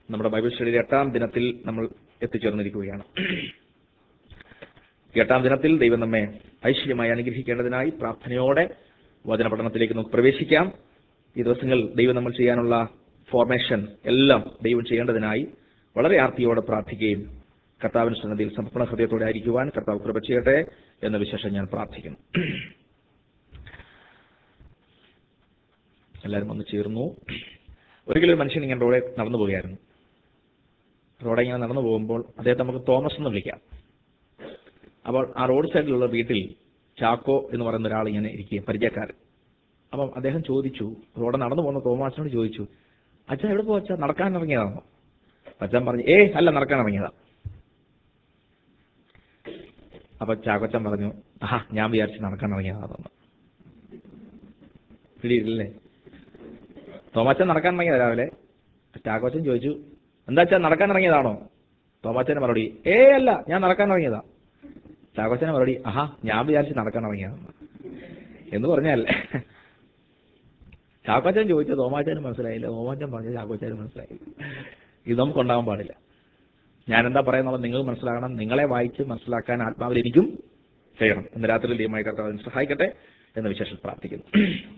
നമ്മുടെ ബൈബിൾ സ്റ്റഡിയുടെ എട്ടാം ദിനത്തിൽ നമ്മൾ എത്തിച്ചേർന്നിരിക്കുകയാണ് ഈ എട്ടാം ദിനത്തിൽ ദൈവം നമ്മെ ഐശ്വര്യമായി അനുഗ്രഹിക്കേണ്ടതിനായി പ്രാർത്ഥനയോടെ വചന പഠനത്തിലേക്ക് നമുക്ക് പ്രവേശിക്കാം ഈ ദിവസങ്ങൾ ദൈവം നമ്മൾ ചെയ്യാനുള്ള ഫോർമേഷൻ എല്ലാം ദൈവം ചെയ്യേണ്ടതിനായി വളരെ ആർത്തിയോടെ പ്രാർത്ഥിക്കുകയും കർത്താവിന് സന്നദ്ധിയിൽ സമർപ്പണ ഹൃദയത്തോടെ ആയിരിക്കുവാൻ കർത്താവ് കൃപ ചെയ്യട്ടെ എന്ന വിശേഷം ഞാൻ പ്രാർത്ഥിക്കുന്നു എല്ലാവരും വന്ന് ചേർന്നു ഒരിക്കലും ഒരു മനുഷ്യൻ ഇങ്ങനെ റോഡെ നടന്നു പോവുകയായിരുന്നു റോഡെ ഇങ്ങനെ നടന്നു പോകുമ്പോൾ അദ്ദേഹത്തെ നമുക്ക് തോമസ് എന്ന് വിളിക്കാം അപ്പോൾ ആ റോഡ് സൈഡിലുള്ള വീട്ടിൽ ചാക്കോ എന്ന് പറയുന്ന ഒരാൾ ഇങ്ങനെ ഇരിക്കുക പരിചയക്കാരൻ അപ്പം അദ്ദേഹം ചോദിച്ചു റോഡ് നടന്നു പോകുന്ന തോമാച്ചനോട് ചോദിച്ചു അച്ഛൻ എവിടെ പോവാ അച്ഛാ നടക്കാൻ ഇറങ്ങിയതാണോ അച്ഛൻ പറഞ്ഞു ഏ അല്ല നടക്കാൻ ഇറങ്ങിയതാ അപ്പൊ ചാക്കോച്ചൻ പറഞ്ഞു ആ ഞാൻ വിചാരിച്ച് നടക്കാൻ ഇറങ്ങിയതാണെന്ന് പിടിയില്ലേ തോമാച്ചൻ നടക്കാൻ ഇറങ്ങിയതാ രാവിലെ ചാക്കോച്ചൻ ചോദിച്ചു എന്താ അച്ഛൻ നടക്കാൻ ഇറങ്ങിയതാണോ തോമാച്ചന്റെ മറുപടി ഏ അല്ല ഞാൻ നടക്കാൻ ഇറങ്ങിയതാ ചാക്കോച്ചന്റെ മറുപടി ആഹാ ഞാൻ വിചാരിച്ച് നടക്കാൻ ഇറങ്ങിയതാണെന്ന് എന്ന് പറഞ്ഞാൽ ചാക്കോച്ചൻ ചോദിച്ച തോമാച്ചന് മനസ്സിലായില്ല തോമാച്ചൻ പറഞ്ഞ ചാക്കോച്ചന് മനസ്സിലായില്ല ഇത് നമുക്ക് ഉണ്ടാകാൻ പാടില്ല ഞാൻ എന്താ പറയുന്നത് നിങ്ങൾ മനസ്സിലാക്കണം നിങ്ങളെ വായിച്ച് മനസ്സിലാക്കാൻ ആത്മാവിൽ എനിക്കും ചെയ്യണം ഇന്ന് രാത്രി ദൈവമായി കർത്താവ് അതിന് സഹായിക്കട്ടെ എന്ന വിശേഷം പ്രാർത്ഥിക്കുന്നു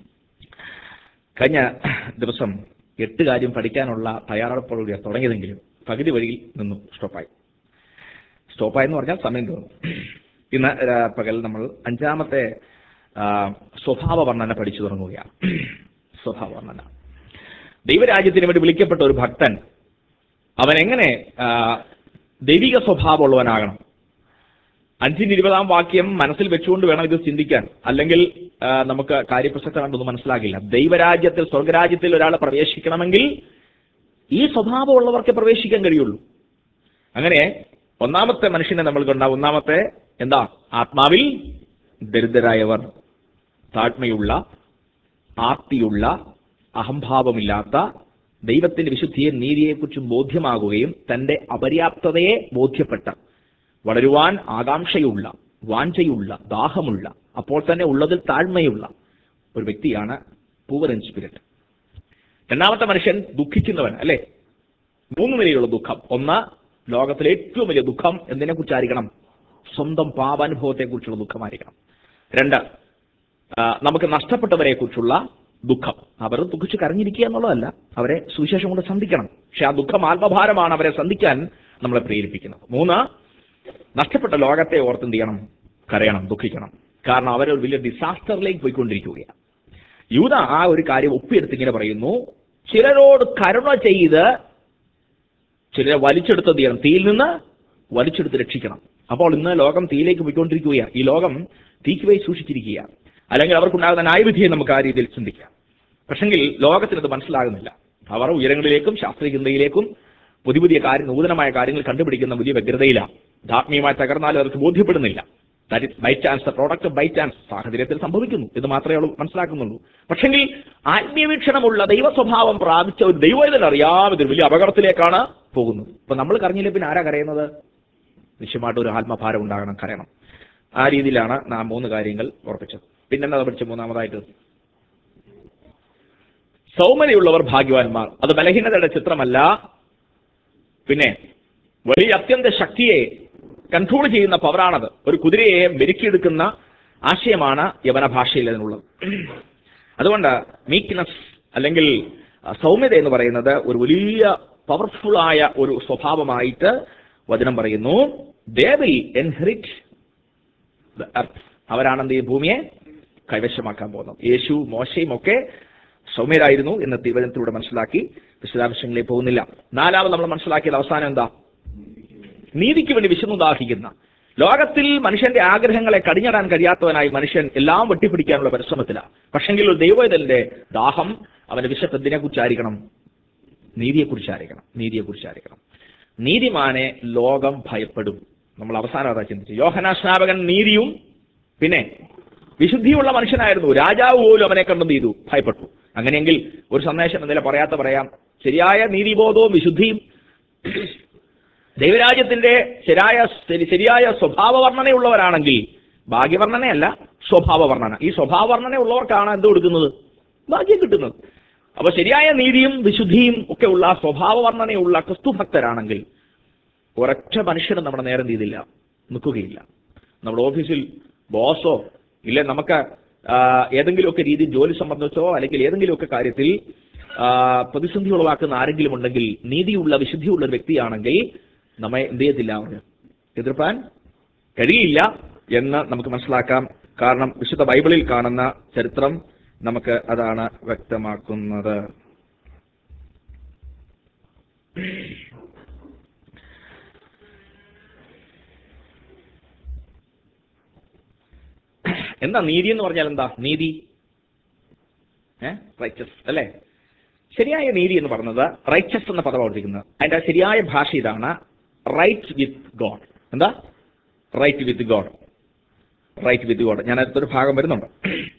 കഴിഞ്ഞ ദിവസം എട്ട് കാര്യം പഠിക്കാനുള്ള തയ്യാറെടുപ്പോടുകൂടി തുടങ്ങിയതെങ്കിലും പകുതി വഴിയിൽ നിന്നു സ്റ്റോപ്പായി സ്റ്റോപ്പായി എന്ന് പറഞ്ഞാൽ സമയം തീർന്നു ഇന്ന് രാ- പകൽ നമ്മൾ അഞ്ചാമത്തെ ആ, സ്വഭാവ വർണ്ണന പഠിച്ചു തുടങ്ങുകയാണ് സ്വഭാവ വർണ്ണന ദൈവരാജ്യത്തിന് വേണ്ടി വിളിക്കപ്പെട്ട ഒരു ഭക്തൻ അവൻ എങ്ങനെ ആ, ദൈവിക സ്വഭാവമുള്ളവനാകണം അഞ്ചിന് ഇരുപതാം വാക്യം മനസ്സിൽ വെച്ചുകൊണ്ട് വേണം ഇത് ചിന്തിക്കാൻ അല്ലെങ്കിൽ ആ, നമുക്ക് കാര്യപ്രസക്തമായിട്ടൊന്നും മനസ്സിലാകില്ല ദൈവരാജ്യത്തിൽ സ്വർഗരാജ്യത്തിൽ ഒരാൾ പ്രവേശിക്കണമെങ്കിൽ ഈ സ്വഭാവമുള്ളവർക്ക് പ്രവേശിക്കാൻ കഴിയുള്ളൂ അങ്ങനെ ഒന്നാമത്തെ മനുഷ്യനെ നമ്മൾ കണ്ട ഒന്നാമത്തെ എന്താ ആത്മാവിൽ ദരിദ്രരായവർ താഴ്മയുള്ള ആർത്തിയുള്ള അഹംഭാവമില്ലാത്ത ദൈവത്തിന്റെ വിശുദ്ധിയെ നീതിയെക്കുറിച്ചും ബോധ്യമാകുകയും തന്റെ അപര്യാപ്തതയെ ബോധ്യപ്പെട്ട വളരുവാൻ ആകാംക്ഷയുള്ള വാഞ്ചയുള്ള ദാഹമുള്ള അപ്പോൾ തന്നെ ഉള്ളതിൽ താഴ്മയുള്ള ഒരു വ്യക്തിയാണ് പൂവർ ഇൻ സ്പിരിറ്റ് രണ്ടാമത്തെ മനുഷ്യൻ ദുഃഖിക്കുന്നവൻ അല്ലെ മൂന്ന് നിലയിലുള്ള ദുഃഖം ഒന്ന് ലോകത്തിലെ ഏറ്റവും വലിയ ദുഃഖം എന്തിനെ കുറിച്ചായിരിക്കണം സ്വന്തം പാപാനുഭവത്തെ കുറിച്ചുള്ള ദുഃഖമായിരിക്കണം രണ്ട് ആ, നമുക്ക് നഷ്ടപ്പെട്ടവരെ കുറിച്ചുള്ള ദുഃഖം അവർ ദുഃഖിച്ച് കരഞ്ഞിരിക്കുക എന്നുള്ളതല്ല അവരെ സുവിശേഷം കൊണ്ട് സന്ധിക്കണം പക്ഷെ ആ ദുഃഖം ആത്മഭാരമാണ് അവരെ സന്ധിക്കാൻ നമ്മളെ പ്രേരിപ്പിക്കുന്നത് മൂന്ന് നഷ്ടപ്പെട്ട ലോകത്തെ ഓർത്ത് എന്ത് ചെയ്യണം കരയണം ദുഃഖിക്കണം കാരണം അവരൊരു വലിയ ഡിസാസ്റ്ററിലേക്ക് പോയിക്കൊണ്ടിരിക്കുകയാണ് യൂത ആ ഒരു കാര്യം ഒപ്പിയെടുത്ത് ഇങ്ങനെ പറയുന്നു ചിലരോട് കരുണ ചെയ്ത് ചിലരെ വലിച്ചെടുത്ത് എന്ത് ചെയ്യണം തീയിൽ നിന്ന് വലിച്ചെടുത്ത് രക്ഷിക്കണം അപ്പോൾ ഇന്ന് ലോകം തീയിലേക്ക് പോയിക്കൊണ്ടിരിക്കുകയാണ് ഈ ലോകം തീക്ക് പോയി സൂക്ഷിച്ചിരിക്കുകയാണ് അല്ലെങ്കിൽ അവർക്കുണ്ടാകുന്ന ന്യായവിധിയെ നമുക്ക് ആ രീതിയിൽ ചിന്തിക്കാം പക്ഷെങ്കിൽ ലോകത്തിനത് മനസ്സിലാകുന്നില്ല അവർ ഉയരങ്ങളിലേക്കും ശാസ്ത്രീയ ചിന്തയിലേക്കും പുതിയ പുതിയ കാര്യം നൂതനമായ കാര്യങ്ങൾ കണ്ടുപിടിക്കുന്ന വലിയ വ്യഗ്രതയിലാണ് ധാർമ്മികമായി തകർന്നാലും അവർക്ക് ബോധ്യപ്പെടുന്നില്ല that is by chance the product by chance സാഹചര്യത്തിൽ സംഭവിക്കുന്നു ഇത് മാത്രമേ അവൾ മനസ്സിലാക്കുന്നുള്ളൂ പക്ഷെങ്കിൽ ആത്മീയവീക്ഷണമുള്ള ദൈവ സ്വഭാവം പ്രാപിച്ച ഒരു ദൈവത്തിൽ അറിയാതെ ഒരു വലിയ അപകടത്തിലേക്കാണ് പോകുന്നത് ഇപ്പൊ നമ്മൾ കരഞ്ഞില്ല പിന്നെ ആരാ കരയുന്നത് നിശ്ചയമായിട്ട് ഒരു ആത്മഭാരം ഉണ്ടാകണം കരയണം ആ രീതിയിലാണ് നാം മൂന്ന് കാര്യങ്ങൾ ഉറപ്പിച്ചത് പിന്നെന്താ പഠിച്ച മൂന്നാമതായിട്ട് സൗമ്യതയുള്ളവർ ഭാഗ്യവാന്മാർ അത് ബലഹീനതയുടെ ചിത്രമല്ല പിന്നെ വലിയ അത്യന്ത ശക്തിയെ കൺട്രോൾ ചെയ്യുന്ന പവറാണത് ഒരു കുതിരയെ മെരുക്കിയെടുക്കുന്ന ആശയമാണ് യവന ഭാഷയിൽ അതിനുള്ളത് അതുകൊണ്ട് മീക്ക്നെസ് അല്ലെങ്കിൽ ആ, സൗമ്യത എന്ന് പറയുന്നത് ഒരു വലിയ പവർഫുൾ ആയ ഒരു സ്വഭാവമായിട്ട് വചനം പറയുന്നു ദേ വിൽ എൻഹെറിറ്റ് അവരാണ് എന്ത് ചെയ്യും ഭൂമിയെ കൈവശമാക്കാൻ പോകുന്നത് യേശു മോശയും ഒക്കെ സൗമ്യരായിരുന്നു എന്ന് തിരുവനന്തപുരത്തിലൂടെ മനസ്സിലാക്കി വിശദാംശങ്ങളിലേക്ക് പോകുന്നില്ല നാലാമത് നമ്മൾ മനസ്സിലാക്കിയത് അവസാനം എന്താ നീതിക്ക് വേണ്ടി വിശുദ്ധദാഹിക്കുന്ന ലോകത്തിൽ മനുഷ്യന്റെ ആഗ്രഹങ്ങളെ കടിഞ്ഞടാൻ കഴിയാത്തവനായി മനുഷ്യൻ എല്ലാം വെട്ടിപ്പിടിക്കാനുള്ള പരിശ്രമത്തിലാണ് പക്ഷെങ്കിൽ ഒരു ദൈവത്തിന്റെ ദാഹം അവന്റെ വിശപ്പ് എന്തിനെ കുറിച്ചായിരിക്കണം നീതിയെക്കുറിച്ചായിരിക്കണം നീതിയെക്കുറിച്ചായിരിക്കണം നീതിമാനെ ലോകം ഭയപ്പെടും നമ്മൾ അവസാനം അതാ ചിന്തിച്ചു യോഹന സ്നാപകൻ നീതിയും പിന്നെ വിശുദ്ധിയുള്ള മനുഷ്യനായിരുന്നു രാജാവ് പോലും അവനെ കണ്ടെന്ത് ചെയ്തു ഭയപ്പെട്ടു അങ്ങനെയെങ്കിൽ ഒരു സന്ദേശം എന്തെങ്കിലും പറയാത്ത പറയാം ശരിയായ നീതിബോധവും വിശുദ്ധിയും ദൈവരാജ്യത്തിന്റെ ശരിയായ ശരി- ശരിയായ സ്വഭാവ വർണ്ണനയുള്ളവരാണെങ്കിൽ ഭാഗ്യവർണ്ണനയല്ല സ്വഭാവ വർണ്ണന ഈ സ്വഭാവ വർണ്ണന ഉള്ളവർക്കാണ് എന്ത് കൊടുക്കുന്നത് ഭാഗ്യം കിട്ടുന്നത് അപ്പൊ ശരിയായ നീതിയും വിശുദ്ധിയും ഒക്കെ ഉള്ള സ്വഭാവ വർണ്ണനയുള്ള ക്രിസ്തു ഭക്തരാണെങ്കിൽ ഒരൊറ്റ മനുഷ്യനും നമ്മുടെ നേരെ എന്ത് ചെയ്തില്ല നിൽക്കുകയില്ല നമ്മുടെ ഓഫീസിൽ ബോസോ ഇല്ല നമുക്ക് ആ, ഏതെങ്കിലുമൊക്കെ രീതിയിൽ ജോലി സംബന്ധിച്ചോ അല്ലെങ്കിൽ ഏതെങ്കിലുമൊക്കെ കാര്യത്തിൽ ആ, പ്രതിസന്ധി ഉളവാക്കുന്ന ആരെങ്കിലും ഉണ്ടെങ്കിൽ നീതിയുള്ള വിശുദ്ധിയുള്ള ഒരു വ്യക്തിയാണെങ്കിൽ നമ്മെ എന്ത് ചെയ്യത്തില്ല അവർ എതിർപ്പാൻ കഴിയില്ല എന്ന് നമുക്ക് മനസ്സിലാക്കാം കാരണം വിശുദ്ധ ബൈബിളിൽ കാണുന്ന ചരിത്രം നമുക്ക് അതാണ് വ്യക്തമാക്കുന്നത് എന്താ നീതി എന്ന് പറഞ്ഞാൽ എന്താ നീതി റൈച്ചസ് അല്ലേ ശരിയായ നീതി എന്ന് പറഞ്ഞത് റൈച്ചസ് എന്ന പദം ഓർത്തിരിക്കുന്നത് അതിന്റെ ശരിയായ ഭാഷ ഇതാണ് റൈറ്റ് വിത്ത് ഗോഡ് എന്താ right with God right with God ഞാൻ അടുത്തൊരു ഭാഗം വരുന്നുണ്ട്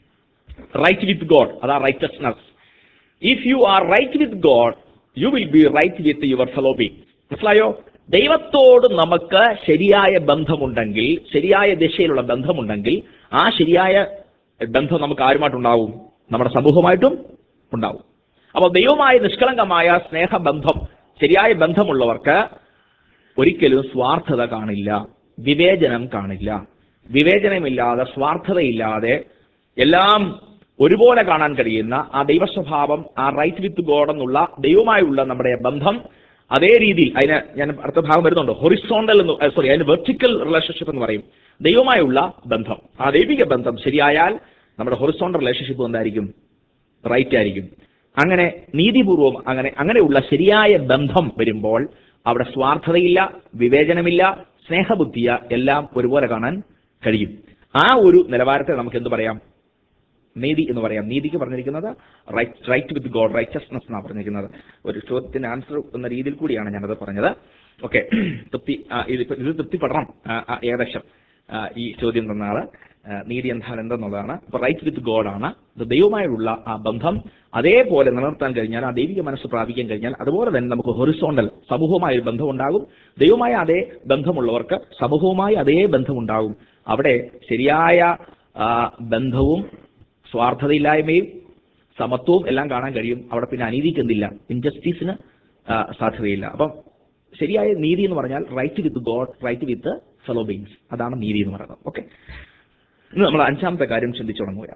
റൈറ്റ് വിത്ത് ഗോഡ് അതാ righteousness if you are right with God you will be right with your fellow being മനസ്സിലായോ ദൈവത്തോട് നമുക്ക് ശരിയായ ബന്ധമുണ്ടെങ്കിൽ ശരിയായ ദിശയിലുള്ള ബന്ധമുണ്ടെങ്കിൽ ആ ശരിയായ ബന്ധം നമുക്ക് ആരുമായിട്ടുണ്ടാവും നമ്മുടെ സമൂഹമായിട്ടും ഉണ്ടാവും അപ്പോൾ ദൈവമായ നിഷ്കളങ്കമായ സ്നേഹബന്ധം ശരിയായ ബന്ധമുള്ളവർക്ക് ഒരിക്കലും സ്വാർത്ഥത കാണില്ല വിവേചനം കാണില്ല വിവേചനമില്ലാതെ സ്വാർത്ഥതയില്ലാതെ എല്ലാം ഒരുപോലെ കാണാൻ കഴിയുന്ന ആ ദൈവസ്വഭാവം ആ റൈറ്റ് വിത്ത് ഗോഡ് എന്നുള്ള ദൈവമായുള്ള നമ്മുടെ ബന്ധം അതേ രീതിയിൽ അതിന് ഞാൻ അടുത്ത ഭാഗം വരുന്നുണ്ട് ഹൊറിസോണ്ടൽ എന്ന് സോറി അതിന് വെർട്ടിക്കൽ റിലേഷൻഷിപ്പ് എന്ന് പറയും ദൈവമായുള്ള ബന്ധം ആ ദൈവിക ബന്ധം ശരിയായാൽ നമ്മുടെ ഹൊറിസോണ്ടൽ റിലേഷൻഷിപ്പ് എന്തായിരിക്കും റൈറ്റ് ആയിരിക്കും അങ്ങനെ നീതിപൂർവം അങ്ങനെ അങ്ങനെയുള്ള ശരിയായ ബന്ധം വരുമ്പോൾ അവിടെ സ്വാർത്ഥതയില്ല വിവേചനമില്ല സ്നേഹബുദ്ധിയ എല്ലാം ഒരുപോലെ കാണാൻ കഴിയും ആ ഒരു നിലവാരത്തെ നമുക്ക് എന്ത് പറയാം നീതി എന്ന് പറയാം നീതിക്ക് പറഞ്ഞിരിക്കുന്നത് right right with God righteousness എന്നാണ് പറഞ്ഞിരിക്കുന്നത് ഒരു ചോദ്യത്തിന് ആൻസർ എന്ന രീതിയിൽ കൂടിയാണ് ഞാനത് പറഞ്ഞത് ഓക്കെ തൃപ്തി ആ, ഇതിപ്പോ ഇത് തൃപ്തിപ്പെടണം ആ, ആ, ഏകദേശം ആ, ഈ ചോദ്യം തന്നാള് ആ, നീതി എന്താണ് എന്തെന്നുള്ളതാണ് അപ്പൊ റൈറ്റ് വിത്ത് ഗോഡാണ് ഇത് ദൈവമായുള്ള ആ ബന്ധം അതേപോലെ നിലനിർത്താൻ കഴിഞ്ഞാൽ ആ ദൈവിക മനസ്സ് പ്രാപിക്കാൻ കഴിഞ്ഞാൽ അതുപോലെ തന്നെ നമുക്ക് ഹൊറിസോണ്ടൽ സമൂഹമായ ഒരു ബന്ധം ഉണ്ടാകും ദൈവമായ അതേ ബന്ധമുള്ളവർക്ക് സമൂഹവുമായി അതേ ബന്ധമുണ്ടാകും അവിടെ ശരിയായ ആ, ബന്ധവും സ്വാർത്ഥതയില്ലായ്മയും സമത്വവും എല്ലാം കാണാൻ കഴിയും അവിടെ പിന്നെ അനീതിക്ക് എന്തില്ല ഇൻജസ്റ്റിസിന് ആ, സാധ്യതയില്ല അപ്പം ശരിയായ നീതി എന്ന് പറഞ്ഞാൽ right with God right with fellow beings അതാണ് നീതി എന്ന് പറയുന്നത് ഓക്കെ ഇന്ന് നമ്മൾ അഞ്ചാമത്തെ കാര്യം ചിന്തിച്ചു തുടങ്ങുക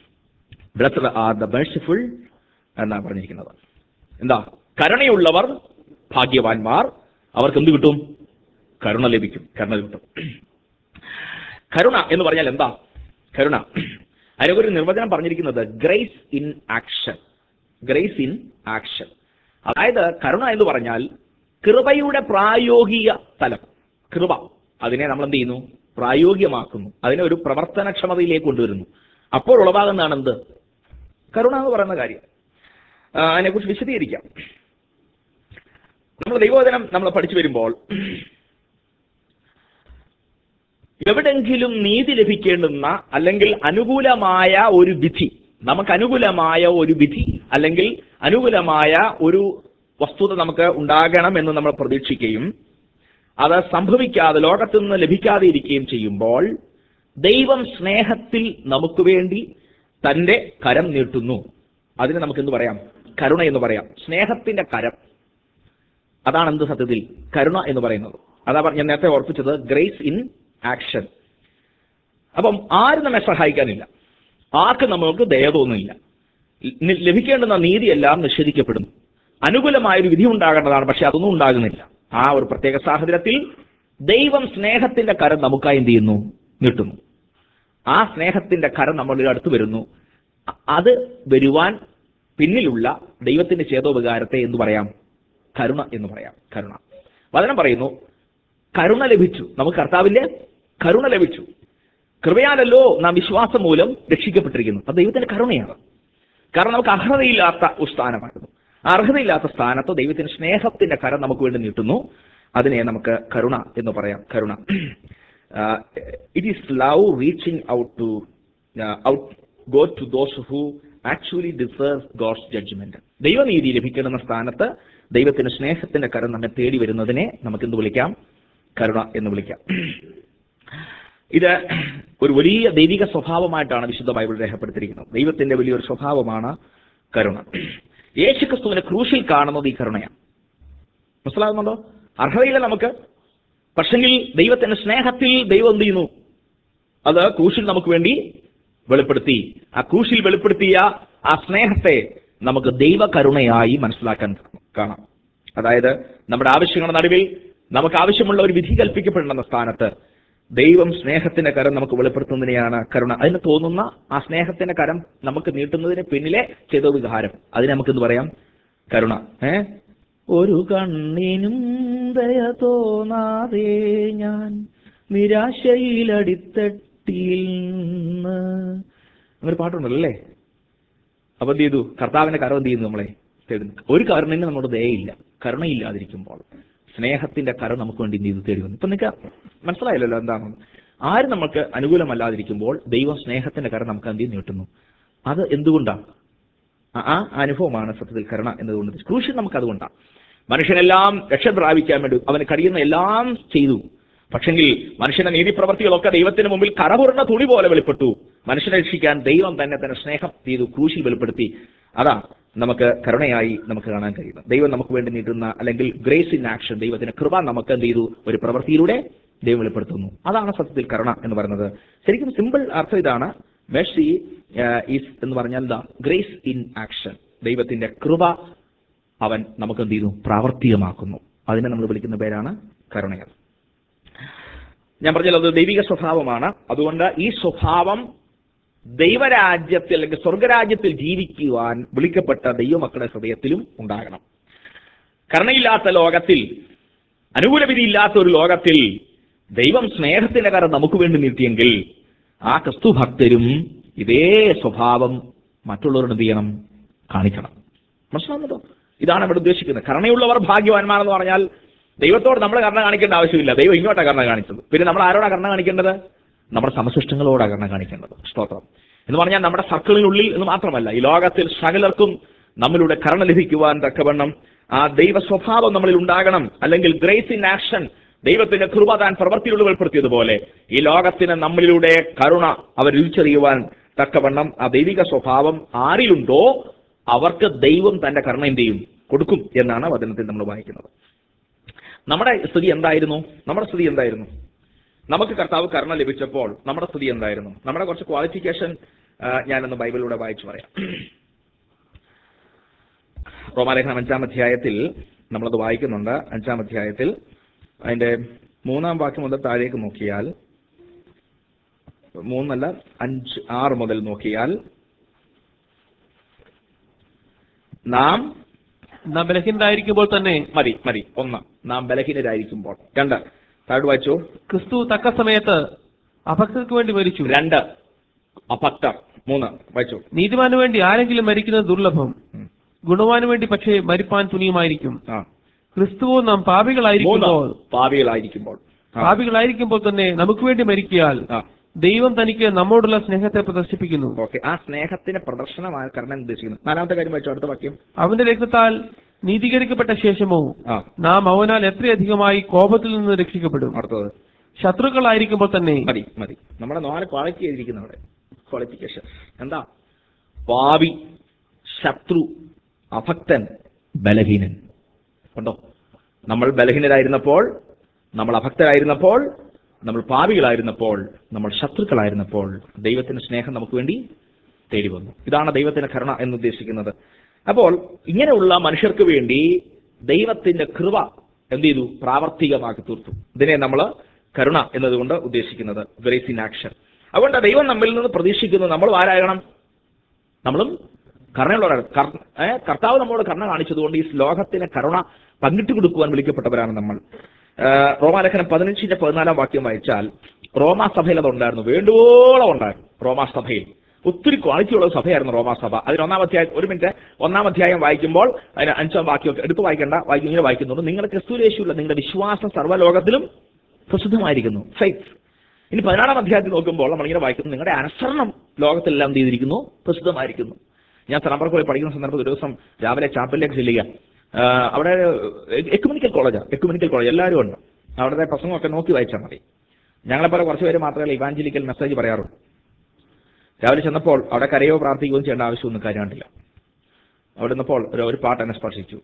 ബ്ലസ്ഡ് ആർ ദ മേഴ്സിഫുൾ എന്നാണ് പറഞ്ഞിരിക്കുന്നത് എന്താ കരുണയുള്ളവർ ഭാഗ്യവാന്മാർ അവർക്ക് എന്ത് കിട്ടും കരുണ ലഭിക്കും കരുണ കിട്ടും കരുണ എന്ന് പറഞ്ഞാൽ എന്താ കരുണ അതിനൊരു നിർവചനം പറഞ്ഞിരിക്കുന്നത് grace in action grace in action അതായത് കരുണ എന്ന് പറഞ്ഞാൽ കൃപയുടെ പ്രായോഗിക തലം കൃപ അതിനെ നമ്മൾ എന്ത് ചെയ്യുന്നു പ്രായോഗികമാക്കുന്നു അതിനെ ഒരു പ്രവർത്തനക്ഷമതയിലേക്ക് കൊണ്ടുവരുന്നു അപ്പോൾ ഉളവാകുന്നതാണ് എന്ത് കരുണ എന്ന് പറയുന്ന കാര്യം ആ, അതിനെക്കുറിച്ച് വിശദീകരിക്കാം നമ്മൾ ദൈവോധനം നമ്മൾ പഠിച്ചു വരുമ്പോൾ എവിടെങ്കിലും നീതി ലഭിക്കേണ്ടുന്ന അല്ലെങ്കിൽ അനുകൂലമായ ഒരു വിധി നമുക്ക് അനുകൂലമായ ഒരു വിധി അല്ലെങ്കിൽ അനുകൂലമായ ഒരു വസ്തുത നമുക്ക് ഉണ്ടാകണം എന്ന് നമ്മൾ പ്രതീക്ഷിക്കുകയും അത് സംഭവിക്കാതെ ലോകത്തു നിന്ന് ലഭിക്കാതെ ഇരിക്കുകയും ചെയ്യുമ്പോൾ ദൈവം സ്നേഹത്തിൽ നമുക്ക് വേണ്ടി തന്റെ കരം നീട്ടുന്നു അതിന് നമുക്ക് എന്ത് പറയാം കരുണ എന്ന് പറയാം സ്നേഹത്തിന്റെ കരം അതാണ് എന്ത് സത്യത്തിൽ കരുണ എന്ന് പറയുന്നത് അതാ പറഞ്ഞ- ഞാൻ നേരത്തെ ഓർപ്പിച്ചത് ഗ്രേസ് ഇൻ ആക്ഷൻ അപ്പം ആരും നമ്മെ സഹായിക്കാനില്ല ആർക്കും നമ്മൾക്ക് ദയ തോന്നുന്നില്ല നി- ലഭിക്കേണ്ടുന്ന നീതിയെല്ലാം നിഷേധിക്കപ്പെടുന്നു അനുകൂലമായ ഒരു വിധി ഉണ്ടാകേണ്ടതാണ് പക്ഷെ അതൊന്നും ഉണ്ടാകുന്നില്ല ആ ഒരു പ്രത്യേക സാഹചര്യത്തിൽ ദൈവം സ്നേഹത്തിന്റെ കരം നമുക്കായി എന്ത് ചെയ്യുന്നു നീട്ടുന്നു ആ സ്നേഹത്തിന്റെ കരം നമ്മളുടെ അടുത്ത് വരുന്നു അ- അത് വരുവാൻ പിന്നിലുള്ള ദൈവത്തിന്റെ ചേതോപകാരത്തെ എന്ന് പറയാം കരുണ എന്ന് പറയാം കരുണ വചനം പറയുന്നു കരുണ ലഭിച്ചു നമുക്ക് കർത്താവിന്റെ കരുണ ലഭിച്ചു കൃപയാലല്ലോ നാം വിശ്വാസം മൂലം രക്ഷിക്കപ്പെട്ടിരിക്കുന്നു അത് ദൈവത്തിന്റെ കരുണയാണ് കാരണം നമുക്ക് അർഹതയില്ലാത്ത ഒരു സ്ഥാനമായിരുന്നു ആ അർഹതയില്ലാത്ത സ്ഥാനത്ത് ദൈവത്തിന്റെ സ്നേഹത്തിന്റെ കരം നമുക്ക് വേണ്ടി നീട്ടുന്നു അതിനെ നമുക്ക് കരുണ എന്ന് പറയാം കരുണ it is love reaching out to out go to those who actually deserve God's judgement ദൈവനീതി ലഭിക്കുന്ന സ്ഥാനത്ത് ദൈവത്തിന്റെ സ്നേഹത്തിന്റെ കരം നമ്മെ തേടി വരുന്നതിനെ നമുക്ക് എന്ത് വിളിക്കാം കരുണ എന്ന് വിളിക്കാം ഇത് ഒരു വലിയ ദൈവിക സ്വഭാവമായിട്ടാണ് വിശുദ്ധ ബൈബിൾ രേഖപ്പെടുത്തിയിരിക്കുന്നത് ദൈവത്തിന്റെ വലിയൊരു സ്വഭാവമാണ് കരുണ യേശുക്രിസ്തുവിനെ ക്രൂശിൽ കാണുന്നത് ഈ കരുണയാണ് മനസ്സിലാകുന്നുണ്ടോ അർഹതയില്ല നമുക്ക് പക്ഷെങ്കിൽ ദൈവത്തിന്റെ സ്നേഹത്തിൽ ദൈവം എന്ത് ചെയ്യുന്നു അത് ക്രൂശിൽ നമുക്ക് വേണ്ടി വെളിപ്പെടുത്തി ആ ക്രൂശിൽ വെളിപ്പെടുത്തിയ ആ സ്നേഹത്തെ നമുക്ക് ദൈവകരുണയായി മനസ്സിലാക്കാൻ കാണാം അതായത് നമ്മുടെ ആവശ്യങ്ങളുടെ നടുവിൽ നമുക്ക് ആവശ്യമുള്ള ഒരു വിധി കൽപ്പിക്കപ്പെടേണ്ട സ്ഥാനത്ത് ദൈവം സ്നേഹത്തിന്റെ കരം നമുക്ക് വെളിപ്പെടുത്തുന്നതിനെയാണ് കരുണ അതിന് തോന്നുന്ന ആ സ്നേഹത്തിന്റെ കരം നമുക്ക് നീട്ടുന്നതിന് പിന്നിലെ ചെയ്ത വികാരം അതിനെ നമുക്ക് എന്ത് പറയാം കരുണ ഏ ഒരു കണ്ണിനും ദയ തോന്നാതെ ഞാൻ നിരാശയിലടിത്തട്ടിയിൽ നിന്ന് അങ്ങനെ പാട്ടുണ്ടല്ലോ അല്ലേ അപ്പൊ എന്ത് ചെയ്തു കർത്താവിന്റെ കരം എന്ത് ചെയ്യുന്നു നമ്മളെ തേടുന്നു ഒരു കരുണിന് നമ്മുടെ ദയയില്ല കരുണയില്ലാതിരിക്കുമ്പോൾ സ്നേഹത്തിന്റെ കരം നമുക്ക് വേണ്ടി എന്ത് ചെയ്തു തേടി വന്നു ഇപ്പൊ നിങ്ങൾക്ക് മനസ്സിലായല്ലോ എന്താണെന്ന് ആരും നമുക്ക് അനുകൂലമല്ലാതിരിക്കുമ്പോൾ ദൈവം സ്നേഹത്തിന്റെ കരം നമുക്ക് എന്ത് ചെയ്ത് നീട്ടുന്നു അത് എന്തുകൊണ്ടാണ് ആ- ആ അനുഭവമാണ് സത്യത്തിൽ കരുണ എന്നതുകൊണ്ട് ക്രൂശൻ നമുക്ക് അതുകൊണ്ടാണ് മനുഷ്യനെല്ലാം രക്ഷ പ്രാപിക്കാൻ വേണ്ടി അവന് കഴിയുന്ന എല്ലാം ചെയ്തു പക്ഷെങ്കിൽ മനുഷ്യന്റെ നീതിപ്രവർത്തികളൊക്കെ ദൈവത്തിന് മുമ്പിൽ കറപുറന്ന തുണി പോലെ വെളിപ്പെട്ടു മനുഷ്യനെ രക്ഷിക്കാൻ ദൈവം തന്നെ തന്നെ സ്നേഹം ചെയ്തു ക്രൂശിൽ വെളിപ്പെടുത്തി അതാ നമുക്ക് കരുണയായി നമുക്ക് കാണാൻ കഴിയുന്നത് ദൈവം നമുക്ക് വേണ്ടി നീട്ടുന്ന അല്ലെങ്കിൽ ഗ്രേസ് ഇൻ ആക്ഷൻ ദൈവത്തിന്റെ കൃപ നമുക്ക് എന്ത് ചെയ്തു ഒരു പ്രവൃത്തിയിലൂടെ ദൈവം വെളിപ്പെടുത്തുന്നു അതാണ് സത്യത്തിൽ കരുണ എന്ന് പറയുന്നത് ശരിക്കും സിമ്പിൾ അർത്ഥം ഇതാണ് മെർസി ഈസ് എന്ന് പറഞ്ഞാൽ ദ ഗ്രേസ് ഇൻ ആക്ഷൻ ദൈവത്തിന്റെ കൃപ അവൻ നമുക്ക് എന്ത് ചെയ്യുന്നു പ്രാവർത്തികമാക്കുന്നു അതിനെ നമ്മൾ വിളിക്കുന്ന പേരാണ് കരുണയർ ഞാൻ പറഞ്ഞല്ലോ അത് ദൈവിക സ്വഭാവമാണ് അതുകൊണ്ട് ഈ സ്വഭാവം ദൈവരാജ്യത്തിൽ അല്ലെങ്കിൽ സ്വർഗരാജ്യത്തിൽ ജീവിക്കുവാൻ വിളിക്കപ്പെട്ട ദൈവമക്കളുടെ ഹൃദയത്തിലും ഉണ്ടാകണം കരുണയില്ലാത്ത ലോകത്തിൽ അനുകൂല വിധിയില്ലാത്ത ഒരു ലോകത്തിൽ ദൈവം സ്നേഹത്തിന്റെ കരം നമുക്ക് വേണ്ടി നീട്ടിയെങ്കിൽ ആ ക്രിസ്തു ഭക്തരും ഇതേ സ്വഭാവം മറ്റുള്ളവരോട് എന്ത് ചെയ്യണം കാണിക്കണം മനസ്സിലാവുന്നതോ ഇതാണ് ഇവിടെ ഉദ്ദേശിക്കുന്നത് കരുണയുള്ളവർ ഭാഗ്യവാന്മാരെന്ന് പറഞ്ഞാൽ ദൈവത്തോട് നമ്മൾ കരുണ കാണിക്കേണ്ട ആവശ്യമില്ല ദൈവം ഇങ്ങോട്ടാ കരുണ കാണിച്ചത് പിന്നെ നമ്മൾ ആരോടാ കരുണ കാണിക്കേണ്ടത് നമ്മുടെ സമശിഷ്ടങ്ങളോടാ കരുണ കാണിക്കേണ്ടത് സ്തോത്രം എന്ന് പറഞ്ഞാൽ നമ്മുടെ സർക്കിളിനുള്ളിൽ എന്ന് മാത്രമല്ല ഈ ലോകത്തിൽ സകലർക്കും നമ്മളിലൂടെ കരുണ ലഭിക്കുവാൻ തക്കവണ്ണം ആ ദൈവ സ്വഭാവം നമ്മളിൽ ഉണ്ടാകണം അല്ലെങ്കിൽ ഗ്രേസ് ഇൻ ആക്ഷൻ ദൈവത്തിന്റെ കൃപ താൻ പ്രവർത്തിയിലൂടെ വെളിപ്പെടുത്തിയതുപോലെ ഈ ലോകത്തിന് നമ്മളിലൂടെ കരുണ അവർ രുചിച്ചറിയുവാൻ തക്കവണ്ണം ആ ദൈവിക സ്വഭാവം ആരിലുണ്ടോ അവർക്ക് ദൈവം തന്റെ കരുണ എന്ത് ചെയ്യും കൊടുക്കും എന്നാണ് വചനത്തിൽ നമ്മൾ വായിക്കുന്നത് നമ്മുടെ സ്ഥിതി എന്തായിരുന്നു നമ്മുടെ സ്ഥിതി എന്തായിരുന്നു നമുക്ക് കർത്താവ് കരുണ ലഭിച്ചപ്പോൾ നമ്മുടെ സ്ഥിതി എന്തായിരുന്നു നമ്മുടെ കുറച്ച് ക്വാളിഫിക്കേഷൻ ഞാനൊന്ന് ബൈബിളിലൂടെ വായിച്ചു പറയാം റോമാലേഖനം അഞ്ചാം അധ്യായത്തിൽ നമ്മളത് വായിക്കുന്നുണ്ട് അഞ്ചാം അധ്യായത്തിൽ അതിന്റെ മൂന്നാം വാക്യം മുതൽ താഴേക്ക് നോക്കിയാൽ മൂന്നല്ല അഞ്ച് ആറ് മുതൽ നോക്കിയാൽ നാം നാം ബലഹീനരായിരിക്കുമ്പോൾ തന്നെ മതി മതി ഒന്ന് നാം ബലഹീനരായിരിക്കുമ്പോൾ രണ്ട് താഴോട്ട് വായിച്ചു ക്രിസ്തു തക്ക സമയത്ത് അഭക്തർക്ക് വേണ്ടി മരിച്ചു രണ്ട് അപക്തർ മൂന്ന് വായിച്ചു നീതിമാനു വേണ്ടി ആരെങ്കിലും മരിക്കുന്നത് ദുർലഭം ഉം. ഗുണവാനു വേണ്ടി പക്ഷേ മരിപ്പാൻ തുനിയുമായിരിക്കും ആ ക്രിസ്തുവോ നാം മൂന്ന് പാപികളായിരിക്കുമ്പോൾ പാപികളായിരിക്കുമ്പോൾ ആ. പാപികളായിരിക്കുമ്പോൾ തന്നെ നമുക്ക് വേണ്ടി മരിക്കിയാൽ ആ ദൈവം തനിക്ക് നമ്മോടുള്ള സ്നേഹത്തെ പ്രദർശിപ്പിക്കുന്നു ഓക്കെ ആ സ്നേഹത്തിന്റെ പ്രദർശനമാണ് കർണൻ ഉദ്ദേശിക്കുന്നത് നാലാമത്തെ കാര്യം വായിച്ചു അടുത്ത വാക്യം അവന്റെ രക്തത്താൽ നീതീകരിക്കപ്പെട്ട ശേഷമോ ആ നാം അവനാൽ എത്രയധികമായി കോപത്തിൽ നിന്ന് രക്ഷിക്കപ്പെടും അടുത്തത് ശത്രുക്കളായിരിക്കുമ്പോൾ തന്നെ മതി മതി നമ്മുടെ നാല് ക്വാളിറ്റി എഴുതിയിരിക്കുന്ന അവിടെ ക്വാളിഫിക്കേഷൻ എന്താ പാവി ശത്രു അഭക്തൻ ബലഹീനൻ ഉണ്ടോ നമ്മൾ ബലഹീനരായിരുന്നപ്പോൾ നമ്മൾ അഭക്തരായിരുന്നപ്പോൾ നമ്മൾ പാവികളായിരുന്നപ്പോൾ നമ്മൾ ശത്രുക്കളായിരുന്നപ്പോൾ ദൈവത്തിന്റെ സ്നേഹം നമുക്ക് വേണ്ടി തേടി വന്നു ഇതാണ് ദൈവത്തിന്റെ കരുണ എന്ന് ഉദ്ദേശിക്കുന്നത് അപ്പോൾ ഇങ്ങനെയുള്ള മനുഷ്യർക്ക് വേണ്ടി ദൈവത്തിന്റെ കൃപ എന്ത് ചെയ്തു പ്രാവർത്തികമാക്കി തീർത്തു ഇതിനെ നമ്മൾ കരുണ എന്നതുകൊണ്ട് ഉദ്ദേശിക്കുന്നത് ഗ്രേസ് ഇൻ ആക്ഷൻ അതുകൊണ്ട് ദൈവം നമ്മിൽ നിന്ന് പ്രതീക്ഷിക്കുന്നത് നമ്മൾ ആരാകണം നമ്മളും കരുണയുള്ളവരാണ് കർ- ഏ, കർത്താവ് നമ്മളോട് കരുണ കാണിച്ചതുകൊണ്ട് ഈ ലോകത്തിന് കരുണ പങ്കിട്ട് കൊടുക്കുവാൻ വിളിക്കപ്പെട്ടവരാണ് നമ്മൾ ഏ, റോമാലേഖനം പതിനഞ്ചിന്റെ പതിനാലാം വാക്യം വായിച്ചാൽ റോമാ സഭയിൽ അതുണ്ടായിരുന്നു വേണ്ടുവോളം ഉണ്ടായിരുന്നു റോമാ സഭയിൽ ഒത്തിരി ക്വാളിറ്റിയുള്ള സഭയായിരുന്നു റോമാ സഭ അതിന് ഒന്നാം അധ്യായം ഒരു മിനിറ്റ് ഒന്നാം അധ്യായം വായിക്കുമ്പോൾ അതിന് അഞ്ചാം വാക്യമൊക്കെ എടുത്ത് വായിക്കേണ്ട വായിക്കും ഇങ്ങനെ വായിക്കുന്നുണ്ട് നിങ്ങളുടെ ക്രിസ്തുരേശുള്ള നിങ്ങളുടെ വിശ്വാസം സർവ്വലോകത്തിലും പ്രസിദ്ധമായിരിക്കുന്നു ഫെയ്ത്ത് ഇനി പതിനാറാം അധ്യായത്തിൽ നോക്കുമ്പോൾ നമ്മളിങ്ങനെ വായിക്കുന്നു നിങ്ങളുടെ അനുസരണം ലോകത്തെല്ലാം എന്ത് ചെയ്തിരിക്കുന്നു പ്രസിദ്ധമായിരിക്കുന്നു ഞാൻ തലമ്പറ പഠിക്കുന്ന സന്ദർഭത്തിൽ ഒരു ദിവസം രാവിലെ ചാപ്പലിലേക്ക് ചെല്ലുക ആ, അവിടെ എക്കുമെനിക്കൽ കോളേജാണ് എക്കുമെനിക്കൽ കോളേജ് എല്ലാവരും ഉണ്ട് അവിടുത്തെ പ്രസംഗമൊക്കെ നോക്കി വായിച്ചാൽ മതി ഞങ്ങളെപ്പോലെ കുറച്ച് പേര് മാത്രമേ ഇവാഞ്ചലിക്കൽ മെസ്സേജ് പറയാറുള്ളൂ രാവിലെ ചെന്നപ്പോൾ അവിടെ കരയോ പ്രാർത്ഥിക്കുകയോ ചെയ്യേണ്ട ആവശ്യമൊന്നും കാര്യമായിട്ടില്ല അവിടെ നിന്നപ്പോൾ ഒരു ഒരു പാട്ട് എന്നെ സ്പർശിച്ചു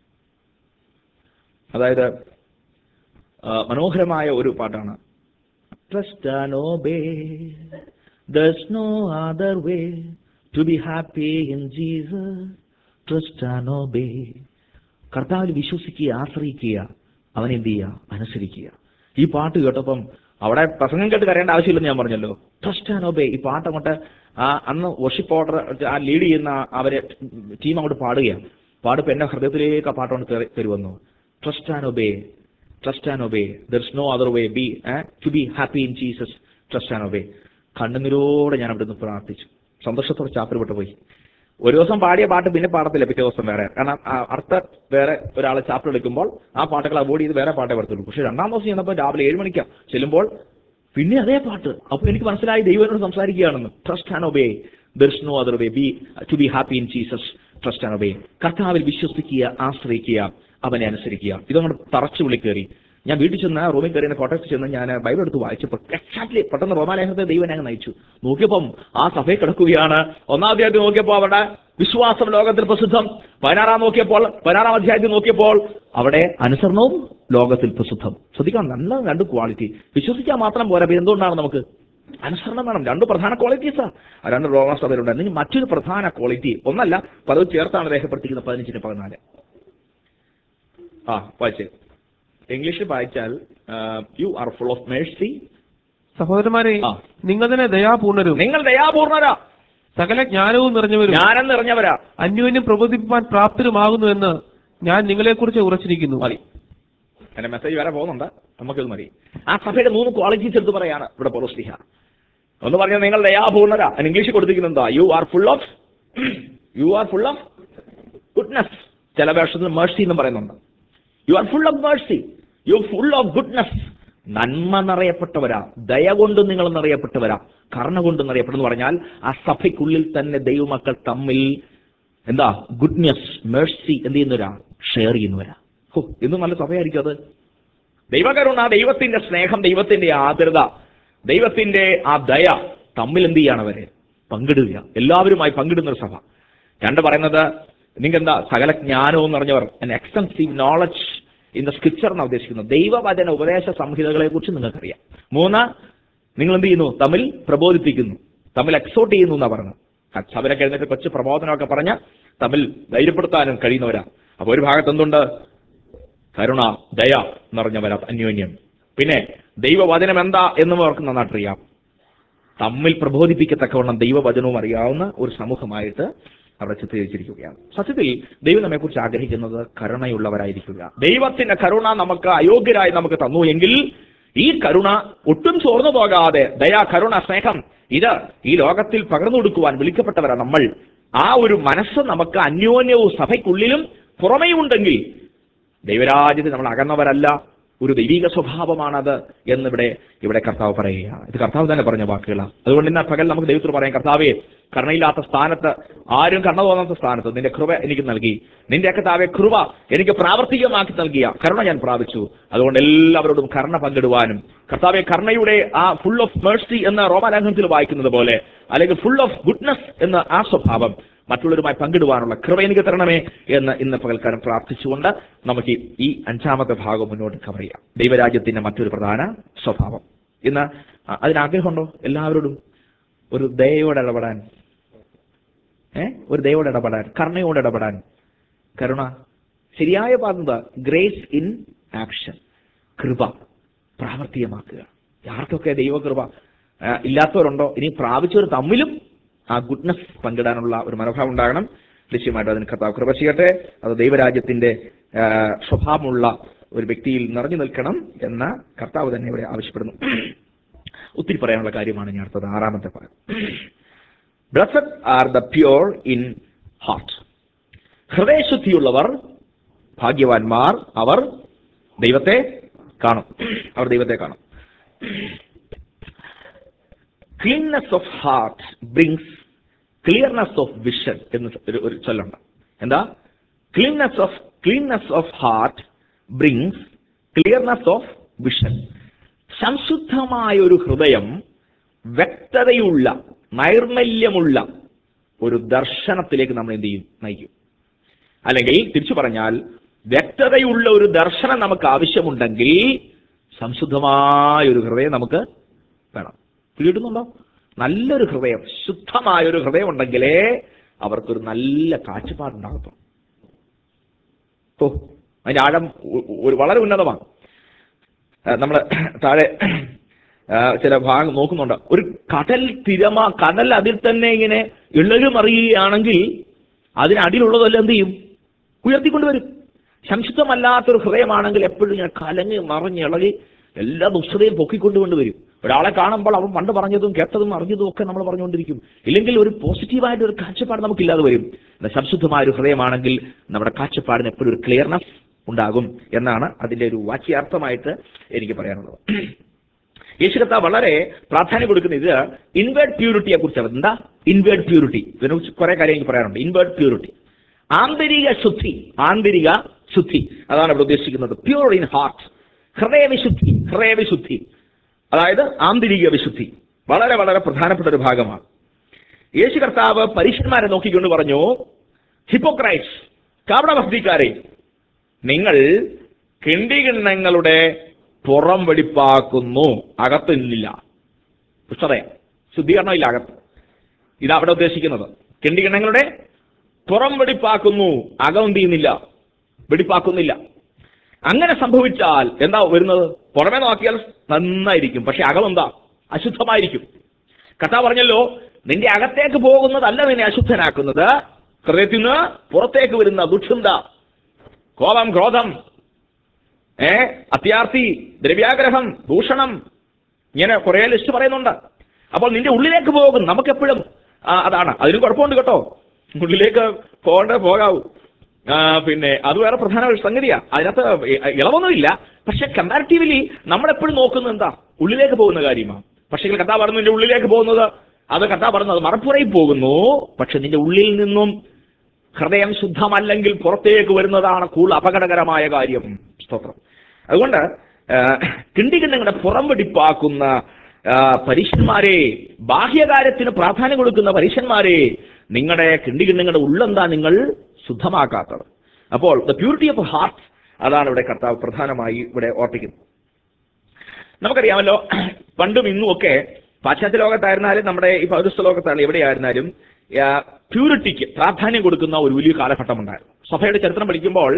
അതായത് ആ, മനോഹരമായ ഒരു പാട്ടാണ് trust and obey there's no other way to be happy in Jesus trust and obey കർത്താവിൽ വിശ്വസിക്കുക ആശ്രയിക്കുക അവൻ എന്ത് ചെയ്യുക അനുസരിക്കുക ഈ പാട്ട് കേട്ടപ്പം അവിടെ പ്രസംഗം കേട്ട് കരയേണ്ട ആവശ്യമില്ലെന്ന് ഞാൻ പറഞ്ഞല്ലോ ട്രസ്റ്റ് ആൻഡ് ഒബേ ഈ പാട്ട് അങ്ങോട്ട് ആ അന്ന് വർഷിപ്പ് ഓർഡർ ആ ലീഡ് ചെയ്യുന്ന അവരെ ടീം അങ്ങോട്ട് പാടുകയാണ് പാടിപ്പോ എന്റെ ഹൃദയത്തിലേക്ക് ആ പാട്ടോണ്ട് കയറി വന്നു trust and obey trust and obey there is no other way be to be happy in Jesus trust and obey കണ്ണുനീരോടെ ഞാൻ അവിടുന്ന് പ്രാർത്ഥിച്ചു സന്തോഷത്തോടെ ചാപ്പിൽപ്പെട്ട് പോയി ഒരു ദിവസം പാടിയ പാട്ട് പിന്നെ പാടത്തില്ല പിറ്റേ ദിവസം വേറെ കാരണം ആ അടുത്ത വേറെ ഒരാളെ ചാപ്പിൾ എടുക്കുമ്പോൾ ആ പാട്ടുകൾ അവോയ്ഡ് ചെയ്ത് വേറെ പാട്ടേ വരത്തുള്ളൂ പക്ഷെ രണ്ടാം ദിവസം ചെന്നപ്പോൾ രാവിലെ ഏഴ് മണിക്കാണ് ചെല്ലുമ്പോൾ പിന്നെ അതേ പാട്ട് അപ്പൊ എനിക്ക് മനസ്സിലായി ദൈവനോട് സംസാരിക്കുകയാണെന്ന് trust and obey there's no other way be to be happy in Jesus trust and obey കർത്താവിൽ വിശ്വസിക്കുക ആശ്രയിക്കുക അവനെ അനുസരിക്കുക ഇതങ്ങോട്ട് തറച്ചു വിളിക്കേറി ഞാൻ വീട്ടിൽ ചെന്ന് റൂമിൽ കയറി കോട്ടയത്ത് ചെന്ന് ഞാൻ ബൈബിൾ എടുത്ത് വായിച്ചപ്പോൾ എക്സാക്ട്ലി പെട്ടെന്ന് റോമാലേഖനത്തെ ദൈവം ഞങ്ങൾ നയിച്ചു നോക്കിയപ്പം ആ സഭയിൽ കിടക്കുകയാണ് ഒന്നാം അധ്യായത്തിൽ നോക്കിയപ്പോൾ അവരുടെ വിശ്വാസം ലോകത്തിൽ പ്രസിദ്ധം പതിനാറാം നോക്കിയപ്പോൾ പതിനാറാം അധ്യായത്തിൽ നോക്കിയപ്പോൾ അവിടെ അനുസരണവും ലോകത്തിൽ പ്രസിദ്ധം ശ്രദ്ധിക്കണം നല്ല രണ്ട് ക്വാളിറ്റി വിശ്വസിക്കാൻ മാത്രം പോരാ പിന്നെ എന്തുകൊണ്ടാണ് നമുക്ക് അനുസരണം വേണം രണ്ട് പ്രധാന ക്വാളിറ്റീസാ ആ രണ്ട് റോമാ സഭയിലുണ്ട് ഇനി മറ്റൊരു പ്രധാന ക്വാളിറ്റി ഒന്നല്ല പലതും ചേർത്താണ് രേഖപ്പെടുത്തിയിരിക്കുന്നത് പതിനഞ്ചിന് പതിനാല് ആ വായിച്ചേ ഇംഗ്ലീഷിൽ വായിച്ചാൽ you are full of mercy സഹോദരന്മാരെ ആ. നിങ്ങൾ തന്നെ ദയാപൂർണരും നിങ്ങൾ ദയാപൂർണരാ സകല ജ്ഞാനവും നിറഞ്ഞവരും ഞാനെന്ന് നിറഞ്ഞവരാ അന്യോന്യം പ്രബോധിപ്പാൻ പ്രാപ്തരുമാകുന്നുവെന്ന് ഞാൻ നിങ്ങളെക്കുറിച്ച് ഉറച്ചിരിക്കുന്നു മതി എന്റെ മെസ്സേജ് വരെ പോകുന്നുണ്ട് നമുക്കിത് മതി ആ സഭയുടെ മൂന്ന് ക്വാളിറ്റീസ് എടുത്ത് പറയാണ് ഇവിടെ പൗലോസ്ലിഹ ഒന്ന് പറഞ്ഞാൽ നിങ്ങൾ ദയാപൂർണരാ അതിന് ഇംഗ്ലീഷിൽ കൊടുത്തിരിക്കുന്നത് എന്താ you are full of you are full of goodness ചില വേഷത്തിൽ മേഴ്സി എന്ന് പറയുന്നുണ്ട് you are full of mercy you full of goodness നന്മ നിറയപ്പെട്ടവരാ ദയ കൊണ്ട് നിങ്ങൾ നിറയപ്പെട്ടവരാ കർണ കൊണ്ട് നിറയപ്പെട്ടെന്ന് പറഞ്ഞാൽ ആ സഭയ്ക്കുള്ളിൽ തന്നെ ദൈവമക്കൾ തമ്മിൽ എന്താ ഗുഡ്നസ് മേഴ്സി എന്ത് ചെയ്യുന്നവരാ ഷെയർ ചെയ്യുന്നവരാ ഹോ ഇന്ന് നല്ല സഭയായിരിക്കും അത് ദൈവകരുണ ദൈവത്തിന്റെ സ്നേഹം ദൈവത്തിന്റെ ആദരത ദൈവത്തിന്റെ ആ ദയ തമ്മിൽ എന്ത് ചെയ്യാണ് അവര് പങ്കിടുക എല്ലാവരുമായി പങ്കിടുന്ന ഒരു സഭ രണ്ട് പറയുന്നത് നിങ്ങൾക്ക് എന്താ സകല ജ്ഞാനവും നിറഞ്ഞവർ extensive knowledge in the scripture എന്നാണ് ഉദ്ദേശിക്കുന്നത് ദൈവവചന ഉപദേശ സംഹിതകളെ കുറിച്ച് നിങ്ങൾക്കറിയാം മൂന്ന് നിങ്ങൾ എന്ത് ചെയ്യുന്നു തമ്മിൽ പ്രബോധിപ്പിക്കുന്നു തമ്മിൽ എക്സോട്ട് ചെയ്യുന്നു എന്നാ പറഞ്ഞത് സഭയിലൊക്കെ എഴുന്നേറ്റ് കൊച്ചു പ്രബോധനമൊക്കെ പറഞ്ഞ് തമ്മിൽ ധൈര്യപ്പെടുത്താനും കഴിയുന്നവരാ അപ്പൊ ഒരു ഭാഗത്ത് എന്തുണ്ട് കരുണ ദയ നിറഞ്ഞവരാ അന്യോന്യം പിന്നെ ദൈവവചനം എന്താ എന്നും അവർക്ക് നന്നായിട്ടറിയാം തമ്മിൽ പ്രബോധിപ്പിക്കത്തക്കവണ്ണം ദൈവവചനവും അറിയാവുന്ന ഒരു സമൂഹമായിട്ട് അവിടെ ചിത്രീകരിച്ചിരിക്കുകയാണ് സത്യത്തിൽ ദൈവം നമ്മെക്കുറിച്ച് ആഗ്രഹിക്കുന്നത് കരുണയുള്ളവരായിരിക്കുക ദൈവത്തിന്റെ കരുണ നമുക്ക് അയോഗ്യരായി നമുക്ക് തന്നു എങ്കിൽ ഈ കരുണ ഒട്ടും ചോർന്നു പോകാതെ ദയാ കരുണ സ്നേഹം ഇത് ഈ ലോകത്തിൽ പകർന്നു കൊടുക്കുവാൻ വിളിക്കപ്പെട്ടവരാണ് നമ്മൾ ആ ഒരു മനസ്സ് നമുക്ക് അന്യോന്യവും സഭയ്ക്കുള്ളിലും പുറമേയും ഉണ്ടെങ്കിൽ ദൈവരാജ്യത്തിൽ നമ്മൾ അകന്നവരല്ല ഒരു ദൈവിക സ്വഭാവമാണത് എന്നിവിടെ ഇവിടെ കർത്താവ് പറയുകയാണ് ഇത് കർത്താവ് തന്നെ പറഞ്ഞ വാക്കുകളാണ് അതുകൊണ്ട് ഇന്ന് പകൽ നമുക്ക് ദൈവത്തിൽ പറയാം കർത്താവേ കരുണയില്ലാത്ത സ്ഥാനത്ത് ആരും കണ്ണ തോന്നാത്ത സ്ഥാനത്ത് നിന്റെ കൃപ എനിക്ക് നൽകി നിന്റെ കർത്താവെ കൃപ എനിക്ക് പ്രാവർത്തികമാക്കി നൽകിയ കരുണ ഞാൻ പ്രാപിച്ചു അതുകൊണ്ട് എല്ലാവരോടും കരുണ പങ്കിടുവാനും കർത്താവെ കരുണയുടെ ആ ഫുൾ ഓഫ് മേഴ്സി എന്ന റോമാലേഖനത്തിൽ വായിക്കുന്നത് പോലെ അല്ലെങ്കിൽ ഫുൾ ഓഫ് ഗുഡ്നസ് എന്ന ആ സ്വഭാവം മറ്റുള്ളവരുമായി പങ്കിടുവാനുള്ള കൃപ എനിക്ക് തരണമേ എന്ന് ഇന്ന് പകൽക്കാലം പ്രാർത്ഥിച്ചുകൊണ്ട് നമുക്ക് ഈ- ഈ അഞ്ചാമത്തെ ഭാഗം മുന്നോട്ട് കവർ ചെയ്യാം ദൈവരാജ്യത്തിന്റെ മറ്റൊരു പ്രധാന സ്വഭാവം ഇന്ന് അ- അതിനാഗ്രഹമുണ്ടോ എല്ലാവരോടും ഒരു ദയോടെ ഇടപെടാൻ ഏ ഒരു ദയോടെ ഇടപെടാൻ കരുണയോടെ ഇടപെടാൻ കരുണ ശരിയായ പാത ഗ്രേസ് ഇൻ ആക്ഷൻ കൃപ പ്രാവർത്തികമാക്കുക ആർക്കൊക്കെ ദൈവകൃപ ആ, ഇല്ലാത്തവരുണ്ടോ ഇനി പ്രാപിച്ചവർ തമ്മിലും ആ ഗുഡ്നസ് പങ്കിടാനുള്ള ഒരു മനോഭാവം ഉണ്ടാകണം നിശ്ചയമായിട്ടും അതിന് കർത്താവ് കൃപ ചെയ്യട്ടെ അത് ദൈവരാജ്യത്തിന്റെ ആ, സ്വഭാവമുള്ള ഒരു വ്യക്തിയിൽ നിറഞ്ഞു നിൽക്കണം എന്ന് കർത്താവ് തന്നെ ഇവിടെ ആവശ്യപ്പെടുന്നു ഒത്തിരി പറയാനുള്ള കാര്യമാണ് ഞാൻ അടുത്തത് ആറാമത്തെ ഭാഗം blessed are the pure in heart ഹൃദയശുദ്ധിയുള്ളവർ ഭാഗ്യവാന്മാർ അവർ ദൈവത്തെ കാണും അവർ ദൈവത്തെ കാണും cleanness of heart brings clearness of vision എന്ന് ഒരു ഒരു ചൊല്ലുണ്ട് എന്താ cleanness of cleanness of heart brings clearness of vision സംശുദ്ധമായ ഒരു ഹൃദയം വ്യക്തതയുള്ള നൈർമല്യമുള്ള ഒരു ദർശനത്തിലേക്ക് നമ്മൾ എന്ത് ചെയ്യും നയിക്കും അല്ലെങ്കിൽ തിരിച്ചു പറഞ്ഞാൽ വ്യക്തതയുള്ള ഒരു ദർശനം നമുക്ക് ആവശ്യമുണ്ടെങ്കിൽ സംശുദ്ധമായ ഒരു ഹൃദയം നമുക്ക് വേണം പിടികിട്ടുന്നുണ്ടോ നല്ലൊരു ഹൃദയം ശുദ്ധമായ ഒരു ഹൃദയം ഉണ്ടെങ്കിലേ അവർക്കൊരു നല്ല കാഴ്ചപ്പാടുണ്ടാകത്തുള്ളൂ ഓ അതിന്റെ ആഴം ഒ- ഒരു വളരെ ഉന്നതമാണ് നമ്മൾ താഴെ ആ, ചില ഭാഗം നോക്കുന്നുണ്ട് ഒരു കടൽ തിരമ കടൽ അതിൽ തന്നെ ഇങ്ങനെ ഇളകി മറിയുകയാണെങ്കിൽ അതിനടിയിലുള്ളതെല്ലാം എന്ത് ചെയ്യും ഉയർത്തിക്കൊണ്ടുവരും സംശുദ്ധമല്ലാത്തൊരു ഹൃദയമാണെങ്കിൽ എപ്പോഴും ഇങ്ങനെ കലങ്ങി മറിഞ്ഞ് ഇളകി എല്ലാ ദുഷ്ടതയും പൊക്കിക്കൊണ്ടുകൊണ്ട് വരും ഒരാളെ കാണുമ്പോൾ അവൻ പണ്ട് പറഞ്ഞതും കേട്ടതും അറിഞ്ഞതും ഒക്കെ നമ്മൾ പറഞ്ഞുകൊണ്ടിരിക്കും ഇല്ലെങ്കിൽ ഒരു പോസിറ്റീവായിട്ട് ഒരു കാഴ്ചപ്പാട് നമുക്കില്ലാതെ വരും എന്നാൽ സംശുദ്ധമായ ഒരു ഹൃദയമാണെങ്കിൽ നമ്മുടെ കാഴ്ചപ്പാടിന് എപ്പോഴും ഒരു ക്ലിയർനെസ് ഉണ്ടാകും എന്നാണ് അതിന്റെ ഒരു വാക്യാർത്ഥമായിട്ട് എനിക്ക് പറയാനുള്ളത് യേശു കർത്താവ് വളരെ പ്രാധാന്യം കൊടുക്കുന്ന ഇത് ഇൻവേർഡ് പ്യൂരിറ്റിയെ കുറിച്ചാണ് എന്താ ഇൻവേർഡ് പ്യൂരിറ്റി ഇതിനെക്കുറിച്ച് കുറെ കാര്യം എനിക്ക് പറയാനുണ്ട് ഇൻവേർഡ് പ്യൂരിറ്റി ആന്തരിക ശുദ്ധി ആന്തരിക ശുദ്ധി അതാണ് ഇവിടെ ഉദ്ദേശിക്കുന്നത് പ്യൂർ ഇൻ ഹാർട്ട് ഹൃദയവിശുദ്ധി ഹൃദയവിശുദ്ധി അതായത് ആന്തരിക വിശുദ്ധി വളരെ വളരെ പ്രധാനപ്പെട്ട ഒരു ഭാഗമാണ് യേശു കർത്താവ് പരീക്ഷന്മാരെ നോക്കിക്കൊണ്ട് പറഞ്ഞു ഹിപ്പോക്രൈറ്റ്സ് കാവടവസ്തിക്കാരെ നിങ്ങൾ കിണ്ടികിണ്ണങ്ങളുടെ പുറം വെടിപ്പാക്കുന്നു അകത്തില്ല പുഷ്ടതയ ശുദ്ധീകരണമില്ല അകത്ത് ഇതാ അവിടെ ഉദ്ദേശിക്കുന്നത് കിണ്ടികിണ്ണങ്ങളുടെ പുറം വെടിപ്പാക്കുന്നു അകം എന്ത് ചെയ്യുന്നില്ല വെടിപ്പാക്കുന്നില്ല അങ്ങനെ സംഭവിച്ചാൽ എന്താ വരുന്നത് പുറമെ നോക്കിയാൽ നന്നായിരിക്കും പക്ഷെ അകം എന്താ അശുദ്ധമായിരിക്കും കഥ പറഞ്ഞല്ലോ നിന്റെ അകത്തേക്ക് പോകുന്നതല്ല നിന്നെ അശുദ്ധനാക്കുന്നത് ഹൃദയത്തിൽ നിന്ന് പുറത്തേക്ക് വരുന്ന ദുഷിന്ത കോപം ക്രോധം ഏ അത്യാർത്ഥി ദ്രവ്യാഗ്രഹം ദൂഷണം ഇങ്ങനെ കുറെ ലിസ്റ്റ് പറയുന്നുണ്ട് അപ്പോൾ നിന്റെ ഉള്ളിലേക്ക് പോകും നമുക്കെപ്പോഴും ആ, അതാണ് അതിന് കുഴപ്പമുണ്ട് കേട്ടോ ഉള്ളിലേക്ക് പോകേണ്ട പോകാവൂ ആ, പിന്നെ അത് വേറെ പ്രധാന ഒരു സംഗതിയാ അതിനകത്ത് ഇ- ഇളവൊന്നുമില്ല പക്ഷെ കമ്പാരിറ്റീവ്ലി നമ്മളെപ്പോഴും നോക്കുന്നത് എന്താ ഉള്ളിലേക്ക് പോകുന്ന കാര്യമാണ് പക്ഷേ കഥ പറഞ്ഞു നിന്റെ ഉള്ളിലേക്ക് പോകുന്നത് അത് കഥ പറഞ്ഞത് മറപ്പുറയിൽ പോകുന്നു പക്ഷെ നിന്റെ ഉള്ളിൽ നിന്നും ഹൃദയം ശുദ്ധമല്ലെങ്കിൽ പുറത്തേക്ക് വരുന്നതാണ് കൂടുതൽ അപകടകരമായ കാര്യം സ്തോത്രം അതുകൊണ്ട് ആ, കിണ്ടികിണ്ണങ്ങളുടെ പുറം വെടിപ്പാക്കുന്ന ആ, പരീക്ഷന്മാരെ ബാഹ്യകാര്യത്തിന് പ്രാധാന്യം കൊടുക്കുന്ന പരീക്ഷന്മാരെ നിങ്ങളുടെ കിണ്ടികിണ്ണങ്ങളുടെ ഉള്ളെന്താ നിങ്ങൾ ശുദ്ധമാക്കാത്തത് അപ്പോൾ ദ പ്യൂരിറ്റി ഓഫ് ഹാർട്ട് അതാണ് ഇവിടെ കർത്താവ് പ്രധാനമായി ഇവിടെ ഓർപ്പിക്കുന്നത് നമുക്കറിയാമല്ലോ പണ്ടും ഇന്നും ഒക്കെ പാശ്ചാത്യ ലോകത്തായിരുന്നാലും നമ്മുടെ ഈ പൗരസ്ത്യ ലോകത്തായാലും എവിടെയായിരുന്നാലും പ്യൂരിറ്റിക്ക് പ്രാധാന്യം കൊടുക്കുന്ന ഒരു വലിയ കാലഘട്ടം ഉണ്ടായിരുന്നു സഭയുടെ ചരിത്രം പഠിക്കുമ്പോൾ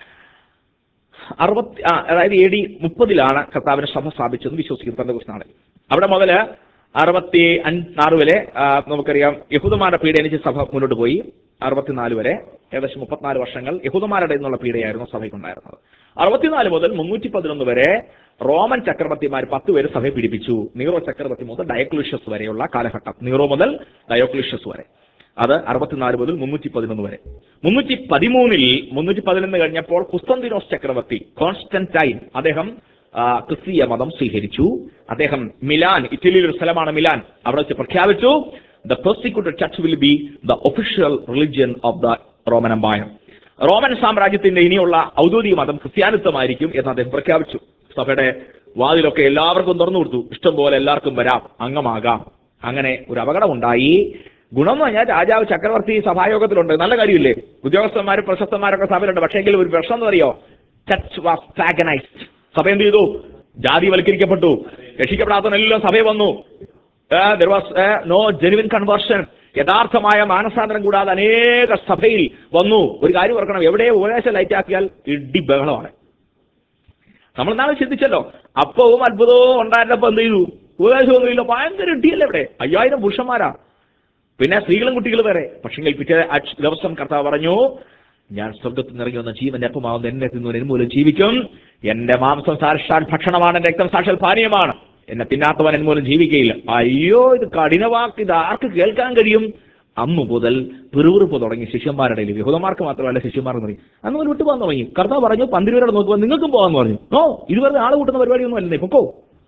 അറുപത്തി ആ, അതായത് എ ഡി മുപ്പതിലാണ് കർത്താവിനെ സഭ സ്ഥാപിച്ചതെന്ന് വിശ്വസിക്കുന്നു പെന്തകുസ്നാളിൽ അവിടെ മുതൽ അറുപത്തി അഞ്ച് ആറ് വരെ ആ, നമുക്കറിയാം യഹൂദന്മാരുടെ പീഡനിച്ച് സഭ മുന്നോട്ട് പോയി അറുപത്തിനാല് വരെ ഏകദേശം മുപ്പത്തിനാല് വർഷങ്ങൾ യഹൂദന്മാരുടെ നിന്നുള്ള പീഡയായിരുന്നു സഭയ്ക്കുണ്ടായിരുന്നത് അറുപത്തിനാല് മുതൽ മുന്നൂറ്റി പതിനൊന്ന് വരെ റോമൻ ചക്രവർത്തിമാർ പത്ത് പേര് സഭയെ പീഡിപ്പിച്ചു നീറോ ചക്രവർത്തി മുതൽ ഡയക്ലൂഷ്യസ് വരെയുള്ള കാലഘട്ടം നീറോ മുതൽ ഡയോക്ലൂഷ്യസ് വരെ അത് അറുപത്തിനാല് മുതൽ മുന്നൂറ്റി പതിനൊന്ന് വരെ മുന്നൂറ്റി പതിമൂന്നിൽ മുന്നൂറ്റി പതിനൊന്ന് കഴിഞ്ഞപ്പോൾ കുസ്തന്തിനോസ് ചക്രവർത്തി കോൺസ്റ്റന്റൈൻ അദ്ദേഹം ആ, ക്രിസ്തീയ മതം സ്വീകരിച്ചു അദ്ദേഹം മിലാൻ ഇറ്റലിയിലെ ഒരു സ്ഥലമാണ് മിലാൻ അവിടെ വെച്ച് പ്രഖ്യാപിച്ചു the persecuted church will be the official religion of the Roman empire Roman സാമ്രാജ്യത്തിന്റെ ഇനിയുള്ള ഔദ്യോഗിക മതം ക്രിസ്ത്യാനിത്വമായിരിക്കും എന്ന് അദ്ദേഹം പ്രഖ്യാപിച്ചു സഭയുടെ വാതിലൊക്കെ എല്ലാവർക്കും തുറന്നു കൊടുത്തു ഇഷ്ടം പോലെ എല്ലാവർക്കും വരാം അംഗമാകാം അങ്ങനെ ഒരു അപകടമുണ്ടായി ഗുണം എന്ന് പറഞ്ഞാൽ രാജാവ് ചക്രവർത്തി സഭായോഗത്തിലുണ്ട് നല്ല കാര്യമില്ലേ ഉദ്യോഗസ്ഥന്മാരും പ്രശസ്തന്മാരൊക്കെ സഭയിലുണ്ട് പക്ഷേ എങ്കിലും ഒരു പ്രശ്നം എന്ന് അറിയോ ചർച്ച് വാസ് ഫാഗനൈസ്ഡ് സഭ എന്ത് ചെയ്തു ജാതിവൽക്കരിക്കപ്പെട്ടു രക്ഷിക്കപ്പെടാത്തവനെല്ലാം സഭയിൽ വന്നു there was no genuine conversion യഥാർത്ഥമായ മാനസാന്തരം കൂടാതെ അനേക സഭയിൽ വന്നു ഒരു കാര്യം ഓർക്കണം എവിടെ ഉപദേശം ലൈറ്റ് ആക്കിയാൽ ഇടി ബഹളമാണ് നമ്മൾ നാളെ ചിന്തിച്ചല്ലോ അപ്പവും അത്ഭുതവും ഉണ്ടായിരുന്നപ്പോ എന്ത് ചെയ്തു ഉപദേശമൊന്നുമില്ല ഭയങ്കര ഇടിയല്ലേ ഇവിടെ അയ്യായിരം പുരുഷന്മാരാ പിന്നെ സ്ത്രീകളും കുട്ടികളും വരെ പക്ഷെങ്കിൽ പിറ്റേ ആഴ്ച- ദിവസം കർത്താവ് പറഞ്ഞു ഞാൻ സ്വർഗത്തിൽ നിന്ന് ഇറങ്ങി വന്ന ജീവന്റെ അപ്പമാവുന്ന എന്നെ തിന്നു എന്നെ മൂലം ജീവിക്കും എന്റെ മാംസം സാക്ഷാൽ ഭക്ഷണമാണ് എന്റെ രക്തം സാക്ഷാൽ പാനീയമാണ് എന്നെ തിന്നാത്തവൻ എൻ മൂലം ജീവിക്കുകയില്ല അയ്യോ ഇത് കഠിനവാക്ക് ഇത് ആർക്ക് കേൾക്കാൻ കഴിയും അന്ന് മുതൽ പിറുപിറുപ്പ് തുടങ്ങി ശിഷ്യന്മാരുടെ ഇടയിൽ യഹൂദന്മാർക്ക് മാത്രമല്ല ശിഷ്യന്മാർക്ക് തുടങ്ങി അന്ന് മുതൽ വിട്ടു പോകാൻ തുടങ്ങി കർത്താവ് പറഞ്ഞു പന്തിരുവരോട് നോക്കുമ്പോൾ നിങ്ങൾക്കും പോകാന്ന് പറഞ്ഞു ഓ ഇത് വെറുതെ ആള് കൂട്ടുന്ന പരിപാടിയൊന്നും അല്ലേ പൊക്കോ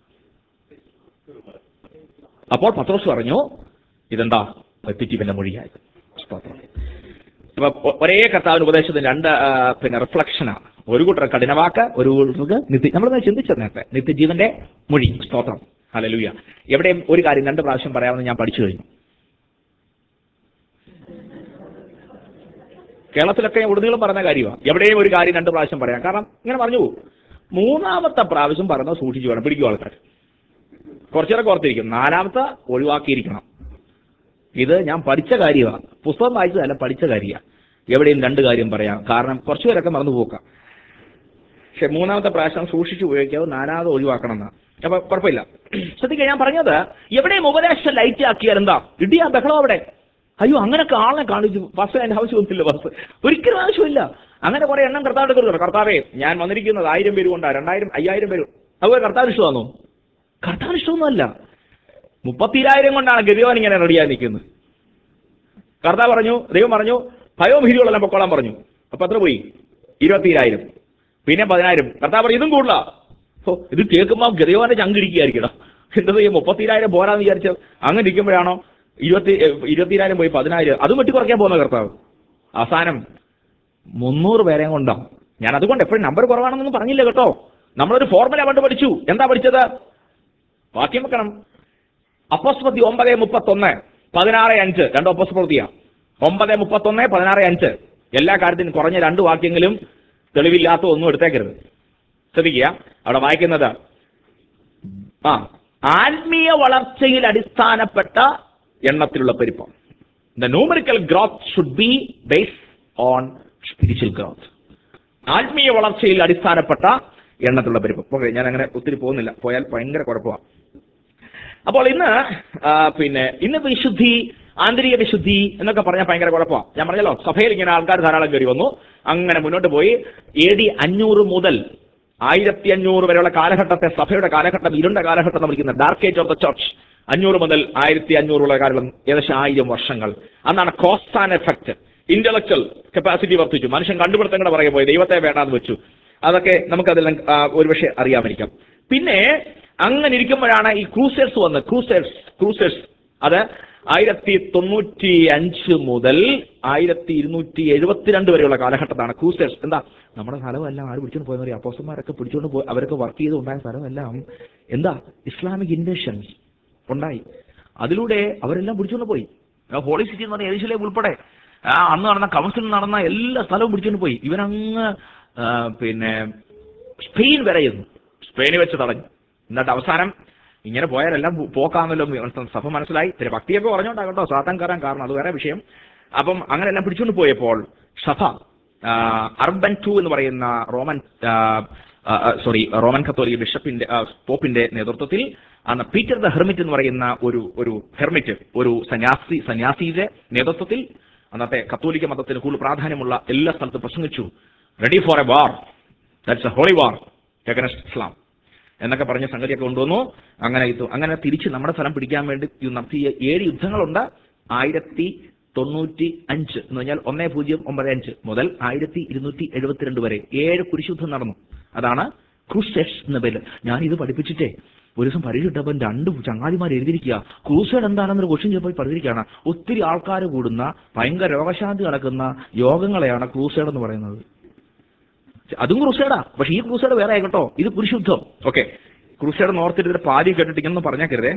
അപ്പോൾ പത്രോസ് പറഞ്ഞു ഇതെന്താ തെറ്റിറ്റിവന്റെ മൊഴിയായി സ്തോത്രം അപ്പൊ ഒ- ഒരേ കർത്താവിന് ഉപദേശത്തിന് രണ്ട് ആ, പിന്നെ റിഫ്ലക്ഷനാണ് ഒരു കൂട്ടർ കഠിനവാക്ക് ഒരു കൂട്ടർക്ക് നിത്യ നമ്മൾ ചിന്തിച്ചത് നേരത്തെ നിത്യജീവന്റെ മൊഴി സ്തോത്രം ഹല്ലേലൂയ എവിടെയും ഒരു കാര്യം രണ്ട് പ്രാവശ്യം പറയാമെന്ന് ഞാൻ പഠിച്ചു കഴിഞ്ഞു കേരളത്തിലൊക്കെ ഉടനീളം പറഞ്ഞ കാര്യമാണ് എവിടെയും ഒരു കാര്യം രണ്ട് പ്രാവശ്യം പറയാം കാരണം ഇങ്ങനെ പറഞ്ഞു പോകും മൂന്നാമത്തെ പ്രാവശ്യം പറഞ്ഞത് സൂക്ഷിച്ചു വേണം പിടിക്കും ആൾക്കാർ കുറച്ചേരൊക്കെ ഓർത്തിരിക്കും നാലാമത്തെ ഒഴിവാക്കിയിരിക്കണം ഇത് ഞാൻ പഠിച്ച കാര്യമാണ് പുസ്തകം വായിച്ചതല്ല പഠിച്ച കാര്യമാണ് എവിടെയും രണ്ട് കാര്യം പറയാം കാരണം കുറച്ചു പേരൊക്കെ മറന്നു പോക്കാം പക്ഷെ മൂന്നാമത്തെ പ്രാവശ്യം സൂക്ഷിച്ചു ഉപയോഗിക്കാവൂ നാലാമത് ഒഴിവാക്കണം എന്നാ അപ്പൊ കുഴപ്പമില്ല ശ്രദ്ധിക്കുക ഞാൻ പറഞ്ഞത് എവിടെയും ഉപദേശം ലൈറ്റ് ആക്കിയാൽ എന്താ ഇടിയാ ബഹളം അവിടെ അയ്യോ അങ്ങനൊക്കെ ആളെ കാണിച്ചു ബസ് അതിന്റെ ആവശ്യമൊന്നുമില്ല ബസ് ഒരിക്കലും ആവശ്യമില്ല അങ്ങനെ കുറെ എണ്ണം കർത്താവിന്റെ കുറിച്ച് കർത്താവേ ഞാൻ വന്നിരിക്കുന്നത് ആയിരം പേര് കൊണ്ടാ രണ്ടായിരം അയ്യായിരം പേര് അതുപോലെ കർത്താവിന് ഇഷ്ടമാണോ കർത്താവിന് ഇഷ്ടമൊന്നുമല്ല മുപ്പത്തിരായിരം കൊണ്ടാണ് ഗതിയോൻ ഇങ്ങനെ റെഡിയായി നിൽക്കുന്നത് കർത്താവ് പറഞ്ഞു ദൈവം പറഞ്ഞു ഭയവും ഭീതികളെല്ലാം പൊക്കോളാൻ പറഞ്ഞു അപ്പൊ എത്ര പോയി ഇരുപത്തിരായിരം പിന്നെ പതിനായിരം കർത്താവ് പറഞ്ഞു ഇതും കൂടുതലാ ഓ ഇത് കേൾക്കുമ്പോൾ ഗതിയോന്റെ ചങ്കിടിക്കുകയായിരിക്കണം എന്താ ചെയ്യും മുപ്പത്തിരായിരം പോരാന്ന് വിചാരിച്ച അങ്ങനെ ഇരിക്കുമ്പോഴാണോ ഇരുപത്തി ഏ, ഇരുപത്തിരായിരം പോയി പതിനായിരം അതും വെട്ടി കുറയ്ക്കാൻ പോകുന്ന കർത്താവ് അവസാനം മുന്നൂറ് പേരെയും കൊണ്ടോ ഞാൻ അതുകൊണ്ട് എപ്പോഴും നമ്പർ കുറവാണെന്നൊന്നും പറഞ്ഞില്ല കേട്ടോ നമ്മളൊരു ഫോർമുല പണ്ട് പഠിച്ചു എന്താ പഠിച്ചത് വാക്യം വെക്കണം അപ്പോസ്മൃതി ഒമ്പത് മുപ്പത്തൊന്ന് പതിനാറ് അഞ്ച് രണ്ട് അപ്പോസ്മൃതിയാ ഒമ്പത് മുപ്പത്തൊന്ന് പതിനാറ് അഞ്ച് എല്ലാ കാര്യത്തിനും കുറഞ്ഞ രണ്ട് വാക്യങ്ങളും തെളിവില്ലാത്ത ഒന്നും എടുത്തേക്കരുത് ശ്രദ്ധിക്കുക അവിടെ വായിക്കുന്നത് ആ ആത്മീയ വളർച്ചയിൽ അടിസ്ഥാനപ്പെട്ട എണ്ണത്തിലുള്ള പെരുപ്പം the numerical growth should be based on spiritual growth ആത്മീയ വളർച്ചയിൽ അടിസ്ഥാനപ്പെട്ട എണ്ണത്തിലുള്ള പെരുപ്പം ഓക്കെ ഞാൻ അങ്ങനെ ഒത്തിരി പോകുന്നില്ല പോയാൽ ഭയങ്കര കുഴപ്പമാണ് അപ്പോൾ ഇന്ന് ആ, പിന്നെ ഇന്ന് വിശുദ്ധി ആന്തരിക വിശുദ്ധി എന്നൊക്കെ പറഞ്ഞാൽ ഭയങ്കര കുഴപ്പമാണ് ഞാൻ പറഞ്ഞല്ലോ സഭയിൽ ഇങ്ങനെ ആൾക്കാർ ധാരാളം കയറി വന്നു അങ്ങനെ മുന്നോട്ട് പോയി എ ഡി അഞ്ഞൂറ് മുതൽ ആയിരത്തി അഞ്ഞൂറ് വരെയുള്ള കാലഘട്ടത്തെ സഭയുടെ കാലഘട്ടം ഇരുണ്ട കാലഘട്ടം എന്ന് വിളിക്കുന്ന dark age of the church അഞ്ഞൂറ് മുതൽ ആയിരത്തി അഞ്ഞൂറുള്ള കാലം ഏകദേശം ആയിരം വർഷങ്ങൾ അന്നാണ് cause and effect intellectual capacity വർദ്ധിച്ചു മനുഷ്യൻ കണ്ടുപിടുത്തങ്ങളുടെ പുറകെ പോയി ദൈവത്തെ വേണ്ടാന്ന് വെച്ചു അതൊക്കെ നമുക്കതെല്ലാം ആ, ഒരുപക്ഷെ അറിയാമായിരിക്കാം പിന്നെ അങ്ങനെ ഇരിക്കുമ്പോഴാണ് ഈ ക്രൂസേഴ്സ് വന്നത് ക്രൂസേഴ്സ് ക്രൂസേഴ്സ് അത് ആയിരത്തി തൊണ്ണൂറ്റി അഞ്ച് മുതൽ ആയിരത്തി ഇരുന്നൂറ്റി എഴുപത്തിരണ്ട് വരെയുള്ള കാലഘട്ടത്താണ് ക്രൂസേഴ്സ് എന്താ നമ്മുടെ സ്ഥലമെല്ലാം ആര് പിടിച്ചോണ്ട് പോയെന്ന് പറയാം അപ്പോസന്മാരൊക്കെ പിടിച്ചോണ്ട് പോയി അവരൊക്കെ വർക്ക് ചെയ്ത് ഉണ്ടായ സ്ഥലമെല്ലാം എന്താ ഇസ്ലാമിക് ഇൻവേഷൻസ് ഉണ്ടായി അതിലൂടെ അവരെല്ലാം പിടിച്ചോണ്ട് പോയി ആ ഹോളി സിറ്റി എന്ന് പറഞ്ഞ എരിശിലെ ഉൾപ്പെടെ ആ അന്ന് നടന്ന കൗൺസിലിൽ നടന്ന എല്ലാ സ്ഥലവും പിടിച്ചോണ്ട് പോയി ഇവരങ്ങ് ആ, പിന്നെ സ്പെയിൻ വരെ ചെന്നു സ്പെയിനിൽ വെച്ച് തടഞ്ഞു എന്നിട്ട് അവസാനം ഇങ്ങനെ പോയാലെല്ലാം പോ- പോക്കാന്നല്ലോ എന്ന് സഭ മനസ്സിലായി പിന്നെ ഭക്തിയൊക്കെ പറഞ്ഞോണ്ടാകട്ടോ സാത്താൻ കയറാൻ കാരണം അത് വേറെ വിഷയം അപ്പം അങ്ങനെ എല്ലാം പിടിച്ചുകൊണ്ട് പോയപ്പോൾ സഭ ആ, അർബൻ ടു എന്ന് പറയുന്ന റോമൻ സോറി റോമൻ കത്തോലിക് ബിഷപ്പിന്റെ ആ, പോപ്പിന്റെ നേതൃത്വത്തിൽ അന്ന് പീറ്റർ ദ ഹെർമിറ്റ് എന്ന് പറയുന്ന ഒരു ഒരു ഹെർമിറ്റ് ഒരു സന്യാസി സന്യാസിയുടെ നേതൃത്വത്തിൽ അന്നത്തെ കത്തോലിക്ക മതത്തിന് കൂടുതൽ പ്രാധാന്യമുള്ള എല്ലാ സ്ഥലത്തും പ്രസംഗിച്ചു ready for a war that's a holy war against Islam എന്നൊക്കെ പറഞ്ഞ സംഗതിയൊക്കെ കൊണ്ടുവന്നു അങ്ങനെ ഇത് അങ്ങനെ തിരിച്ച് നമ്മുടെ സ്ഥലം പിടിക്കാൻ വേണ്ടി ഇത് നടത്തിയ ഏഴ് യുദ്ധങ്ങളുണ്ട് ആയിരത്തി തൊണ്ണൂറ്റി അഞ്ച് എന്ന് പറഞ്ഞാൽ ഒന്നേ പൂജ്യം ഒമ്പത് അഞ്ച് മുതൽ ആയിരത്തി ഇരുന്നൂറ്റി എഴുപത്തിരണ്ട് വരെ ഏഴ് കുരിശുദ്ധം നടന്നു അതാണ് ക്രൂസേഡ്സ് എന്ന പേര് ഞാൻ ഇത് പഠിപ്പിച്ചിട്ടേ ഒരു ദിവസം പരീക്ഷ ഇട്ടപ്പോൾ രണ്ട് ചങ്ങാതിമാർ എഴുതിയിരിക്കുക ക്രൂസേഡ് എന്താണെന്നൊരു ക്വസ്റ്റ്യൻ ചെയ്തപ്പോൾ പഠിച്ചിരിക്കുകയാണ് ഒത്തിരി ആൾക്കാർ കൂടുന്ന ഭയങ്കര രോഗശാന്തി നടക്കുന്ന യോഗങ്ങളെയാണ് ക്രൂസേഡ് എന്ന് പറയുന്നത് അതും ക്രൂസേഡാ പക്ഷെ ഈ ക്രൂസേഡ് വേറെ കേട്ടോ ഇത് കുരിശുദ്ധം ഓക്കെ ക്രൂസേഡ് നോർത്തിട്ട് ഇതിന്റെ പാതി കേട്ടിട്ടിങ്ങനെ പറഞ്ഞേക്കരുതേ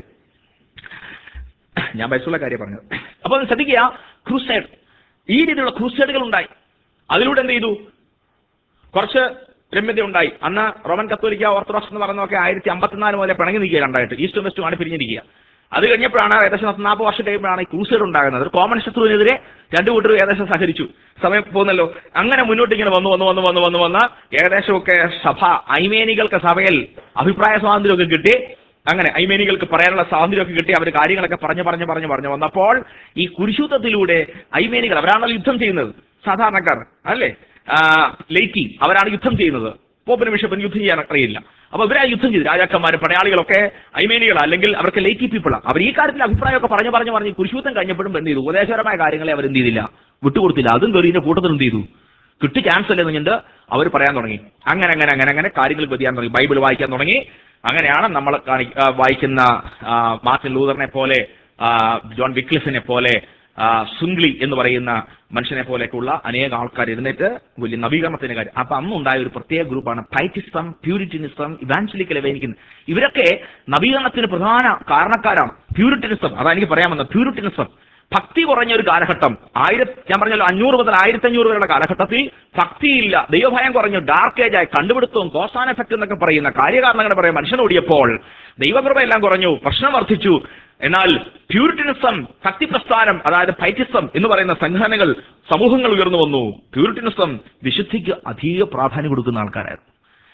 ഞാൻ ബൈസുള്ള കാര്യം പറഞ്ഞത് അപ്പൊ ഒന്ന് ശ്രദ്ധിക്കുക ക്രൂസേഡ് ഈ രീതിയിലുള്ള ക്രൂസേഡുകൾ ഉണ്ടായി അതിലൂടെ എന്ത് ചെയ്തു കുറച്ച് രമ്യത ഉണ്ടായി അന്ന് റോമൻ കത്തോലിക്ക ഓർത്തഡോക്സ് എന്ന് പറയുന്നതൊക്കെ ആയിരത്തി അമ്പത്തിനാല് മുതലേ പിണങ്ങി നിൽക്കുക രണ്ടായിട്ട് ഈസ്റ്റും വെസ്റ്റും ആണ് പിരിഞ്ഞിരിക്കുക അത് കഴിഞ്ഞപ്പോഴാണ് ഏകദേശം പത്ത് നാൽപ്പത് വർഷം കഴിയുമ്പോഴാണ് ഈ ക്രൂസേഡ് ഉണ്ടാകുന്നത് ഒരു കോമൺ ശത്രുവിനെതിരെ രണ്ടു കൂട്ടരും ഏകദേശം സഹകരിച്ചു സമയം പോകുന്നല്ലോ അങ്ങനെ മുന്നോട്ട് ഇങ്ങനെ വന്നു വന്നു വന്നു വന്നു വന്നു വന്ന് ഏകദേശമൊക്കെ സഭ ഐമേനികൾക്ക് സഭയിൽ അഭിപ്രായ സ്വാതന്ത്ര്യമൊക്കെ കിട്ടി അങ്ങനെ ഐമേനികൾക്ക് പറയാനുള്ള സ്വാതന്ത്ര്യമൊക്കെ കിട്ടി അവർ കാര്യങ്ങളൊക്കെ പറഞ്ഞു പറഞ്ഞു പറഞ്ഞു പറഞ്ഞു വന്നപ്പോൾ ഈ കുരിശുദ്ധത്തിലൂടെ ഐമേനികൾ അവരാണല്ലോ യുദ്ധം ചെയ്യുന്നത് സാധാരണക്കാർ അല്ലേ ആ, ലേറ്റി അവരാണ് യുദ്ധം ചെയ്യുന്നത് പോപ്പിന് ബിഷപ്പിന് യുദ്ധം ചെയ്യാൻ അറിയില്ല അപ്പൊ ഇവരാ യുദ്ധം ചെയ്തു രാജാക്കന്മാരും പടയാളികളൊക്കെ ഐമേനികൾ അല്ലെങ്കിൽ അവർക്ക് ലേറ്റി പീപ്പിളാണ് അവർ ഈ കാര്യത്തിൽ അഭിപ്രായമൊക്കെ പറഞ്ഞു പറഞ്ഞു പറഞ്ഞ് കുരിശുദ്ധം കഴിഞ്ഞപ്പോഴും എന്ത് ചെയ്തു ഉപദേശപരമായ കാര്യങ്ങളെ അവർ എന്ത് ചെയ്തില്ല വിട്ടുകൊടുത്തില്ല അതും കയറി ഇതിന്റെ കൂട്ടത്തിൽ എന്ത് ചെയ്തു കിട്ടി ക്യാൻസൽ എന്ന് പറഞ്ഞിട്ട് അവർ പറയാൻ തുടങ്ങി അങ്ങനെ അങ്ങനെ അങ്ങനെ അങ്ങനെ കാര്യങ്ങൾ വ്യതിയാൻ തുടങ്ങി ബൈബിൾ വായിക്കാൻ തുടങ്ങി അങ്ങനെയാണ് നമ്മൾ കാണി ആ, വായിക്കുന്ന ആ, മാർട്ടിൻ ലൂതറിനെ പോലെ ആ, ജോൺ വിക്ലിഫിനെ പോലെ ആ, സുംഗ്ലി എന്ന് പറയുന്ന മനുഷ്യനെ പോലെയൊക്കെയുള്ള അനേക ആൾക്കാർ ഇരുന്നിട്ട് വലിയ നവീകരണത്തിന്റെ കാര്യം അപ്പൊ അന്നുണ്ടായ ഒരു പ്രത്യേക ഗ്രൂപ്പാണ് പൈറ്റിസം പ്യൂരിറ്റിനിസം ഇവാഞ്ചലിക്കൽ എവേനിക്കൻ ഇവരൊക്കെ നവീകരണത്തിന് പ്രധാന കാരണക്കാരാണ് പ്യൂരിറ്റിനിസം അതാ എനിക്ക് പറയാമെന്ന് പ്യൂരിറ്റിനിസം ഭക്തി കുറഞ്ഞ ഒരു കാലഘട്ടം ആയിരത്തി ഞാൻ പറഞ്ഞല്ലോ അഞ്ഞൂറ് മുതൽ ആയിരത്തി അഞ്ഞൂറ് വരെയുള്ള കാലഘട്ടത്തിൽ ഭക്തിയില്ല ദൈവഭയം കുറഞ്ഞു ഡാർക്ക് ഏജ് ആയി കണ്ടുപിടുത്തവും കോസാൻ എഫക്ട് എന്നൊക്കെ പറയുന്ന കാര്യകാരണങ്ങൾ പറയാൻ മനുഷ്യനോടിയപ്പോൾ ദൈവകൃപയെല്ലാം കുറഞ്ഞു പ്രശ്നം വർദ്ധിച്ചു എന്നാൽ പ്യൂരിറ്റിനിസം ഭക്തി പ്രസ്ഥാനം അതായത് പൈറ്റിസം എന്ന് പറയുന്ന സംഘടനകൾ സമൂഹങ്ങൾ ഉയർന്നു വന്നു പ്യൂരിറ്റിനിസം വിശുദ്ധിക്ക് അധിക പ്രാധാന്യം കൊടുക്കുന്ന ആൾക്കാരായിരുന്നു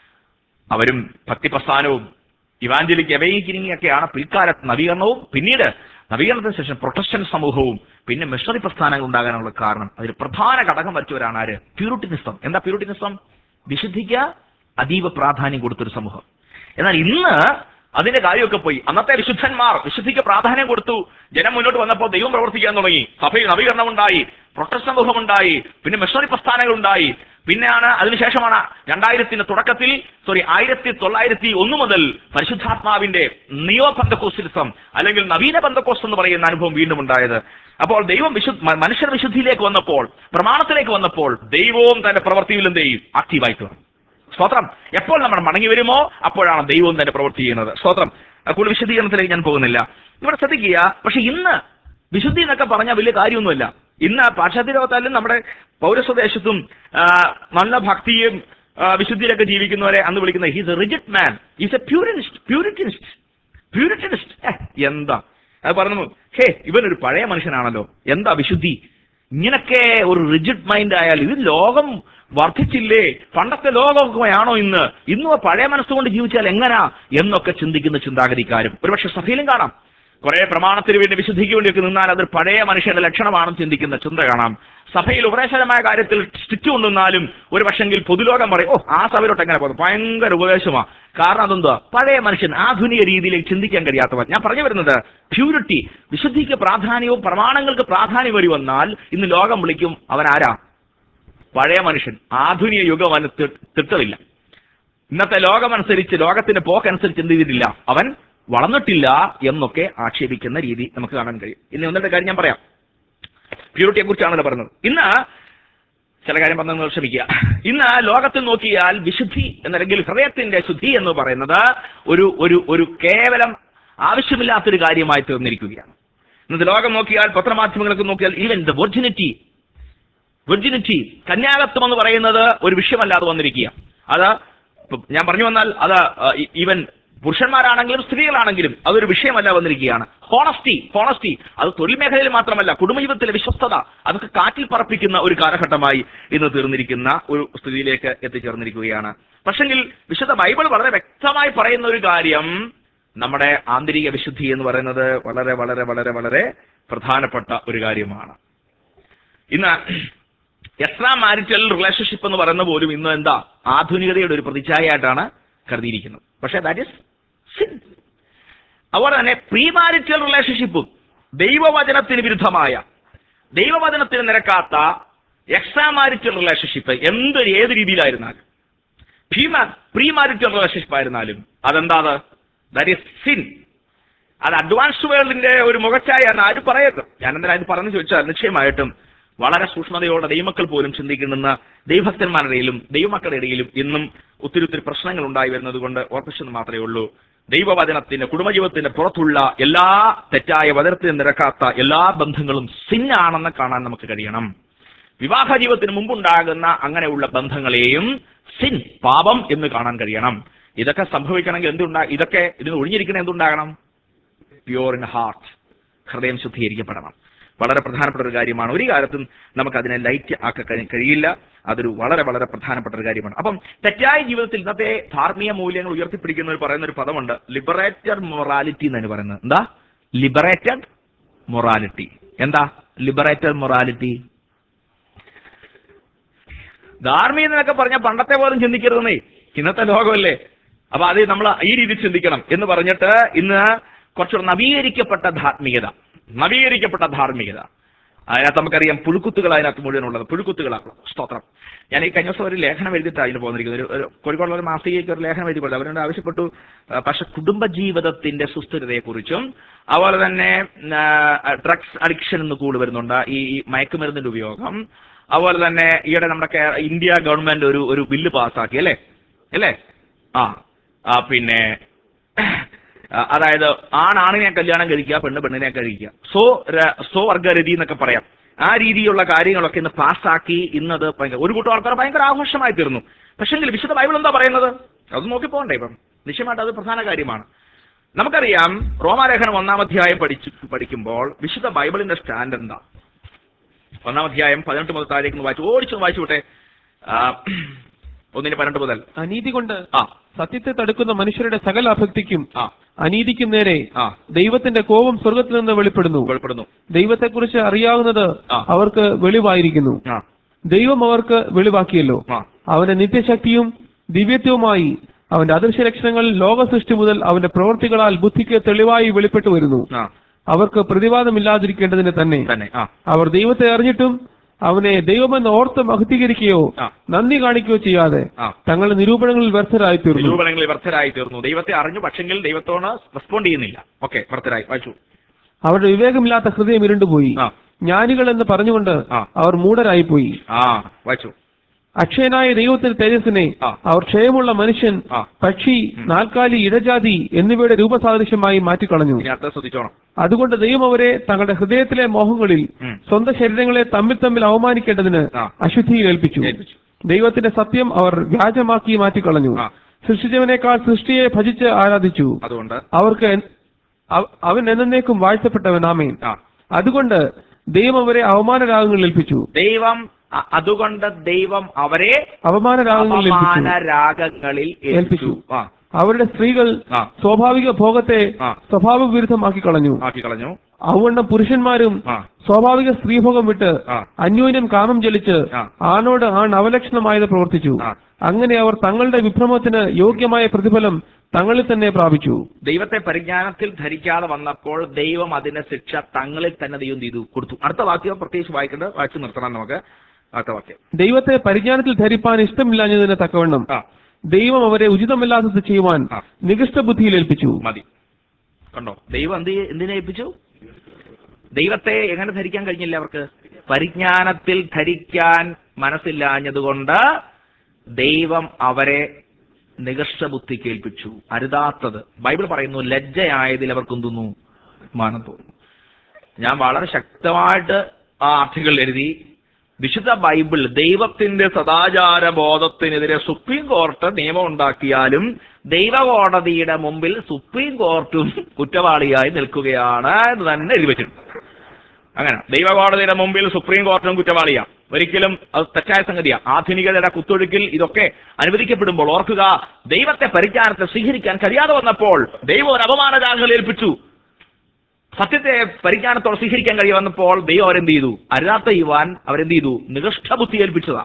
അവരും ഭക്തി പ്രസ്ഥാനവും ഇവാഞ്ചലിക് എവൈക്കിനിങ് ഒക്കെയാണ് പിൽക്കാലത്ത് നവീകരണവും പിന്നീട് നവീകരണത്തിന് ശേഷം പ്രൊട്ടസ്റ്റന്റ് സമൂഹവും പിന്നെ മിഷണറി പ്രസ്ഥാനങ്ങൾ ഉണ്ടാകാനുള്ള കാരണം അതിൽ പ്രധാന ഘടകം വരച്ചവരാണ് ആര് പ്യൂരിറ്റിനിസം എന്താ പ്യൂരിറ്റിനിസം വിശുദ്ധിക്ക് അതീവ പ്രാധാന്യം കൊടുത്തൊരു സമൂഹം എന്നാൽ ഇന്ന് അതിന്റെ കാര്യമൊക്കെ പോയി അന്നത്തെ വിശുദ്ധന്മാർ വിശുദ്ധിക്ക് പ്രാധാന്യം കൊടുത്തു ജനം മുന്നോട്ട് വന്നപ്പോൾ ദൈവം പ്രവർത്തിക്കാൻ തുടങ്ങി സഭയിൽ നവീകരണം ഉണ്ടായി പ്രൊട്ടസ്റ്റ് സമൂഹം ഉണ്ടായി പിന്നെ മിഷണറി പ്രസ്ഥാനങ്ങൾ ഉണ്ടായി പിന്നെയാണ് അതിനുശേഷമാണ് രണ്ടായിരത്തിന്റെ തുടക്കത്തിൽ സോറി ആയിരത്തി തൊള്ളായിരത്തി ഒന്ന് മുതൽ പരിശുദ്ധാത്മാവിന്റെ നിയോ പന്തക്കോസ്റ്റിസം അല്ലെങ്കിൽ നവീന പന്തക്കോസ് എന്ന് പറയുന്ന അനുഭവം വീണ്ടും ഉണ്ടായത് അപ്പോൾ ദൈവം വിശു മ- മനുഷ്യർ വിശുദ്ധിയിലേക്ക് വന്നപ്പോൾ പ്രമാണത്തിലേക്ക് വന്നപ്പോൾ ദൈവവും തന്റെ പ്രവൃത്തിയിലും ദൈവം ആക്റ്റീവായി തീർന്നു സ്തോത്രം എപ്പോൾ നമ്മൾ മടങ്ങി വരുമോ അപ്പോഴാണ് ദൈവം തന്നെ പ്രവൃത്തി ചെയ്യുന്നത് സ്തോത്രം ആ, കൂടുതൽ വിശദീകരണത്തിലേക്ക് ഞാൻ പോകുന്നില്ല ഇവിടെ ശ്രദ്ധിക്കുക പക്ഷെ ഇന്ന് വിശുദ്ധി എന്നൊക്കെ പറഞ്ഞാൽ വലിയ കാര്യമൊന്നുമില്ല ഇന്ന് പാശ്ചാത്യ ലോകത്തായാലും നമ്മുടെ പൗരസ്വദേശത്തും ആ, നല്ല ഭക്തിയും ആ, വിശുദ്ധിയിലൊക്കെ ജീവിക്കുന്നവരെ അന്ന് വിളിക്കുന്നത് he's a rigid man is a puritanist puritanist puritanist എന്താ അത് പറഞ്ഞു ഹേ ഇവനൊരു പഴയ മനുഷ്യനാണല്ലോ എന്താ വിശുദ്ധി ഇങ്ങനൊക്കെ ഒരു റിജിഡ് മൈൻഡ് ആയാൽ ഇത് ലോകം വർദ്ധിച്ചില്ലേ പണ്ടത്തെ ലോകമൊക്കെയാണോ ഇന്ന് ഇന്നും ആ പഴയ മനസ്സുകൊണ്ട് ജീവിച്ചാൽ എങ്ങനാ എന്നൊക്കെ ചിന്തിക്കുന്ന ചിന്താഗതിക്കാരും ഒരുപക്ഷെ സഭയിലും കാണാം കുറെ പ്രമാണത്തിന് വേണ്ടി വിശുദ്ധിക്ക് വേണ്ടിയൊക്കെ നിന്നാൽ അതൊരു പഴയ മനുഷ്യന്റെ ലക്ഷണമാണെന്ന് ചിന്തിക്കുന്ന ചിന്ത കാണാം സഭയിൽ ഉപദേശപരമായ കാര്യത്തിൽ സ്റ്റിച്ച് കൊണ്ടുവന്നാലും ഒരു പക്ഷെങ്കിൽ പൊതുലോകം പറയും ഓ ആ സഭയിലോട്ട് എങ്ങനെ പോകുന്നു ഭയങ്കര ഉപദേശമാ കാരണം അതെന്താ പഴയ മനുഷ്യൻ ആധുനിക രീതിയിലേക്ക് ചിന്തിക്കാൻ കഴിയാത്തവർ ഞാൻ പറഞ്ഞു വരുന്നത് പ്യൂരിറ്റി വിശുദ്ധിക്ക് പ്രാധാന്യവും പ്രമാണങ്ങൾക്ക് പ്രാധാന്യം വരി വന്നാൽ ഇന്ന് ലോകം വിളിക്കും അവൻ ആരാ പഴയ മനുഷ്യൻ ആധുനിക യുഗം അവന് തി- തിട്ടമില്ല ഇന്നത്തെ ലോകമനുസരിച്ച് ലോകത്തിന്റെ പോക്കനുസരിച്ച് എന്ത് ചെയ്തിട്ടില്ല അവൻ വളർന്നിട്ടില്ല എന്നൊക്കെ ആക്ഷേപിക്കുന്ന രീതി നമുക്ക് കാണാൻ കഴിയും ഇനി ഒന്നിന്റെ കാര്യം ഞാൻ പറയാം പ്യൂരിറ്റിയെ കുറിച്ചാണല്ലോ പറഞ്ഞത് ഇന്ന് ചില കാര്യം പറഞ്ഞു ക്ഷമിക്കുക ഇന്ന് ലോകത്തിൽ നോക്കിയാൽ വിശുദ്ധി എന്നല്ലെങ്കിൽ ഹൃദയത്തിന്റെ ശുദ്ധി എന്ന് പറയുന്നത് ഒരു ഒരു ഒരു കേവലം ആവശ്യമില്ലാത്തൊരു കാര്യമായി തീർന്നിരിക്കുകയാണ് ഇന്നത്തെ ലോകം നോക്കിയാൽ പത്രമാധ്യമങ്ങളൊക്കെ നോക്കിയാൽ ഈവൻ ദ വെർജിനിറ്റി വെർജിനിറ്റി കന്യാകത്വം എന്ന് പറയുന്നത് ഒരു വിഷയമല്ലാതെ വന്നിരിക്കുക അത് ഇപ്പൊ ഞാൻ പറഞ്ഞു വന്നാൽ അത് ഈവൻ പുരുഷന്മാരാണെങ്കിലും സ്ത്രീകളാണെങ്കിലും അതൊരു വിഷയമല്ല വന്നിരിക്കുകയാണ് ഹോണസ്റ്റി ഹോണസ്റ്റി അത് തൊഴിൽ മേഖലയിൽ മാത്രമല്ല കുടുംബജീവിതത്തിലെ വിശ്വസ്തത അതൊക്കെ കാറ്റിൽ പറപ്പിക്കുന്ന ഒരു കാലഘട്ടമായി ഇന്ന് തീർന്നിരിക്കുന്ന ഒരു സ്ഥിതിയിലേക്ക് എത്തിച്ചേർന്നിരിക്കുകയാണ് പക്ഷെങ്കിൽ വിശുദ്ധ ബൈബിൾ വളരെ വ്യക്തമായി പറയുന്ന ഒരു കാര്യം നമ്മുടെ ആന്തരിക വിശുദ്ധി എന്ന് പറയുന്നത് വളരെ വളരെ വളരെ വളരെ പ്രധാനപ്പെട്ട ഒരു കാര്യമാണ് ഇന്ന് എക്സ്ട്രാ മാരിറ്റൽ റിലേഷൻഷിപ്പ് എന്ന് പറയുന്ന പോലും ഇന്ന് എന്താ ആധുനികതയുടെ ഒരു പ്രതിച്ഛായയായിട്ടാണ് കരുതിയിരിക്കുന്നത് പക്ഷേ ദാറ്റ് ഇസ് സിൻ അതുപോലെ തന്നെ പ്രീ മാരിറ്റൽ റിലേഷൻഷിപ്പും ദൈവവചനത്തിന് വിരുദ്ധമായ ദൈവവചനത്തിന് നിരക്കാത്ത എക്സ്ട്രാ മാരിറ്റൽ റിലേഷൻഷിപ്പ് എന്ത് ഏത് രീതിയിലായിരുന്നാലും പ്രീ മാരിറ്റൽ റിലേഷൻഷിപ്പ് ആയിരുന്നാലും അതെന്താ ദാറ്റ് ഇസ് സിൻ അത് അഡ്വാൻസ്ഡ് വേൾഡിന്റെ ഒരു മുഖച്ഛായാണ് ആരും പറയരുത് ഞാൻ എന്തിനാ ഇത് പറഞ്ഞു ചോദിച്ചാൽ നിശ്ചയമായിട്ടും വളരെ സൂക്ഷ്മതയോടെ ദൈവമക്കൾ പോലും ചിന്തിക്കുന്ന ദൈവഭക്തന്മാരുടെ ഇടയിലും ദൈവമക്കളുടെ ഇടയിലും ഇന്നും ഒത്തിരി ഒത്തിരി പ്രശ്നങ്ങൾ ഉണ്ടായി വരുന്നത് കൊണ്ട് ഓർപ്പിച്ചെന്ന് മാത്രമേ ഉള്ളൂ ദൈവവചനത്തിന്റെ കുടുംബജീവിതത്തിന്റെ പുറത്തുള്ള എല്ലാ തെറ്റായ വചനത്തിന് നിരക്കാത്ത എല്ലാ ബന്ധങ്ങളും സിന്നാണെന്ന് കാണാൻ നമുക്ക് കഴിയണം വിവാഹ ജീവിതത്തിന് മുമ്പുണ്ടാകുന്ന അങ്ങനെയുള്ള ബന്ധങ്ങളെയും സിൻ പാപം എന്ന് കാണാൻ കഴിയണം ഇതൊക്കെ സംഭവിക്കണമെങ്കിൽ എന്തുണ്ടാ ഇതൊക്കെ ഇതിന് ഒഴിഞ്ഞിരിക്കണ എന്തുണ്ടാകണം പ്യൂർ ഇൻ ഹാർട്ട് ഹൃദയം ശുദ്ധീകരിക്കപ്പെടണം വളരെ പ്രധാനപ്പെട്ട ഒരു കാര്യമാണ് ഒരു കാലത്തും നമുക്ക് അതിനെ ലൈറ്റ് ആക്കാൻ കഴി- കഴിയില്ല അതൊരു വളരെ വളരെ പ്രധാനപ്പെട്ട ഒരു കാര്യമാണ് അപ്പം തെറ്റായ ജീവിതത്തിൽ ഇന്നത്തെ ധാർമ്മിക മൂല്യങ്ങൾ ഉയർത്തിപ്പിടിക്കുന്ന ഒരു പറയുന്ന ഒരു പദമുണ്ട് ലിബറേറ്റഡ് മൊറാലിറ്റി എന്നാണ് പറയുന്നത് എന്താ ലിബറേറ്റഡ് മൊറാലിറ്റി എന്താ ലിബറേറ്റഡ് മൊറാലിറ്റി ധാർമ്മികത എന്നൊക്കെ പറഞ്ഞാൽ പണ്ടത്തെ പോലും ചിന്തിക്കരുതെന്നേ ഇന്നത്തെ ലോകമല്ലേ അപ്പൊ അത് നമ്മൾ ഈ രീതിയിൽ ചിന്തിക്കണം എന്ന് പറഞ്ഞിട്ട് ഇന്ന് കുറച്ചുകൂടെ നവീകരിക്കപ്പെട്ട ധാർമ്മികത നവീകരിക്കപ്പെട്ട ധാർമ്മികത അതിനകത്ത് നമുക്കറിയാം പുഴുക്കുത്തുകൾ അതിനകത്ത് മുഴുവനുള്ളത് പുഴുക്കുത്തുകളാണ് സ്തോത്രം ഞാൻ ഈ കഴിഞ്ഞ ദിവസം ഒരു ലേഖനം എഴുതിയിട്ടാണ് അതിന് പോന്നിരിക്കുന്നത് ഒരു- ഒരു കോഴിക്കോടുള്ള ഒരു മാസികയ്ക്ക് ഒരു ലേഖനം എഴുതി കൊടുത്തു അവരോട് ആവശ്യപ്പെട്ടു ആ, പക്ഷെ കുടുംബജീവിതത്തിന്റെ സുസ്ഥിരതയെക്കുറിച്ചും അതുപോലെ തന്നെ ഡ്രഗ്സ് അഡിക്ഷൻ എന്ന് കൂടി വരുന്നുണ്ട് ഈ ഈ മയക്കുമരുന്നിന്റെ ഉപയോഗം അതുപോലെ തന്നെ ഈയിടെ നമ്മുടെ കേ- ഇന്ത്യ ഗവൺമെന്റ് ഒരു ഒരു ബില്ല് പാസ്സാക്കി അല്ലേ അല്ലേ ആ ആ പിന്നെ ആ, അതായത് ആണാണിനെ കല്യാണം കഴിക്കുക പെണ്ണ് പെണ്ണിനെ കഴിക്കുക സോ ര- സോ വർഗരതി എന്നൊക്കെ പറയാം ആ രീതിയിലുള്ള കാര്യങ്ങളൊക്കെ ഇന്ന് പാസ്സാക്കി ഇന്നത് ഭയങ്കര ഒരു കൂട്ടം ആൾക്കാർ ഭയങ്കര ആഘോഷമായി തീർന്നു പക്ഷെങ്കിൽ വിശുദ്ധ ബൈബിൾ എന്താ പറയുന്നത് അത് നോക്കി പോകണ്ടേ ഇപ്പം നിശ്ചയമായിട്ട് അത് പ്രധാന കാര്യമാണ് നമുക്കറിയാം റോമാലേഖനം ഒന്നാം അധ്യായം പഠിച്ചു പഠിക്കുമ്പോൾ വിശുദ്ധ ബൈബിളിന്റെ സ്റ്റാൻഡ് എന്താ ഒന്നാം അധ്യായം പതിനെട്ട് മുതൽ താഴേക്ക് വായിച്ചു ഓടിച്ചു വായിച്ചു വിട്ടെ ആ, ഒന്നിന് പതിനെട്ട് മുതൽ അനീതി കൊണ്ട് ആ സത്യത്തെ തടുക്കുന്ന മനുഷ്യരുടെ സകല അഭക്തിക്കും ആ അനീതിക്കും നേരെ ആ ദൈവത്തിന്റെ കോപം സ്വർഗത്തിൽ നിന്ന് വെളിപ്പെടുന്നു വെളിപ്പെടുന്നു ദൈവത്തെക്കുറിച്ച് അറിയാവുന്നത് ആ. അവർക്ക് വെളിവായിരിക്കുന്നു ആ ദൈവം അവർക്ക് വെളിവാക്കിയല്ലോ ആ അവന്റെ നിത്യശക്തിയും ദിവ്യത്വവുമായി അവന്റെ അദൃശ്യ ലക്ഷണങ്ങൾ ലോക സൃഷ്ടി മുതൽ അവന്റെ പ്രവൃത്തികളാൽ ബുദ്ധിക്ക് തെളിവായി വെളിപ്പെട്ടു വരുന്നു ആ അവർക്ക് പ്രതിവാദമില്ലാതിരിക്കേണ്ടതിന് തന്നെ തന്നെ ആ അവർ ദൈവത്തെ അറിഞ്ഞിട്ടും അവനെ ദൈവമെന്ന് ഓർത്ത് മഹത്വീകരിക്കുകയോ ആ. നന്ദി കാണിക്കുകയോ ചെയ്യാതെ ആ തങ്ങളുടെ നിരൂപണങ്ങളിൽ വ്യർത്ഥരായി തീർന്നു നിരൂപണങ്ങളിൽ വ്യർത്ഥരായി തീർന്നു ദൈവത്തെ അറിഞ്ഞു പക്ഷെങ്കിൽ ദൈവത്തോട് റെസ്പോണ്ട് ചെയ്യുന്നില്ല ഓക്കെ വ്യർത്ഥരായി വായിച്ചു അവരുടെ വിവേകമില്ലാത്ത ഹൃദയം ഇരുണ്ടുപോയി ആ ജ്ഞാനികൾ എന്ന് പറഞ്ഞുകൊണ്ട് ആ. അവർ മൂഢരായിപ്പോയി ആ വായിച്ചു അക്ഷയനായ ദൈവത്തിന്റെ തേജസ്സിനെ ആ. അവർ ക്ഷയമുള്ള മനുഷ്യൻ ആ. പക്ഷി നാൽക്കാലി ഇടജാതി എന്നിവയുടെ രൂപസാദൃശ്യമായി മാറ്റിക്കളഞ്ഞു ഇനി അടുത്ത ശ്രദ്ധിച്ചോണം അതുകൊണ്ട് ദൈവം അവരെ തങ്ങളുടെ ഹൃദയത്തിലെ മോഹങ്ങളിൽ ഉം. സ്വന്തം ശരീരങ്ങളെ തമ്മിൽ തമ്മിൽ അവമാനിക്കേണ്ടതിന് ആ. അശുദ്ധിയിൽ ഏൽപ്പിച്ചു ഏൽപ്പിച്ചു. ദൈവത്തിന്റെ സത്യം അവർ വ്യാജമാക്കി മാറ്റിക്കളഞ്ഞു ആ. സൃഷ്ടിച്ചവനേക്കാൾ സൃഷ്ടിയെ ഭജിച്ച് ആരാധിച്ചു അതുകൊണ്ട് അവർക്ക് എൻ- അവ- അവൻ എന്നേക്കും വാഴ്ത്തപ്പെട്ടവൻ ആമേൻ ആ അതുകൊണ്ട് ദൈവം അവരെ അവമാന രാഗങ്ങളിൽ ഏൽപ്പിച്ചു ദൈവം അ- അതുകൊണ്ട് ദൈവം അവരെ അവമാന രാഗങ്ങളിൽ അപമാന ഏൽപ്പിച്ചു രാഗങ്ങളിൽ ഏൽപ്പിച്ചു ഏൽപ്പിച്ചു. ആ അവരുടെ സ്ത്രീകൾ ആ. സ്വാഭാവിക ഭോഗത്തെ ആ. സ്വഭാവ വിരുദ്ധമാക്കി കളഞ്ഞു ആക്കി കളഞ്ഞു അതുകൊണ്ട് പുരുഷന്മാരും ആ സ്വാഭാവിക സ്ത്രീഭോഗം വിട്ട് ആ. അന്യോന്യം കാമം ജലിച്ച് ആ. ആണോട് ആൺ അവലക്ഷണമായത് പ്രവർത്തിച്ചു ആ. അങ്ങനെ അവർ തങ്ങളുടെ വിഭ്രമത്തിന് യോഗ്യമായ പ്രതിഫലം തങ്ങളിൽ തന്നെ പ്രാപിച്ചു ദൈവത്തെ പരിജ്ഞാനത്തിൽ ധരിക്കാതെ വന്നപ്പോൾ ദൈവം അതിന്റെ ശിക്ഷ തങ്ങളിൽ തന്നെ ദൈവം ചെയ്തു കൊടുത്തു അടുത്ത വാക്യം പ്രത്യേകിച്ച് വായിക്കേണ്ടത് വായിച്ചു നിർത്തണം നമുക്ക് അടുത്ത വാക്യം ദൈവത്തെ പരിജ്ഞാനത്തിൽ ധരിപ്പാൻ ഇഷ്ടമില്ലാഞ്ഞതിന് തക്കവണ്ണം ആ ദൈവം അവരെ ഉചിതമല്ലാത്തത് ചെയ്യുവാൻ ആ. നികൃഷ്ട ബുദ്ധിയിൽ ഏൽപ്പിച്ചു മതി കണ്ടോ ദൈവം എന്ത് ചെയ്യ- എന്തിനെ ഏൽപ്പിച്ചു ദൈവത്തെ എങ്ങനെ ധരിക്കാൻ കഴിഞ്ഞില്ല അവർക്ക് പരിജ്ഞാനത്തിൽ ധരിക്കാൻ മനസ്സില്ലാഞ്ഞതുകൊണ്ട് ദൈവം അവരെ നികർഷ ബുദ്ധി കേൾപ്പിച്ചു അരുതാത്തത് ബൈബിൾ പറയുന്നു ലജ്ജയായതിൽ അവർക്ക് എന്തുന്നു മാനം തോന്നുന്നു ഞാൻ വളരെ ശക്തമായിട്ട് ആ ആർട്ടിക്കിൾ എഴുതി വിശുദ്ധ ബൈബിൾ ദൈവത്തിന്റെ സദാചാര ബോധത്തിനെതിരെ സുപ്രീം കോർട്ട് നിയമം ഉണ്ടാക്കിയാലും ദൈവകോടതിയുടെ മുമ്പിൽ സുപ്രീം കോർട്ടും കുറ്റവാളിയായി നിൽക്കുകയാണ് എന്ന് തന്നെ എഴുതി വെച്ചിട്ടുണ്ട് അങ്ങനെ ദൈവകോടതിയുടെ മുമ്പിൽ സുപ്രീം കോർട്ടും കുറ്റവാളിയാണ് ഒരിക്കലും അത് തെറ്റായ സംഗതിയാണ് ആധുനികതയുടെ കുത്തൊഴുക്കിൽ ഇതൊക്കെ അനുവദിക്കപ്പെടുമ്പോൾ ഓർക്കുക ദൈവത്തെ പരിജ്ഞാനത്തെ സ്വീകരിക്കാൻ കഴിയാതെ വന്നപ്പോൾ ദൈവം ഒരു അപമാനരാഗങ്ങൾ ഏൽപ്പിച്ചു സത്യത്തെ പരിജ്ഞാനത്തോടെ സ്വീകരിക്കാൻ കഴിയുമെന്നപ്പോൾ ദൈവം അവരെന്ത് ചെയ്തു അരുതാത്ത ചെയ്യുവാൻ അവരെന്ത് ചെയ്തു നികൃഷ്ട ബുദ്ധി ഏൽപ്പിച്ചതാ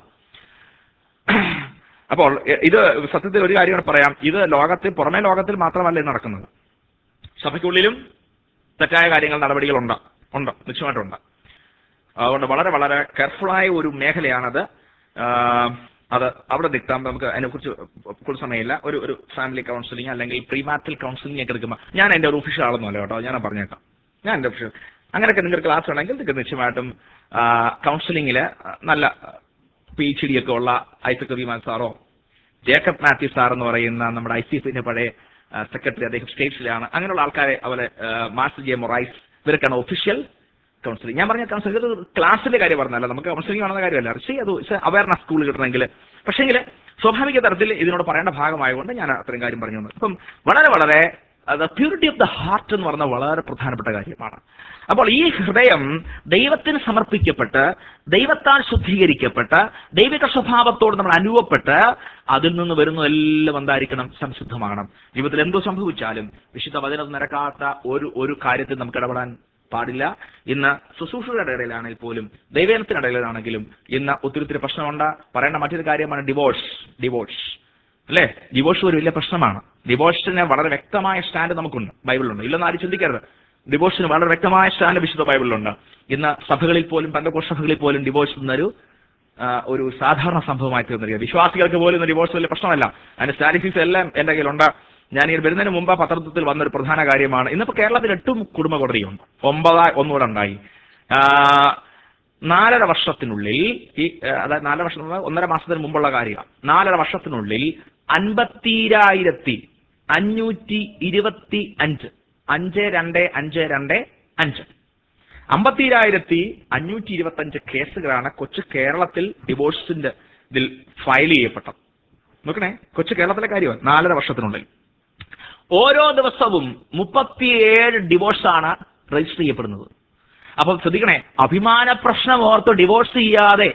അപ്പോൾ എ- ഇത് സത്യത്തിൽ ഒരു കാര്യം കൂടെ പറയാം ഇത് ലോകത്തിൽ പുറമേ ലോകത്തിൽ മാത്രമല്ല ഇത് നടക്കുന്നത് സഭയ്ക്കുള്ളിലും തെറ്റായ കാര്യങ്ങൾ നടപടികളുണ്ട് ഉണ്ട് നിശ്ചയമായിട്ടുണ്ട് അതുകൊണ്ട് വളരെ വളരെ കെയർഫുള്ളായ ഒരു മേഖലയാണത് ആ, അത് അവിടെ നിൽക്കാം നമുക്ക് അതിനെക്കുറിച്ച് കൂടുതൽ സമയമില്ല ഒരു ഒരു ഫാമിലി കൗൺസിലിംഗ് അല്ലെങ്കിൽ പ്രീമാറ്റൽ കൗൺസിലിംഗ് ഒക്കെ എടുക്കുമ്പോൾ ഞാൻ എൻ്റെ ഒരു ഒഫീഷ്യൽ ആളൊന്നും അല്ല കേട്ടോ ഞാൻ പറഞ്ഞേക്കാം ഞാൻ എൻ്റെ ഒഫീഷ്യൽ അങ്ങനെയൊക്കെ നിങ്ങൾക്ക് ക്ലാസ് ഉണ്ടെങ്കിൽ നിങ്ങൾക്ക് നിശ്ചയമായിട്ടും കൗൺസിലിങ്ങിൽ നല്ല പി എച്ച് ഡി ഒക്കെ ഉള്ള ഐസക് വിമാൻ സാറോ ജേക്കബ് മാത്യു സാർ എന്ന് പറയുന്ന നമ്മുടെ ഐ സി എഫിന്റെ പഴയ സെക്രട്ടറി അദ്ദേഹം സ്റ്റേറ്റ്സിലാണ് അങ്ങനെയുള്ള ആൾക്കാരെ അതുപോലെ മാസ്റ്റർ ജെ മൊറൈസ് ഇവരൊക്കെയാണ് ഒഫീഷ്യൽ കൗൺസിലിംഗ് ഞാൻ പറഞ്ഞ കൗൺസിലിംഗ് ഇത് ക്ലാസ്സിന്റെ കാര്യം പറഞ്ഞല്ല നമുക്ക് കൗൺസിലിംഗ് ആണെന്ന കാര്യമല്ല പക്ഷേ അത് അവയർനെസ് സ്കൂൾ കിട്ടണമെങ്കിൽ പക്ഷേങ്കിൽ സ്വാഭാവിക തരത്തിൽ ഇതിനോട് പറയേണ്ട ഭാഗമായതുകൊണ്ട് ഞാൻ അത്രയും കാര്യം പറഞ്ഞു തന്നു അപ്പം വളരെ വളരെ the purity of the heart എന്ന് പറഞ്ഞ വളരെ പ്രധാനപ്പെട്ട കാര്യമാണ് അപ്പോൾ ഈ ഹൃദയം ദൈവത്തിന് സമർപ്പിക്കപ്പെട്ട് ദൈവത്താൽ ശുദ്ധീകരിക്കപ്പെട്ട് ദൈവിക സ്വഭാവത്തോട് നമ്മൾ അനുഭവപ്പെട്ട് അതിൽ നിന്ന് വരുന്നതെല്ലാം എന്തായിരിക്കണം സംശുദ്ധമാകണം ജീവിതത്തിൽ എന്തോ സംഭവിച്ചാലും വിശുദ്ധ വചനം നിരക്കാത്ത ഒരു ഒരു കാര്യത്തിൽ നമുക്ക് ഇടപെടാൻ പാടില്ല ഇന്ന് ശുശ്രൂഷകളുടെ ഇടയിലാണെങ്കിൽ പോലും ദൈവത്തിനിടയിലാണെങ്കിലും ഇന്ന് ഒത്തിരി ഒത്തിരി പ്രശ്നമുണ്ട് പറയേണ്ട മറ്റൊരു കാര്യമാണ് ഡിവോഴ്സ് ഡിവോഴ്സ് അല്ലേ ഡിവോഴ്സ് ഒരു വലിയ പ്രശ്നമാണ് ഡിവോഴ്സിന് വളരെ വ്യക്തമായ സ്റ്റാൻഡ് നമുക്കുണ്ട് ബൈബിളിലുണ്ട് ഇല്ലെന്ന് ആരും ചിന്തിക്കരുത് ഡിവോഴ്സിന് വളരെ വ്യക്തമായ സ്റ്റാൻഡ് വിശുദ്ധ ബൈബിളിലുണ്ട് ഇന്ന് സഭകളിൽ പോലും പന്തകോഷ സഭകളിൽ പോലും ഡിവോഴ്സ് എന്നൊരു ആ, ഒരു സാധാരണ സംഭവമായി തീർന്നിരിക്കുക വിശ്വാസികൾക്ക് പോലും ഇന്ന് ഡിവോഴ്സ് വലിയ പ്രശ്നമല്ല അതിന്റെ സ്റ്റാറ്റിസ്റ്റിക്സ് എല്ലാം എന്റെ കയ്യിലുണ്ട് ഞാൻ ഈ വരുന്നതിന് മുമ്പ് പത്രത്തിൽ വന്നൊരു പ്രധാന കാര്യമാണ് ഇന്നിപ്പോ കേരളത്തിൽ എട്ടും കുടുംബ കോടതിയുണ്ട് ഒമ്പതായി ഒന്നുകൂടെ ഉണ്ടായി ആ, നാലര വർഷത്തിനുള്ളിൽ ഈ ആ, അതായത് നാലര വർഷം എന്ന് പറഞ്ഞാൽ ഒന്നര മാസത്തിന് മുമ്പുള്ള കാര്യമാണ് നാലര വർഷത്തിനുള്ളിൽ അൻപത്തിരായിരത്തി അഞ്ഞൂറ്റി ഇരുപത്തി അഞ്ച് അഞ്ച് രണ്ട് അഞ്ച് രണ്ട് അഞ്ച് അമ്പത്തിരായിരത്തി അഞ്ഞൂറ്റി ഇരുപത്തി അഞ്ച് കേസുകളാണ് കൊച്ചു കേരളത്തിൽ ഡിവോഴ്സിന്റെ ഇതിൽ ഫയൽ ചെയ്യപ്പെട്ടത് നോക്കണേ കൊച്ചു കേരളത്തിലെ കാര്യമാണ് നാലര വർഷത്തിനുള്ളിൽ ഓരോ ദിവസവും മുപ്പത്തിയേഴ് ഡിവോഴ്സാണ് രജിസ്റ്റർ ചെയ്യപ്പെടുന്നത് അപ്പം ശ്രദ്ധിക്കണേ അഭിമാന പ്രശ്നം ഓർത്ത് ഡിവോഴ്സ് ചെയ്യാതെ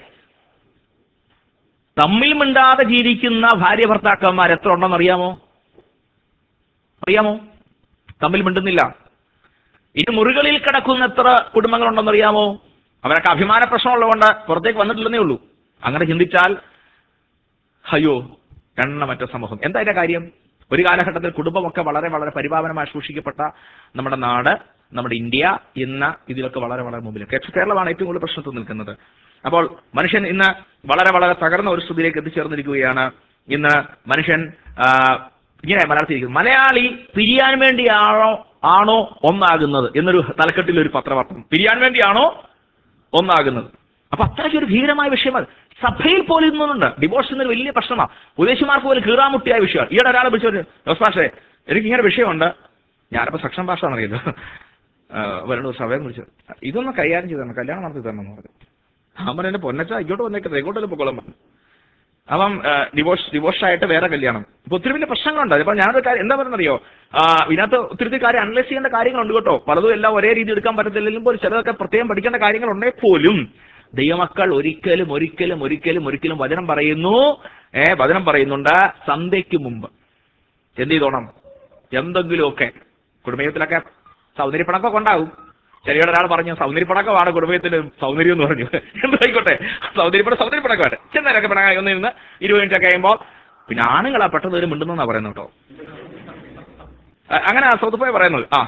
തമ്മിൽ മിണ്ടാതെ ജീവിക്കുന്ന ഭാര്യ ഭർത്താക്കന്മാർ എത്ര ഉണ്ടെന്ന് അറിയാമോ അറിയാമോ തമ്മിൽ മിണ്ടുന്നില്ല ഇനി മുറികളിൽ കിടക്കുന്ന എത്ര കുടുംബങ്ങളുണ്ടെന്ന് അറിയാമോ അവരൊക്കെ അഭിമാന പ്രശ്നമുള്ളതുകൊണ്ട് പുറത്തേക്ക് വന്നിട്ടില്ലെന്നേ ഉള്ളൂ അങ്ങനെ ചിന്തിച്ചാൽ അയ്യോ എണ്ണമറ്റ സമൂഹം എന്താ അതിന്റെ കാര്യം ഒരു കാലഘട്ടത്തിൽ കുടുംബമൊക്കെ വളരെ വളരെ പരിപാലനമായി സൂക്ഷിക്കപ്പെട്ട നമ്മുടെ നാട് നമ്മുടെ ഇന്ത്യ ഇന്ന് ഇതിലൊക്കെ വളരെ വളരെ മുമ്പിൽ കേരളമാണ് ഏറ്റവും കൂടുതൽ പ്രശ്നത്തിൽ നിൽക്കുന്നത് അപ്പോൾ മനുഷ്യൻ ഇന്ന് വളരെ വളരെ തകർന്ന ഒരു സ്ഥിതിയിലേക്ക് എത്തിച്ചേർന്നിരിക്കുകയാണ് ഇന്ന് മനുഷ്യൻ ആ, ഇങ്ങനെ മലയാളത്തിരിക്കുന്നു മലയാളി പിരിയാൻ വേണ്ടിയാണോ ആണോ ഒന്നാകുന്നത് എന്നൊരു തലക്കെട്ടിൽ ഒരു പത്രവാർത്ത പിരിയാൻ വേണ്ടിയാണോ ഒന്നാകുന്നത് അപ്പൊ അത്രയ്ക്ക് ഒരു ഭീകരമായ വിഷയമാണ് സഭയിൽ പോലും ഇന്നുണ്ട് ഡിവോഴ്സ് എന്നൊരു വലിയ പ്രശ്നമാണ് ഉപദേശിമാർക്ക് പോലും കീറാമുട്ടിയായ വിഷയമാണ് ഈയിടെ ഒരാളെ വിളിച്ചു ജോസ് പാഷേ എനിക്ക് ഇങ്ങനെ വിഷയമുണ്ട് ഞാനിപ്പോ സക്ഷൻ ഭാഷ അറിയില്ല വരണ്ടു സഭയെ വിളിച്ചു ഇതൊന്ന് കൈകാര്യം ചെയ്തു തരണം കല്യാണം നടത്തി തരണം എന്ന് പറഞ്ഞു അവൻ എന്നെ പൊന്നച്ച ഇങ്ങോട്ട് വന്നേക്കുന്നത് ഇങ്ങോട്ടല്ലേ പൊക്കോളം പറഞ്ഞു അപ്പം ഡിവോഴ്സ് ഡിവോഴ്സ് ആയിട്ട് വേറെ കല്യാണം ഇപ്പൊ ഒത്തിരി വലിയ പ്രശ്നങ്ങളുണ്ട് അപ്പൊ ഞാനൊരു കാര്യം എന്താ പറയുന്നറിയോ ആ, ഇതിനകത്ത് ഒത്തിരി ഒത്തിരി കാര്യം അനലൈസ് ചെയ്യേണ്ട കാര്യങ്ങളുണ്ട് കേട്ടോ പലതും എല്ലാം ഒരേ രീതി എടുക്കാൻ പറ്റത്തില്ലെങ്കിലും പോലും ചിലതൊക്കെ പ്രത്യേകം പഠിക്കേണ്ട കാര്യങ്ങളുണ്ടെങ്കിൽ പോലും ദൈവമക്കൾ ഒരിക്കലും ഒരിക്കലും ഒരിക്കലും ഒരിക്കലും വചനം പറയുന്നു ഏ വചനം പറയുന്നുണ്ട് സന്ധ്യയ്ക്ക് മുമ്പ് എന്ത് ചെയ്തോണം എന്തെങ്കിലുമൊക്കെ കുടുംബത്തിലൊക്കെ സൗന്ദര്യപ്പണക്കൊക്കെ ഉണ്ടാവും ചെറിയുടെ ഒരാൾ പറഞ്ഞു സൗന്ദര്യപ്പണക്കമാണ് കുടുംബത്തിന് സൗന്ദര്യം എന്ന് പറഞ്ഞു എന്തായിക്കോട്ടെ സൗന്ദര്യപ്പണം സൗന്ദര്യപ്പണക്കമാണ് ചെന്നേരൊക്കെ പിണങ്ങായി ഒന്നിരുന്ന് ഇരുപത് മിനിറ്റ് ഒക്കെ കഴിയുമ്പോൾ പിന്നെ ആണുങ്ങളാ പെട്ടെന്ന് ഒരു മിണ്ടുന്നാ പറയുന്നത് കേട്ടോ അ- അങ്ങനെ സൗത്തുപോയി പറയുന്നത് ആ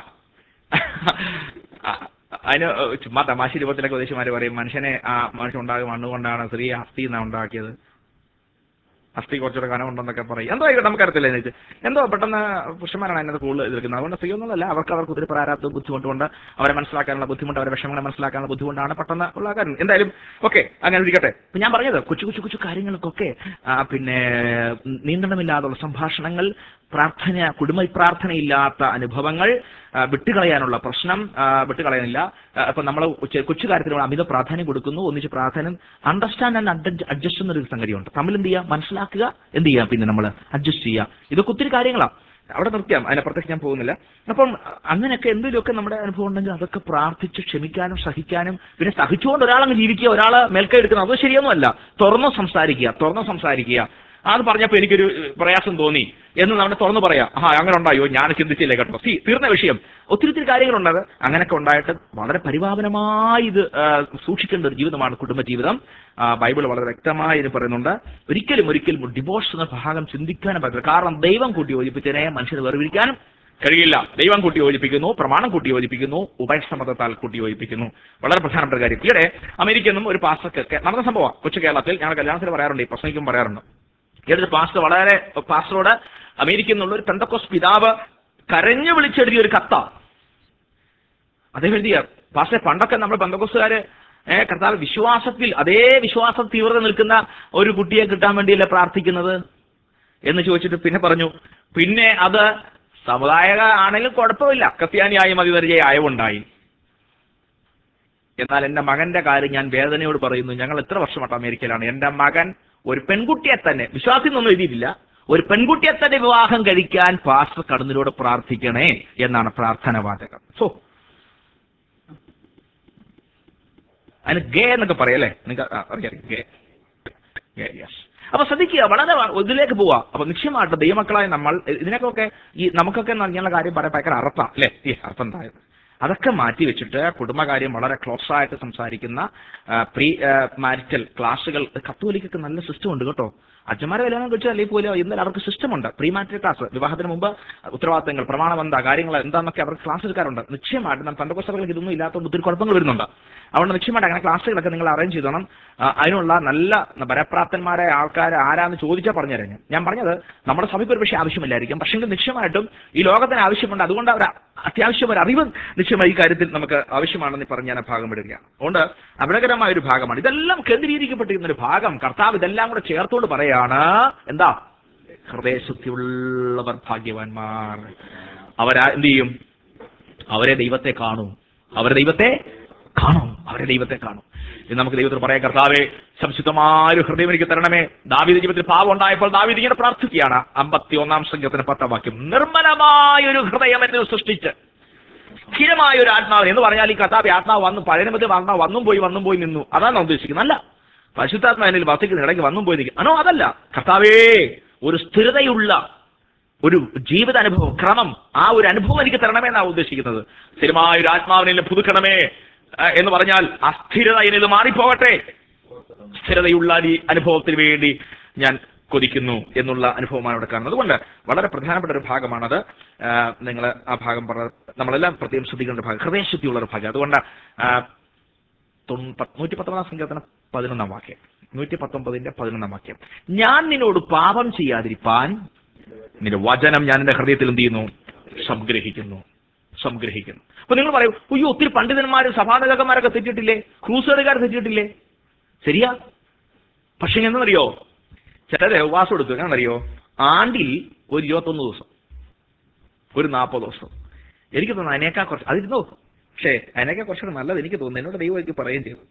ആ, അതിന് ചുമ്മാ തമാശ രൂപത്തിലൊക്കെ ഉപദേശിമാര് പറയും മനുഷ്യനെ ആ മനുഷ്യൻ ഉണ്ടാകും മണ്ണുകൊണ്ടാണ് സ്ത്രീ അസ്ഥി എന്നാണ് ഉണ്ടാക്കിയത് അസ്ഥി കുറച്ചുകൂടെ കനം ഉണ്ടെന്നൊക്കെ പറയും എന്തോ ആയിക്കോട്ടെ നമുക്കറിയത്തില്ല എന്ന് എന്തോ പെട്ടെന്ന് പുരുഷന്മാരാണ് അതിനകത്ത് കൂടുതൽ എതിർക്കുന്നത് അതുകൊണ്ട് സ്ത്രീ ഒന്നുമല്ല അവർക്ക് അവർക്ക് ഒത്തിരി പ്രാരാബ്ദം ബുദ്ധിമുട്ടുണ്ട് അവരെ മനസ്സിലാക്കാനുള്ള ബുദ്ധിമുട്ട് അവരെ വിഷമങ്ങളെ മനസ്സിലാക്കാനുള്ള ബുദ്ധിമുട്ടാണ് പെട്ടെന്ന് ഉള്ള കാര്യം എന്തായാലും ഓക്കെ അങ്ങനെ ഇരിക്കട്ടെ ഇപ്പൊ ഞാൻ പറഞ്ഞത് കൊച്ചു കൊച്ചു കൊച്ചു കാര്യങ്ങൾക്കൊക്കെ ആ, പിന്നെ നിയന്ത്രണമില്ലാതുള്ള സംഭാഷണങ്ങൾ പ്രാർത്ഥന കുടുംബ പ്രാർത്ഥനയില്ലാത്ത അനുഭവങ്ങൾ ആ, വിട്ടുകളയാനുള്ള പ്രശ്നം ആ, വിട്ടുകളയാനില്ല ആ, അപ്പൊ നമ്മൾ കൊച്ചു കാര്യത്തിന് അമിത പ്രാധാന്യം കൊടുക്കുന്നു ഒന്നിച്ച് പ്രാധാന്യം അണ്ടർസ്റ്റാൻഡ് ആൻഡ് അഡ്ജസ്റ്റ് എന്നൊരു സംഗതിയുണ്ട് തമ്മിൽ എന്ത് ചെയ്യുക മനസ്സിലാക്കുക എന്ത് ചെയ്യുക പിന്നെ നമ്മൾ അഡ്ജസ്റ്റ് ചെയ്യുക ഇതൊക്കെ ഒത്തിരി കാര്യങ്ങളാണ് അവിടെ നിർത്തിയാം അതിനപ്പുറത്തേക്ക് ഞാൻ പോകുന്നില്ല അപ്പം അങ്ങനെയൊക്കെ എന്തെങ്കിലുമൊക്കെ നമ്മുടെ അനുഭവം ഉണ്ടെങ്കിൽ അതൊക്കെ പ്രാർത്ഥിച്ച് ക്ഷമിക്കാനും സഹിക്കാനും പിന്നെ സഹിച്ചുകൊണ്ട് ഒരാളങ്ങ് ജീവിക്കുക ഒരാൾ മേൽക്കൈ എടുക്കുന്നത് അത് ശരിയൊന്നുമല്ല തുറന്നു സംസാരിക്കുക തുറന്നു സംസാരിക്കുക അത് പറഞ്ഞപ്പോൾ എനിക്കൊരു ഏഹ്, പ്രയാസം തോന്നി എന്ന് നമ്മൾ തുറന്നു പറയാം ആ അങ്ങനെ ഉണ്ടായോ ഞാൻ ചിന്തിച്ചില്ല കേട്ടോ സി തീർന്ന വിഷയം ഒത്തിരി ഒത്തിരി കാര്യങ്ങളുണ്ട് അത് അങ്ങനെയൊക്കെ ഉണ്ടായിട്ട് വളരെ പരിപാലനമായി ഇത് ആ, സൂക്ഷിക്കേണ്ട ഒരു ജീവിതമാണ് കുടുംബജീവിതം ആ, ബൈബിൾ വളരെ വ്യക്തമായി ഇത് പറയുന്നുണ്ട് ഒരിക്കലും ഒരിക്കലും ഡിവോഴ്സ് എന്ന ഭാഗം ചിന്തിക്കാനും പറ്റില്ല കാരണം ദൈവം കൂട്ടി യോജിപ്പിച്ചതിനെ മനുഷ്യന് വേർതിരിക്കാനും കഴിയില്ല ദൈവം കൂട്ടി യോജിപ്പിക്കുന്നു പ്രമാണം കൂട്ടി യോജിപ്പിക്കുന്നു ഉഭയസമ്മതത്താൽ കൂട്ടി യോജിപ്പിക്കുന്നു വളരെ പ്രധാനപ്പെട്ട കാര്യം ഈയിടെ അമേരിക്കയിൽ നിന്നും ഒരു പാസ്റ്റർക്ക് നടന്ന സംഭവം കൊച്ചു കേരളത്തിൽ ഞങ്ങൾ കല്യാണത്തിന് പറയാറുണ്ട് ഈ പ്രസംഗിക്കും പറയാറുണ്ട് ഈയിടെ ഒരു പാസ്റ്റർ വളരെ പാസ്റ്ററോട് അമേരിക്കയിൽ നിന്നുള്ള ഒരു പെന്തക്കോസ് പിതാവ് കരഞ്ഞു വിളിച്ചെഴുതിയ ഒരു കത്ത അദ്ദേഹം എഴുതിയ പാസ്റ്റർ പണ്ടൊക്കെ നമ്മൾ പെന്തക്കോസുകാര് ഏഹ് കർത്താവ് വിശ്വാസത്തിൽ അതേ വിശ്വാസം തീവ്രത നിൽക്കുന്ന ഒരു കുട്ടിയെ കിട്ടാൻ വേണ്ടിയല്ലേ പ്രാർത്ഥിക്കുന്നത് എന്ന് ചോദിച്ചിട്ട് പിന്നെ പറഞ്ഞു പിന്നെ അത് സമുദായക ആണെങ്കിലും കുഴപ്പമില്ല ക്രിസ്ത്യാനിയായ മതി വരികയെ അയവുണ്ടായി എന്നാൽ എന്റെ മകന്റെ കാര്യം ഞാൻ വേദനയോട് പറയുന്നു ഞങ്ങൾ എത്ര വർഷമായിട്ട് അമേരിക്കയിലാണ് എന്റെ മകൻ ഒരു പെൺകുട്ടിയെ തന്നെ വിശ്വാസത്തിൽ നിന്നൊന്നും എഴുതിയിട്ടില്ല ഒരു പെൺകുട്ടിയെ തന്നെ വിവാഹം കഴിക്കാൻ പാസ്റ്റർ കടന്നിലൂടെ പ്രാർത്ഥിക്കണേ എന്നാണ് പ്രാർത്ഥന വാചകം സോ അതിന് ഗേ എന്നൊക്കെ പറയല്ലേ നിങ്ങൾക്ക് അറിയാം ഗേ ഗേ യെസ് അപ്പൊ ശ്രദ്ധിക്കുക വളരെ വ- ഇതിലേക്ക് പോവാ അപ്പൊ നിശ്ചയമായിട്ട് ദൈവമക്കളായ നമ്മൾ ഇതിനൊക്കെ ഈ നമുക്കൊക്കെ എന്ന് പറഞ്ഞുള്ള കാര്യം പറയാൻ ഭയങ്കര അർത്ഥം അല്ലേ ഈ അർത്ഥം എന്തായത് അതൊക്കെ മാറ്റി വെച്ചിട്ട് കുടുംബകാര്യം വളരെ ക്ലോസ് ആയിട്ട് സംസാരിക്കുന്ന പ്രീ മാരിറ്റൽ ക്ലാസ്സുകൾ കത്തോലിക്കൊക്കെ നല്ല സിസ്റ്റം ഉണ്ട് കേട്ടോ അച്ഛന്മാരെ കല്യാണം കഴിച്ചാൽ അല്ലെങ്കിൽ പോലും ഇന്നലെ അവർക്ക് സിസ്റ്റം ഉണ്ട് പ്രീ മാരിറ്റൽ ക്ലാസ് വിവാഹത്തിന് മുമ്പ് ഉത്തരവാദിത്തങ്ങൾ പ്രമാണമെന്താ കാര്യങ്ങൾ എന്താന്നൊക്കെ അവർക്ക് ക്ലാസ് എടുക്കാറുണ്ട് നിശ്ചയമായിട്ട് നമ്മൾ പന്തകോസകൾക്ക് ഇതൊന്നും ഇല്ലാത്തതുകൊണ്ട് ഒത്തിരി കുഴപ്പങ്ങൾ വരുന്നുണ്ട് അതുകൊണ്ട് നിശ്ചയമായിട്ട് അങ്ങനെ ക്ലാസ്സുകളൊക്കെ നിങ്ങൾ അറേഞ്ച് ചെയ്തണം ആ, അതിനുള്ള നല്ല പരപ്രാപ്തന്മാരായ ആൾക്കാർ ആരാന്ന് ചോദിച്ചാൽ പറഞ്ഞുതരാം ഞാൻ ഞാൻ പറഞ്ഞത് നമ്മുടെ സഭയ്ക്ക് ഒരു പക്ഷേ ആവശ്യമില്ലായിരിക്കും പക്ഷേ നിശ്ചയമായിട്ടും ഈ ലോകത്തിന് ആവശ്യമുണ്ട് അതുകൊണ്ട് അവർ അത്യാവശ്യം ഒരു അറിവ് നിശ്ചയമായി ഈ കാര്യത്തിൽ നമുക്ക് ആവശ്യമാണെന്ന് പറഞ്ഞ് ഞാൻ ആ ഭാഗം വിടുകയാണ് അതുകൊണ്ട് അപകടകരമായ ഒരു ഭാഗമാണ് ഇതെല്ലാം കേന്ദ്രീകരിക്കപ്പെട്ടിരിക്കുന്ന ഒരു ഭാഗം കർത്താവ് ഇതെല്ലാം കൂടെ ചേർത്തുകൊണ്ട് പറയാണ് എന്താ ഹൃദയശുദ്ധിയുള്ളവർ ഭാഗ്യവാന്മാർ അവരാ എന്ത് ചെയ്യും അവരെ ദൈവത്തെ കാണും അവരെ ദൈവത്തെ കാണും അവരെ ദൈവത്തെ കാണും ഇത് നമുക്ക് ദൈവത്തിൽ പറയാം കർത്താവെ സംശുദ്ധമായ ഒരു ഹൃദയം എനിക്ക് തരണമേ ദാവീദ് ജീവിതത്തിൽ പാപം ഉണ്ടായപ്പോൾ ദാവീദ് ഇങ്ങനെ പ്രാർത്ഥിക്കുകയാണ് അമ്പത്തി ഒന്നാം സംഘത്തിന് പത്താം വാക്യം നിർമ്മലമായ ഒരു ഹൃദയം എന്നിൽ സൃഷ്ടിച്ച് സ്ഥിരമായ ഒരു ആത്മാവ് എന്ന് പറഞ്ഞാൽ ഈ കർത്താവ് ആത്മാവ് വന്നു പഴയ നിമിത്തം ആത്മാവ് വന്നും പോയി വന്നും പോയി നിന്നു അതാണ് ഞാൻ ഉദ്ദേശിക്കുന്നത് അല്ല പരിശുദ്ധാത്മാ എന്നിൽ വസിക്കുന്ന ഇടയ്ക്ക് വന്നും പോയി നിൽക്കും അനോ അതല്ല കർത്താവേ ഒരു സ്ഥിരതയുള്ള ഒരു ജീവിത അനുഭവം ക്രമം ആ ഒരു അനുഭവം എനിക്ക് തരണമെന്നാണ് ഉദ്ദേശിക്കുന്നത് സ്ഥിരമായ ഒരു ആത്മാവിനെ പുതുക്കണമേ ആ, എന്ന് പറഞ്ഞാൽ അസ്ഥിരത എന്നിൽ മാറിപ്പോകട്ടെ സ്ഥിരതയുള്ള ഈ അനുഭവത്തിന് വേണ്ടി ഞാൻ കൊതിക്കുന്നു എന്നുള്ള അനുഭവമാണ് ഇവിടെ കാണുന്നത് അതുകൊണ്ട് വളരെ പ്രധാനപ്പെട്ട ഒരു ഭാഗമാണത് നിങ്ങൾ ആ ഭാഗം പറഞ്ഞ നമ്മളെല്ലാം പ്രത്യേകം ശ്രദ്ധിക്കേണ്ട ഒരു ഭാഗം ഹൃദയശുദ്ധിയുള്ള ഒരു ഭാഗം അതുകൊണ്ട് ആ, തൊണ്ണൂ- പത്ത്- നൂറ്റി പത്തൊമ്പതാം സങ്കീർത്തനം പതിനൊന്നാം വാക്യം നൂറ്റി പത്തൊമ്പതിന്റെ പതിനൊന്നാം വാക്യം ഞാൻ നിന്നോട് പാപം ചെയ്യാതിരിപ്പാൻ നിന്റെ വചനം ഞാൻ എന്റെ ഹൃദയത്തിൽ എന്ത് ചെയ്യുന്നു സംഗ്രഹിക്കുന്നു സംഗ്രഹിക്കുന്നു അപ്പൊ നിങ്ങൾ പറയും അയ്യോ ഒത്തിരി പണ്ഡിതന്മാരും സഭാനേതാക്കന്മാരൊക്കെ തെറ്റിട്ടില്ലേ ക്രൂസേഡുകാർ തെറ്റിട്ടില്ലേ ശരിയാ പക്ഷെ എന്നറിയോ ചിലര് ഉപവാസം എടുത്തു എങ്ങനെന്നറിയോ ആണ്ടിൽ ഒരു ഇരുപത്തൊന്ന് ദിവസം ഒരു നാൽപ്പത് ദിവസം എനിക്ക് തോന്നുന്നു അതിനേക്കാൾ കുറച്ച് അതിരുന്നോ പക്ഷേ അതിനേക്കാൾ കുറച്ചുകൂടെ നല്ലത് എനിക്ക് തോന്നുന്നു എന്നോട് ദൈവം എനിക്ക് പറയുകയും ചെയ്തു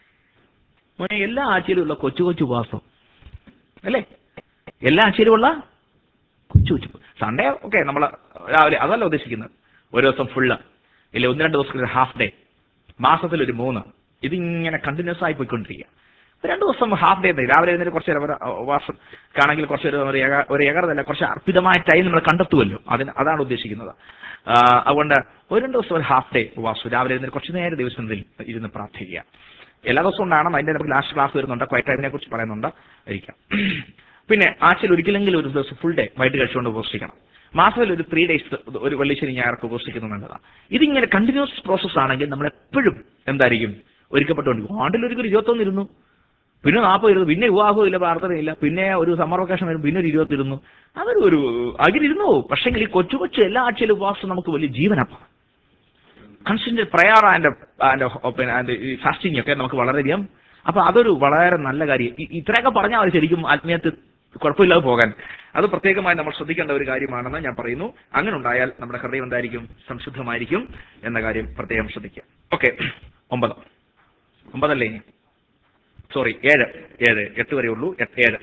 മോനെ എല്ലാ ആഴ്ചയിലും ഉള്ള കൊച്ചു കൊച്ചു ഉപവാസം അല്ലേ എല്ലാ ആഴ്ചയിലും ഉള്ള കൊച്ചു കൊച്ചു സൺഡേ ഓക്കെ നമ്മൾ രാവിലെ അതല്ല ഉദ്ദേശിക്കുന്നത് ഒരു ദിവസം ഫുള്ള് ഇല്ല ഒന്ന് രണ്ട് ദിവസം ഹാഫ് ഡേ മാസത്തിൽ ഒരു മൂന്ന് ഇതിങ്ങനെ കണ്ടിന്യൂസ് ആയി പോയിക്കൊണ്ടിരിക്കുക ഇപ്പൊ രണ്ട് ദിവസം ഹാഫ് ഡേ രാവിലെ എഴുന്നേറ്റ് കുറച്ച് നേരം ഒരു ഉപവാസം ആണെങ്കിൽ കുറച്ച് ഒരു ഒരു ഏക- ഒരു ഏകാഗ്രതല്ല കുറച്ച് അർപ്പിതമായ ടൈം നമ്മൾ കണ്ടെത്തുമല്ലോ അതിന് അതാണ് ഉദ്ദേശിക്കുന്നത് ആ, അതുകൊണ്ട് ഒരു രണ്ട് ദിവസം ഒരു ഹാഫ് ഡേ ഉപവാസം രാവിലെ എഴുന്നേറ്റ് കുറച്ച് നേരം ദിവസത്തിൽ ഇരുന്ന് പ്രാർത്ഥിക്കുക എല്ലാ ദിവസവും ഉണ്ടാകണം അതിന്റെ നമുക്ക് ലാസ്റ്റ് ക്ലാസ് വരുന്നുണ്ട് ക്വൈറ്റ് ടൈമിനെ കുറിച്ച് പറയുന്നുണ്ട് ഇരിക്കാം പിന്നെ ആഴ്ചയിൽ ഒരിക്കലെങ്കിലും ഒരു ദിവസം ഫുൾ ഡേ വൈകിട്ട് കഴിച്ചുകൊണ്ട് ഉപവസിക്കണം മാസത്തിൽ ഒരു ത്രീ ഡേയ്സ് ഒരു വെള്ളിശ്ശേരി ഞായർക്ക് ഉപവസിക്കുന്നത് നല്ലതാണ് ഇതിങ്ങനെ കണ്ടിന്യൂസ് പ്രോസസ് ആണെങ്കിൽ നമ്മൾ എപ്പോഴും എന്തായിരിക്കും ഒരുക്കപ്പെട്ടുകൊണ്ട് ആണ്ടിൽ ഒരിക്കലും ഇരുപത്തൊന്ന് ഇരുന്നു പിന്നെ നാൽപ്പത് ഇരുന്നു പിന്നെ വിവാഹവും ഇല്ല പ്രാർത്ഥനയില്ല പിന്നെ ഒരു സമ്മർ വെക്കേഷൻ വരും പിന്നെ ഒരു ഇരുപത്തിരുന്നു അതൊരു ഒരു അകിലിരുന്നു പക്ഷെങ്കിൽ ഈ കൊച്ചു കൊച്ചു എല്ലാ ആഴ്ചയിലും ഉപവാസം നമുക്ക് വലിയ ജീവനപ്പാണ് കൺസ്റ്റന്റ് പ്രയർ ആൻഡ് ആൻഡ് പിന്നെ ആൻഡ് ഈ ഫാസ്റ്റിംഗ് ഒക്കെ നമുക്ക് വളരെയധികം അപ്പൊ അതൊരു വളരെ നല്ല കാര്യം ഇ- ഇത്രയൊക്കെ പറഞ്ഞാൽ അത് ശരിക്കും ആത്മീയത്തിൽ കുഴപ്പമില്ലാതെ പോകാൻ അത് പ്രത്യേകമായി നമ്മൾ ശ്രദ്ധിക്കേണ്ട ഒരു കാര്യമാണെന്ന് ഞാൻ പറയുന്നു അങ്ങനെ ഉണ്ടായാൽ നമ്മുടെ ഹൃദയം എന്തായിരിക്കും സംശുദ്ധമായിരിക്കും എന്ന കാര്യം പ്രത്യേകം ശ്രദ്ധിക്കുക ഓക്കെ ഒമ്പത് ഒമ്പതല്ലേ ഇനി സോറി ഏഴ് ഏഴ് എട്ട് വരെ ഉള്ളൂ എട്ട് ഏഴ്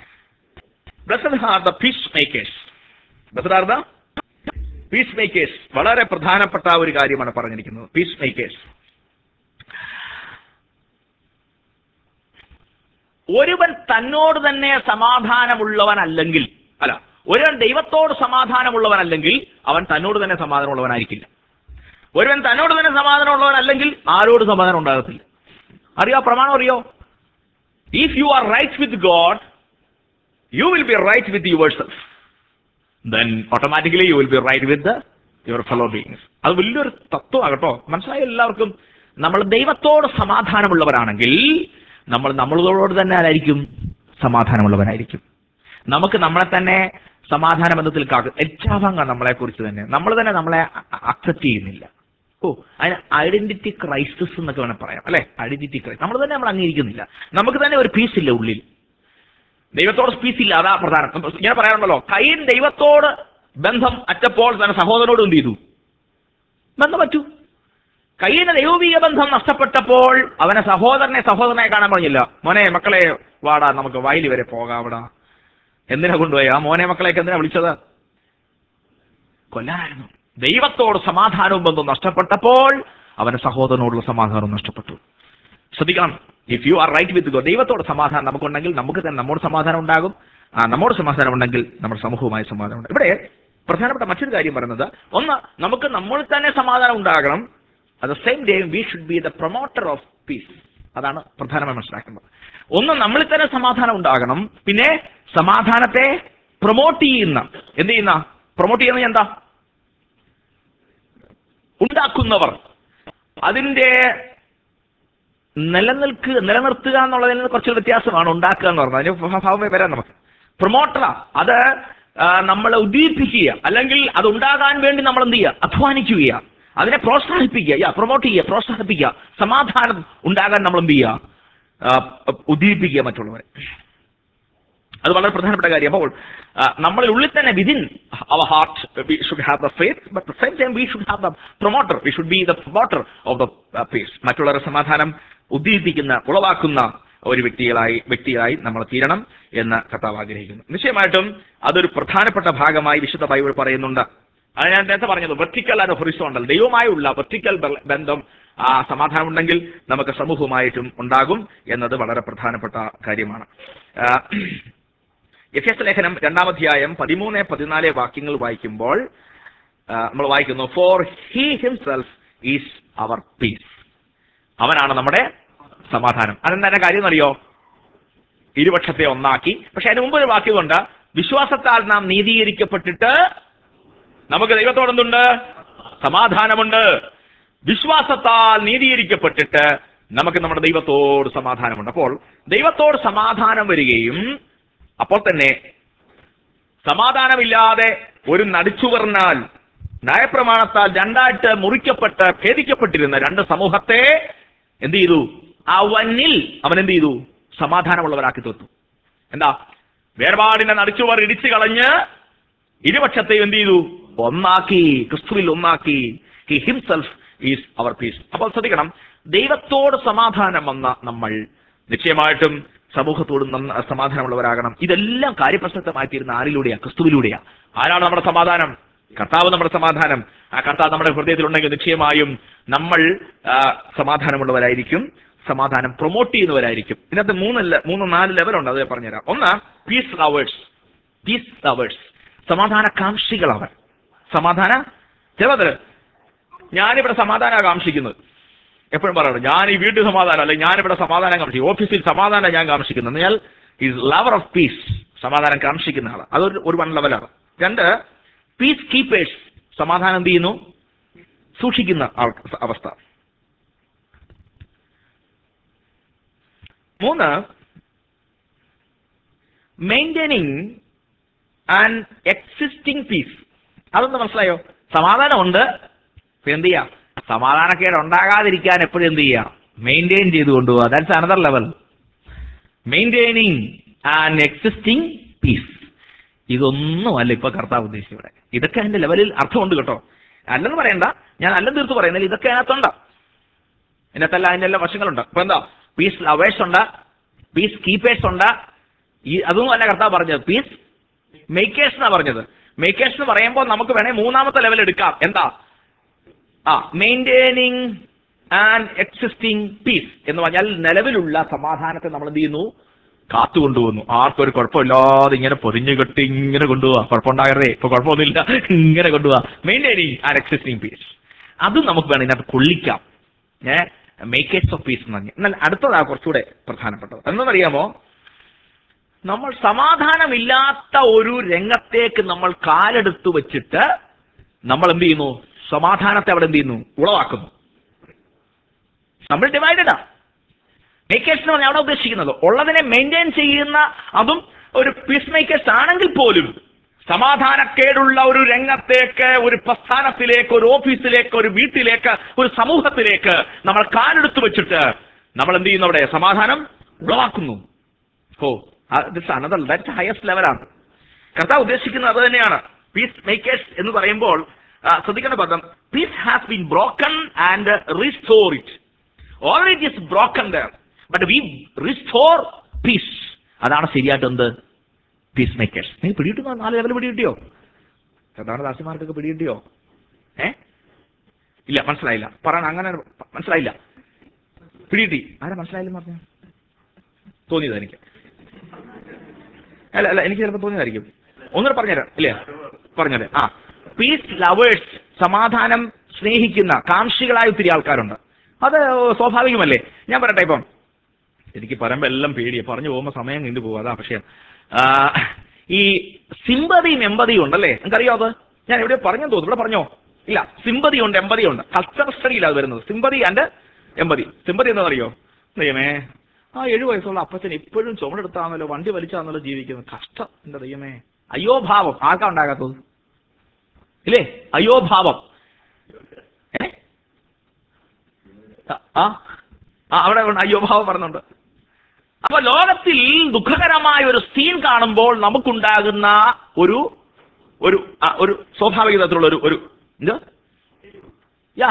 blessed are the peacemakers blessed are the peacemakers വളരെ പ്രധാനപ്പെട്ട ഒരു കാര്യമാണ് പറഞ്ഞിരിക്കുന്നത് പീസ് മേക്കേഴ്സ് ഒരുവൻ തന്നോട് തന്നെ സമാധാനമുള്ളവനല്ലെങ്കിൽ അല്ല ഒരുവൻ ദൈവത്തോട് സമാധാനമുള്ളവനല്ലെങ്കിൽ അവൻ തന്നോട് തന്നെ സമാധാനമുള്ളവനായിരിക്കില്ല ഒരുവൻ തന്നോട് തന്നെ സമാധാനമുള്ളവനല്ലെങ്കിൽ ആരോട് സമാധാനം ഉണ്ടാകത്തില്ല അറിയോ ആ പ്രമാണം അറിയോ if you are right with God you will be right with yourself then automatically you will be right with your fellow beings അത് വലിയൊരു തത്വമാകട്ടോ മനസ്സിലായ എല്ലാവർക്കും നമ്മൾ ദൈവത്തോട് സമാധാനമുള്ളവരാണെങ്കിൽ നമ്മൾ നമ്മളോട് തന്നെ ആരായിരിക്കും സമാധാനമുള്ളവരായിരിക്കും നമുക്ക് നമ്മളെ തന്നെ സമാധാന ബന്ധത്തിൽ കാക്കും എച്ചാഭാങ്ക നമ്മളെ കുറിച്ച് തന്നെ നമ്മൾ തന്നെ നമ്മളെ അക്സെപ്റ്റ് ചെയ്യുന്നില്ല ഓ അതിന് ഐഡന്റിറ്റി ക്രൈസിസ് എന്നൊക്കെ വേണം പറയാം അല്ലെ ഐഡന്റിറ്റി ക്രൈസിസ് നമ്മൾ തന്നെ നമ്മൾ അംഗീകരിക്കുന്നില്ല നമുക്ക് തന്നെ ഒരു പീസ് ഇല്ല ഉള്ളിൽ ദൈവത്തോട് പീസ് ഇല്ല അതാ പ്രധാനം ഞാൻ പറയാറുണ്ടല്ലോ കയ്യൻ ദൈവത്തോട് ബന്ധം അറ്റപ്പോൾ തന്നെ സഹോദരനോട് എന്ത് ചെയ്തു ബന്ധം പറ്റൂ കയ്യിന് ദൈവീയ ബന്ധം നഷ്ടപ്പെട്ടപ്പോൾ അവനെ സഹോദരനെ സഹോദരനെ കാണാൻ പറഞ്ഞില്ല മോനെ മക്കളെ വാടാ നമുക്ക് വയലി വരെ പോകാവിടാ എന്തിനാ കൊണ്ടുപോയി ആ മോനെ മക്കളെയൊക്കെ എന്തിനാ വിളിച്ചത് കൊല്ലാനായിരുന്നു ദൈവത്തോട് സമാധാനവും ബന്ധം നഷ്ടപ്പെട്ടപ്പോൾ അവന്റെ സഹോദരനോടുള്ള സമാധാനവും നഷ്ടപ്പെട്ടു ശ്രദ്ധിക്കണം if you are right with God ദൈവത്തോട് സമാധാനം നമുക്കുണ്ടെങ്കിൽ നമുക്ക് തന്നെ നമ്മോട് സമാധാനം ഉണ്ടാകും ആ നമ്മോട് സമാധാനം ഉണ്ടെങ്കിൽ നമ്മുടെ സമൂഹവുമായി സമാധാനം ഉണ്ട് ഇവിടെ പ്രധാനപ്പെട്ട മറ്റൊരു കാര്യം പറയുന്നത് ഒന്ന് നമുക്ക് നമ്മൾ തന്നെ സമാധാനം ഉണ്ടാകണം at the same time we should be the promoter of peace അതാണ് പ്രധാനമായി മനസ്സിലാക്കേണ്ടത് ഒന്ന് നമ്മളിൽ തന്നെ സമാധാനം ഉണ്ടാകണം പിന്നെ സമാധാനത്തെ പ്രൊമോട്ട് ചെയ്യുന്ന എന്ത് ചെയ്യുന്ന പ്രൊമോട്ട് ചെയ്യുന്ന എന്താ ഉണ്ടാക്കുന്നവർ അതിന്റെ നിലനിൽക്കുക നിലനിർത്തുക എന്നുള്ളതിൽ നിന്ന് കുറച്ച് വ്യത്യാസമാണ് ഉണ്ടാക്കുക എന്ന് പറഞ്ഞത് അതിന് ഭാവമേ വരാം നമുക്ക് പ്രൊമോട്ടറ അത് ആ, നമ്മളെ ഉദ്ദീപിക്കുക അല്ലെങ്കിൽ അത് ഉണ്ടാകാൻ വേണ്ടി നമ്മൾ എന്ത് ചെയ്യുക അധ്വാനിക്കുക അതിനെ പ്രോത്സാഹിപ്പിക്കുക യാ പ്രൊമോട്ട് ചെയ്യുക പ്രോത്സാഹിപ്പിക്കുക സമാധാനം ഉണ്ടാകാൻ നമ്മൾ എന്ത് ചെയ്യുക ആ, ഉദ്ദീപിക്കുക മറ്റുള്ളവരെ അത് വളരെ പ്രധാനപ്പെട്ട കാര്യം അപ്പോൾ ആ, നമ്മളിൽ ഉള്ളിൽ തന്നെ within our heart we should have the faith but the same time we should have the promoter we should be the promoter of the peace മറ്റുള്ളവരുടെ സമാധാനം ഉദ്ദീപിക്കുന്ന ഉളവാക്കുന്ന ഒരു വ്യക്തികളായി വ്യക്തിയായി നമ്മൾ തീരണം എന്ന് കർത്താവ് ആഗ്രഹിക്കുന്നു നിശ്ചയമായിട്ടും അതൊരു പ്രധാനപ്പെട്ട ഭാഗമായി വിശുദ്ധ ബൈബിൾ പറയുന്നുണ്ട് അത് ഞാൻ നേരത്തെ പറഞ്ഞത് വെർട്ടിക്കൽ ആൻഡ് ഹൊറിസോണ്ടൽ ദൈവമായുള്ള വെർട്ടിക്കൽ ബന്ധം ആ സമാധാനം ഉണ്ടെങ്കിൽ നമുക്ക് സമൂഹവുമായിട്ടും ഉണ്ടാകും എന്നത് വളരെ പ്രധാനപ്പെട്ട കാര്യമാണ് ആ, എഫ് എസ് ലേഖനം രണ്ടാമധ്യായം പതിമൂന്ന് പതിനാല് വാക്യങ്ങൾ വായിക്കുമ്പോൾ ആ, നമ്മൾ വായിക്കുന്നു for he himself is our peace അവനാണ് നമ്മുടെ സമാധാനം അതെന്താ കാര്യം എന്നറിയോ ഇരുപക്ഷത്തെ ഒന്നാക്കി പക്ഷെ അതിന് മുമ്പ് ഒരു വാക്യമുണ്ട് വിശ്വാസത്താൽ നാം നീതീകരിക്കപ്പെട്ടിട്ട് നമുക്ക് ദൈവത്തോടെന്തുണ്ട് സമാധാനമുണ്ട് വിശ്വാസത്താൽ നീതീകരിക്കപ്പെട്ടിട്ട് നമുക്ക് നമ്മുടെ ദൈവത്തോട് സമാധാനമുണ്ട് അപ്പോൾ ദൈവത്തോട് സമാധാനം വരികയും അപ്പോൾ തന്നെ സമാധാനമില്ലാതെ ഒരു നടിച്ചുവർന്നാൽ ന്യായപ്രമാണത്താൽ രണ്ടായിട്ട് മുറിക്കപ്പെട്ട് ഭേദിക്കപ്പെട്ടിരുന്ന രണ്ട് സമൂഹത്തെ എന്ത് ചെയ്തു അവനിൽ അവൻ എന്ത് ചെയ്തു സമാധാനമുള്ളവരാക്കി തീർത്തു എന്താ വേർപാടിന്റെ നടിച്ചുവർ ഇടിച്ചു കളഞ്ഞ് ഇരുപക്ഷത്തെയും എന്ത് ചെയ്തു ഒന്നാക്കി ക്രിസ്തുവിൽ ഒന്നാക്കി he himself is our peace അപ്പോൾ ശ്രദ്ധിക്കണം ദൈവത്തോട് സമാധാനം വന്ന നമ്മൾ നിശ്ചയമായിട്ടും സമൂഹത്തോടും നന്ന- സമാധാനമുള്ളവരാകണം ഇതെല്ലാം കാര്യപ്രസക്തമായി തീരുന്ന ആരിലൂടെയാ ക്രിസ്തുവിലൂടെയാ ആരാണ് നമ്മുടെ സമാധാനം കർത്താവ് നമ്മുടെ സമാധാനം ആ കർത്താവ് നമ്മുടെ ഹൃദയത്തിലുണ്ടെങ്കിൽ നിശ്ചയമായും നമ്മൾ ആ, സമാധാനമുള്ളവരായിരിക്കും സമാധാനം പ്രൊമോട്ട് ചെയ്യുന്നവരായിരിക്കും ഇതിനകത്ത് മൂന്ന് ലെ- മൂന്ന് നാല് ലെവലുണ്ട് അത് ഞാൻ പറഞ്ഞുതരാം ഒന്ന് പീസ് ലവേഴ്സ് പീസ് ലവേഴ്സ് സമാധാന കാംക്ഷികളവർ സമാധാന ചിലത് ഞാനിവിടെ സമാധാന കാംക്ഷിക്കുന്നത് എപ്പോഴും പറയണം ഞാൻ ഈ വീട്ടിൽ സമാധാനം അല്ലെ ഞാനിവിടെ സമാധാനം കാംക്ഷിക്കും ഓഫീസിൽ സമാധാനം ഞാൻ കാംക്ഷിക്കുന്നത് എന്നാൽ ഈസ് ലവർ ഓഫ് പീസ് സമാധാനം കാംക്ഷിക്കുന്ന ആള് അതൊരു ഒരു വൺ ലെവലാണ് രണ്ട് പീസ് കീപ്പേഴ്സ് സമാധാനം എന്ത് ചെയ്യുന്നു സൂക്ഷിക്കുന്ന ആൾ അവസ്ഥ മൂന്ന് മെയിൻറ്റൈനിങ് ആൻഡ് എക്സിസ്റ്റിംഗ് പീസ് അതൊന്ന് മനസ്സിലായോ സമാധാനമുണ്ട് ഇപ്പൊ എന്ത് ചെയ്യാം സമാധാനക്കേട് ഉണ്ടാകാതിരിക്കാൻ എപ്പോഴും എന്ത് ചെയ്യാം മെയിൻറ്റെയിൻ ചെയ്ത് കൊണ്ടുപോകുക that's another level maintaining and existing peace ഇതൊന്നുമല്ല ഇപ്പൊ കർത്താവ് ഉദ്ദേശിച്ചത് ഇവിടെ ഇതൊക്കെ അതിന്റെ ലെവലിൽ അർത്ഥമുണ്ട് കേട്ടോ അല്ലെന്ന് പറയണ്ട ഞാൻ അല്ലെന്ന് തീർത്ത് പറയുന്നില്ല ഇതൊക്കെ അതിനകത്തുണ്ട് ഇതിനകത്തല്ല അതിന്റെ എല്ലാ വശങ്ങളുണ്ട് അപ്പൊ എന്താ പീസ് ലവേഴ്സ് ഉണ്ട് പീസ് കീപ്പേഴ്സ് ഉണ്ട് ഈ അതൊന്നും അല്ല കർത്താവ് പറഞ്ഞത് പീസ് മേക്കേഴ്സ് എന്നാ പറഞ്ഞത് മേക്കേഴ്സ് എന്ന് പറയുമ്പോൾ നമുക്ക് വേണേ മൂന്നാമത്തെ ലെവൽ എടുക്കാം എന്താ ആ മെയിൻറ്റെയിനിങ് ആൻഡ് എക്സിസ്റ്റിംഗ് പീസ് എന്ന് പറഞ്ഞാൽ നിലവിലുള്ള സമാധാനത്തെ നമ്മൾ എന്ത് ചെയ്യുന്നു കാത്തുകൊണ്ടുപോകുന്നു ആർക്കും ഒരു കുഴപ്പമില്ലാതെ ഇങ്ങനെ പൊതിഞ്ഞു കെട്ടി ഇങ്ങനെ കൊണ്ടുപോവാ കുഴപ്പമുണ്ടാകരുതേ ഇപ്പൊ കുഴപ്പമൊന്നുമില്ല ഇങ്ങനെ കൊണ്ടുപോവാ മെയിൻറ്റെയിനിങ് ആൻഡ് എക്സിസ്റ്റിംഗ് പീസ് അതും നമുക്ക് വേണം ഇതിനകത്ത് കൊള്ളിക്കാം ഏ മേക്കേഴ്സ് ഓഫ് പീസ് എന്ന് പറഞ്ഞു എന്നാൽ അടുത്തതാ കുറച്ചുകൂടെ പ്രധാനപ്പെട്ടത് എന്തെന്നറിയാമോ നമ്മൾ സമാധാനമില്ലാത്ത ഒരു രംഗത്തേക്ക് നമ്മൾ കാലെടുത്ത് വെച്ചിട്ട് നമ്മൾ എന്ത് ചെയ്യുന്നു സമാധാനത്തെ അവിടെ എന്ത് ചെയ്യുന്നു ഉളവാക്കുന്നു നമ്മൾ ഡിവൈഡഡാ മേക്കേഴ്സ് എന്ന് പറഞ്ഞാൽ അവിടെ ഉദ്ദേശിക്കുന്നത് ഉള്ളതിനെ മെയിൻറ്റെയിൻ ചെയ്യുന്ന അതും ഒരു പീസ് മേക്കേഴ്സ് ആണെങ്കിൽ പോലും സമാധാനക്കേടുള്ള ഒരു രംഗത്തേക്ക് ഒരു പ്രസ്ഥാനത്തിലേക്ക് ഒരു ഓഫീസിലേക്ക് ഒരു വീട്ടിലേക്ക് ഒരു സമൂഹത്തിലേക്ക് നമ്മൾ കാലെടുത്ത് വെച്ചിട്ട് നമ്മൾ എന്ത് ചെയ്യുന്നു അവിടെ സമാധാനം ഉളവാക്കുന്നു oh this another that's highest ലെവലാണ് കർത്താവ് ഉദ്ദേശിക്കുന്നത് അത് തന്നെയാണ് പീസ് മേക്കേഴ്സ് എന്ന് പറയുമ്പോൾ ആ, ശ്രദ്ധിക്കേണ്ട പദം peace has been broken and restore it already it is broken there but we restore peace അതാണ് ശരിയായിട്ട് എന്ത് പീസ് മേക്കേഴ്സ് നീ പിടികിട്ടുന്ന നാല് ലെവൽ പിടികിട്ടിയോ സാധാരണ ദാസിമാർക്കൊക്കെ പിടികിട്ടിയോ ഏ ഇല്ല മനസ്സിലായില്ല പറയണം അങ്ങനെ മനസ്സിലായില്ല പിടികിട്ടി ആരാ മനസ്സിലായില്ലെന്ന് പറഞ്ഞു തോന്നിയത് എനിക്ക് അല്ല അല്ല എനിക്ക് ചിലപ്പോൾ തോന്നിയതായിരിക്കും ഒന്നുകൂടെ പറഞ്ഞുതരാം ഇല്ലേ പറഞ്ഞുതരാം ആ പീസ് ലവേഴ്സ് സമാധാനം സ്നേഹിക്കുന്ന കാംക്ഷികളായ ഒത്തിരി ആൾക്കാരുണ്ട് അത് സ്വാഭാവികമല്ലേ ഞാൻ പറയട്ടെ ഇപ്പം എനിക്ക് പറയുമ്പോൾ എല്ലാം പേടിയാണ് പറഞ്ഞു പോകുമ്പോൾ സമയം നീണ്ടു പോകും അതാ പക്ഷേ ആ, ഈ സിമ്പതിയും എമ്പതിയും ഉണ്ടല്ലേ നിങ്ങൾക്കറിയോ അത് ഞാൻ എവിടെ പറഞ്ഞു തോന്നുന്നു ഇവിടെ പറഞ്ഞോ ഇല്ല സിമ്പതി ഉണ്ട് എമ്പതി ഉണ്ട് കൾച്ചറൽ സ്റ്റഡിയിൽ അത് വരുന്നത് സിമ്പതി ആൻഡ് എമ്പതി സിമ്പതി എന്താണെന്നറിയോ ദൈവമേ ആ ഏഴു വയസ്സുള്ള അപ്പച്ചൻ ഇപ്പോഴും ചുമടെടുത്താണല്ലോ വണ്ടി വലിച്ചാണല്ലോ ജീവിക്കുന്നത് കഷ്ടം എന്റെ ദൈവമേ അയ്യോ ഭാവം ആർക്കാ ഉണ്ടാകാത്തത് ഇല്ലേ അയ്യോ ഭാവം ഏ ആ ആ, ആ അവിടെ ഉണ്ട് അയ്യോ ഭാവം പറഞ്ഞുണ്ട് അപ്പൊ ലോകത്തിൽ ദുഃഖകരമായ ഒരു സീൻ കാണുമ്പോൾ നമുക്കുണ്ടാകുന്ന ഒരു ഒരു ആ, ഒരു സ്വാഭാവിക തരത്തിലുള്ള ഒരു ഒരു എന്താ യാ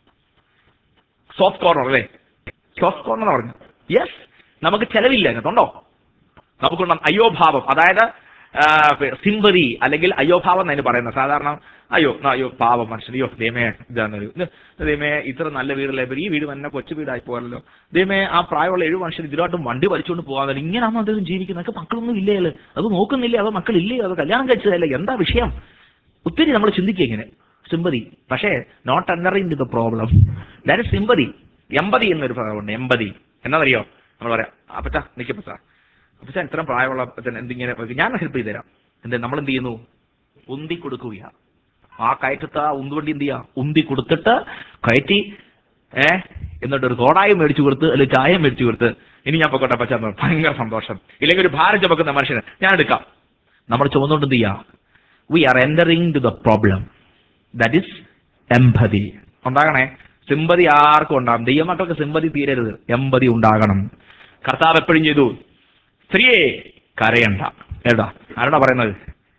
സോഫ്റ്റ് കോർണർ അല്ലേ സോഫ്റ്റ് കോർണർ പറഞ്ഞു യെസ് നമുക്ക് ചെലവില്ല കേട്ടോ നമുക്കുള്ള അയ്യോഭാവം അതായത് സിമ്പതി അല്ലെങ്കിൽ അയ്യോഭാവം എന്നതിന് പറയുന്നത് സാധാരണ അയ്യോ ന- അയ്യോ പാവം മനുഷ്യൻ അയ്യോ ദൈവമേ ഇതാണൊരു ഇത് ദൈവമേ ഇത്ര നല്ല വീടല്ലേ ഈ വീട് തന്നെ കൊച്ചു വീടായി പോയല്ലോ ദൈവമേ ആ പ്രായമുള്ള ഏഴ് മനുഷ്യർ ഇതിലോട്ടും വണ്ടി വലിച്ചുകൊണ്ട് പോകാൻ ഇങ്ങനെയാണോ അദ്ദേഹം ജീവിക്കുന്നത് മക്കളൊന്നും ഇല്ലേ അല്ലേ അത് നോക്കുന്നില്ലേ അതോ മക്കളില്ലേ അതോ കല്യാണം കഴിച്ചതല്ലേ എന്താ വിഷയം ഒത്തിരി നമ്മൾ ചിന്തിക്കുക ഇങ്ങനെ സിമ്പതി പക്ഷേ not entering the problem that is sympathy empathy എന്നൊരു ഭാഗമുണ്ട് എമ്പതി എന്നാന്നറിയോ നമ്മൾ പറയാം അപ്പച്ച നിൽക്കപ്പച്ച അപ്പച്ച ഇത്രയും പ്രായമുള്ള അപ്പച്ചൻ എന്തിങ്ങനെ ഞാൻ ഹെൽപ്പ് ചെയ്ത് തരാം എന്ത് നമ്മൾ എന്ത് ചെയ്യുന്നു ഉന്തി കൊടുക്കുകയാണ് ആ കയറ്റത്ത് ആ ഉന്തുവണ്ടി എന്ത് ചെയ്യുക ഉന്തി കൊടുത്തിട്ട് കയറ്റി ഏ എന്നിട്ട് ഒരു കോടായും മേടിച്ചു കൊടുത്ത് അല്ലെങ്കിൽ ചായയും മേടിച്ചു കൊടുത്ത് ഇനി ഞാൻ പൊക്കോട്ടെ പച്ച എന്ന് പറഞ്ഞു. ഭയങ്കര സന്തോഷം ഇല്ലെങ്കിൽ ഒരു ഭാരം ചുമക്കുന്ന മനുഷ്യന് ഞാൻ എടുക്കാം നമ്മൾ ചുമന്നുകൊണ്ട് എന്ത് ചെയ്യാം we are entering to the problem that is empathy ഉണ്ടാകണേ സിമ്പതി ആർക്കും ഉണ്ടാകും ദൈവമക്കൾക്ക് സിമ്പതി തീരരുത് എമ്പതി ഉണ്ടാകണം കർത്താവ് എപ്പോഴും ചെയ്തു സ്ത്രീയെ കരയണ്ട ഏതാ ആരോടാ പറയുന്നത്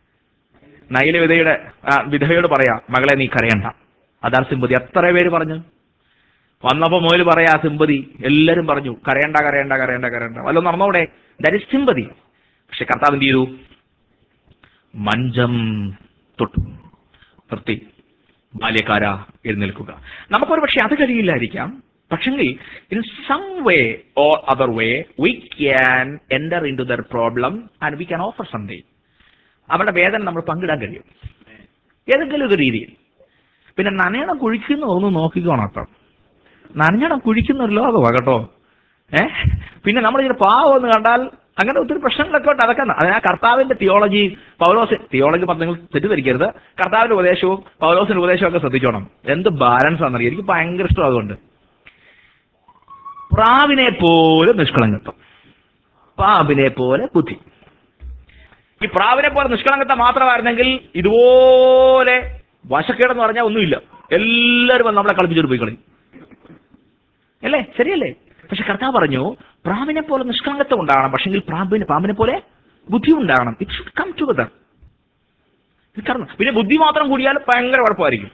നൈല വിധയുടെ ആ, വിധവയോട് പറയാ മകളെ നീ കരയണ്ട അതാണ് സിമ്പതി എത്ര പേര് പറഞ്ഞു വന്നപ്പോ മുതൽ പറയാ സിമ്പതി എല്ലാരും പറഞ്ഞു കരയണ്ട കരയണ്ട കരയണ്ട കരയണ്ട വല്ലതും നടന്നോടെ ദാറ്റ് ഇസ് സിമ്പതി പക്ഷെ കർത്താവ് എന്ത് ചെയ്തു മഞ്ചം തൊട്ടു നിർത്തി ബാല്യക്കാര എഴുന്നേൽക്കുക നമുക്കൊരു പക്ഷെ അത് കഴിയില്ലായിരിക്കാം പക്ഷെങ്കിൽ in some way or other way we can enter into their problem and we can offer something അവരുടെ വേദന നമ്മൾ പങ്കിടാൻ കഴിയും ഏതെങ്കിലും ഒരു രീതിയിൽ പിന്നെ നനയണം കുഴിക്കുന്ന ഒന്ന് നോക്കിക്കോണം കേട്ടോ നനഞ്ഞണം കുഴിക്കുന്ന ഒരു ലോകമാണ് കേട്ടോ ഏ പിന്നെ നമ്മൾ ഇങ്ങനെ പാവം എന്ന് കണ്ടാൽ അങ്ങനെ ഒത്തിരി പ്രശ്നങ്ങളൊക്കെ ഉണ്ട് അതൊക്കെ അതിനാ കർത്താവിന്റെ തിയോളജി പൗലോസ് തിയോളജി നിങ്ങൾ തെറ്റിദ്ധരിക്കരുത് കർത്താവിന്റെ ഉപദേശവും പൗലോസിന്റെ ഉപദേശവും ഒക്കെ ശ്രദ്ധിച്ചോണം എന്ത് ബാലൻസ് ആണെന്നറിയാം എനിക്ക് ഭയങ്കര ഇഷ്ടം അതുകൊണ്ട് പ്രാവിനെ പോലെ നിഷ്കളങ്കത്വം പാമ്പിനെ പോലെ ബുദ്ധി ഈ പ്രാവിനെ പോലെ നിഷ്കളങ്കത മാത്രമായിരുന്നെങ്കിൽ ഇതുപോലെ വശക്കേടെന്ന് പറഞ്ഞാൽ ഒന്നുമില്ല എല്ലാവരും വന്ന് നമ്മളെ കളിപ്പിച്ചോട്ട് പോയി കളി അല്ലേ ശരിയല്ലേ പക്ഷെ കർത്താവ് പറഞ്ഞു പ്രാവിനെ പോലെ നിഷ്കളങ്കത്വം ഉണ്ടാകണം പക്ഷെങ്കിൽ പ്രാമ്പിന് പാമ്പിനെ പോലെ ബുദ്ധി ഉണ്ടാകണം ഇറ്റ് ഷുഡ് കം ടുഗദർ കാരണം പിന്നെ ബുദ്ധി മാത്രം കൂടിയാൽ ഭയങ്കര കുഴപ്പമായിരിക്കും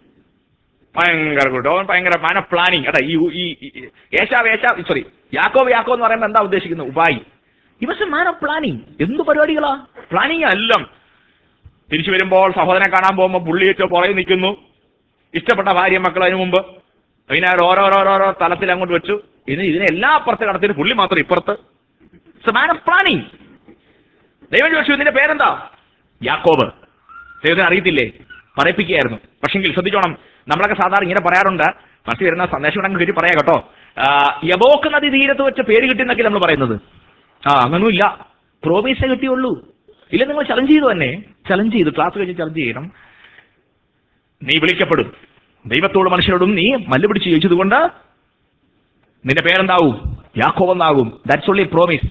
ഭയങ്കര കൂട്ടോ അവൻ ഭയങ്കര മാന പ്ലാനിങ് അതാ ഈ ഈ ഈ- ഏശാവ് ഏശാവ് സോറി യാക്കോവ് യാക്കോ എന്ന് പറയുമ്പോൾ എന്താ ഉദ്ദേശിക്കുന്നത് ഉപായി ഇവസ് മാൻ ഓഫ് പ്ലാനിങ് എന്ത് പരിപാടികളാ പ്ലാനിങ് എല്ലാം തിരിച്ചു വരുമ്പോൾ സഹോദരനെ കാണാൻ പോകുമ്പോൾ പുള്ളി വെച്ച് പുറകെ നിൽക്കുന്നു ഇഷ്ടപ്പെട്ട ഭാര്യ മക്കൾ അതിനു മുമ്പ് പിന്നെ ഓരോരോരോരോ തലത്തിൽ അങ്ങോട്ട് വെച്ചു ഇനി ഇതിനെ എല്ലാ അപ്പുറത്ത് കടത്തിന് പുള്ളി മാത്രം ഇപ്പുറത്ത് ഇറ്റ്സ് മാൻ ഓഫ് പ്ലാനിങ് ദൈവം ചോദിച്ചു ഇതിന്റെ പേരെന്താ യാക്കോബ് ദൈവത്തിന് അറിയത്തില്ലേ പറയിപ്പിക്കുകയായിരുന്നു പക്ഷെങ്കിൽ ശ്രദ്ധിച്ചോണം നമ്മളൊക്കെ സാധാരണ ഇങ്ങനെ പറയാറുണ്ട് മനസ്സിൽ വരുന്ന സന്ദേശം ഉണ്ടെങ്കിൽ കയറ്റി പറയാം കേട്ടോ ആ, യബോക്ക് നദി തീരത്ത് വെച്ച് പേര് കിട്ടിയെന്നൊക്കെ നമ്മൾ പറയുന്നത് ആ അങ്ങനൊന്നുമില്ല പ്രോമീസേ കിട്ടിയുള്ളൂ ഇല്ല നിങ്ങൾ ചലഞ്ച് ചെയ്തു തന്നെ ചലഞ്ച് ചെയ്തു ക്ലാസ് കഴിഞ്ഞ് ചലഞ്ച് ചെയ്യണം നീ വിളിക്കപ്പെടും ദൈവത്തോട് മനുഷ്യരോടും നീ മല്ല് പിടിച്ച് ചോദിച്ചത് കൊണ്ട് നിന്റെ പേരെന്താവും യാക്കോബ് എന്നാകും ദാറ്റ്സ് ഓൺലി പ്രോമിസ്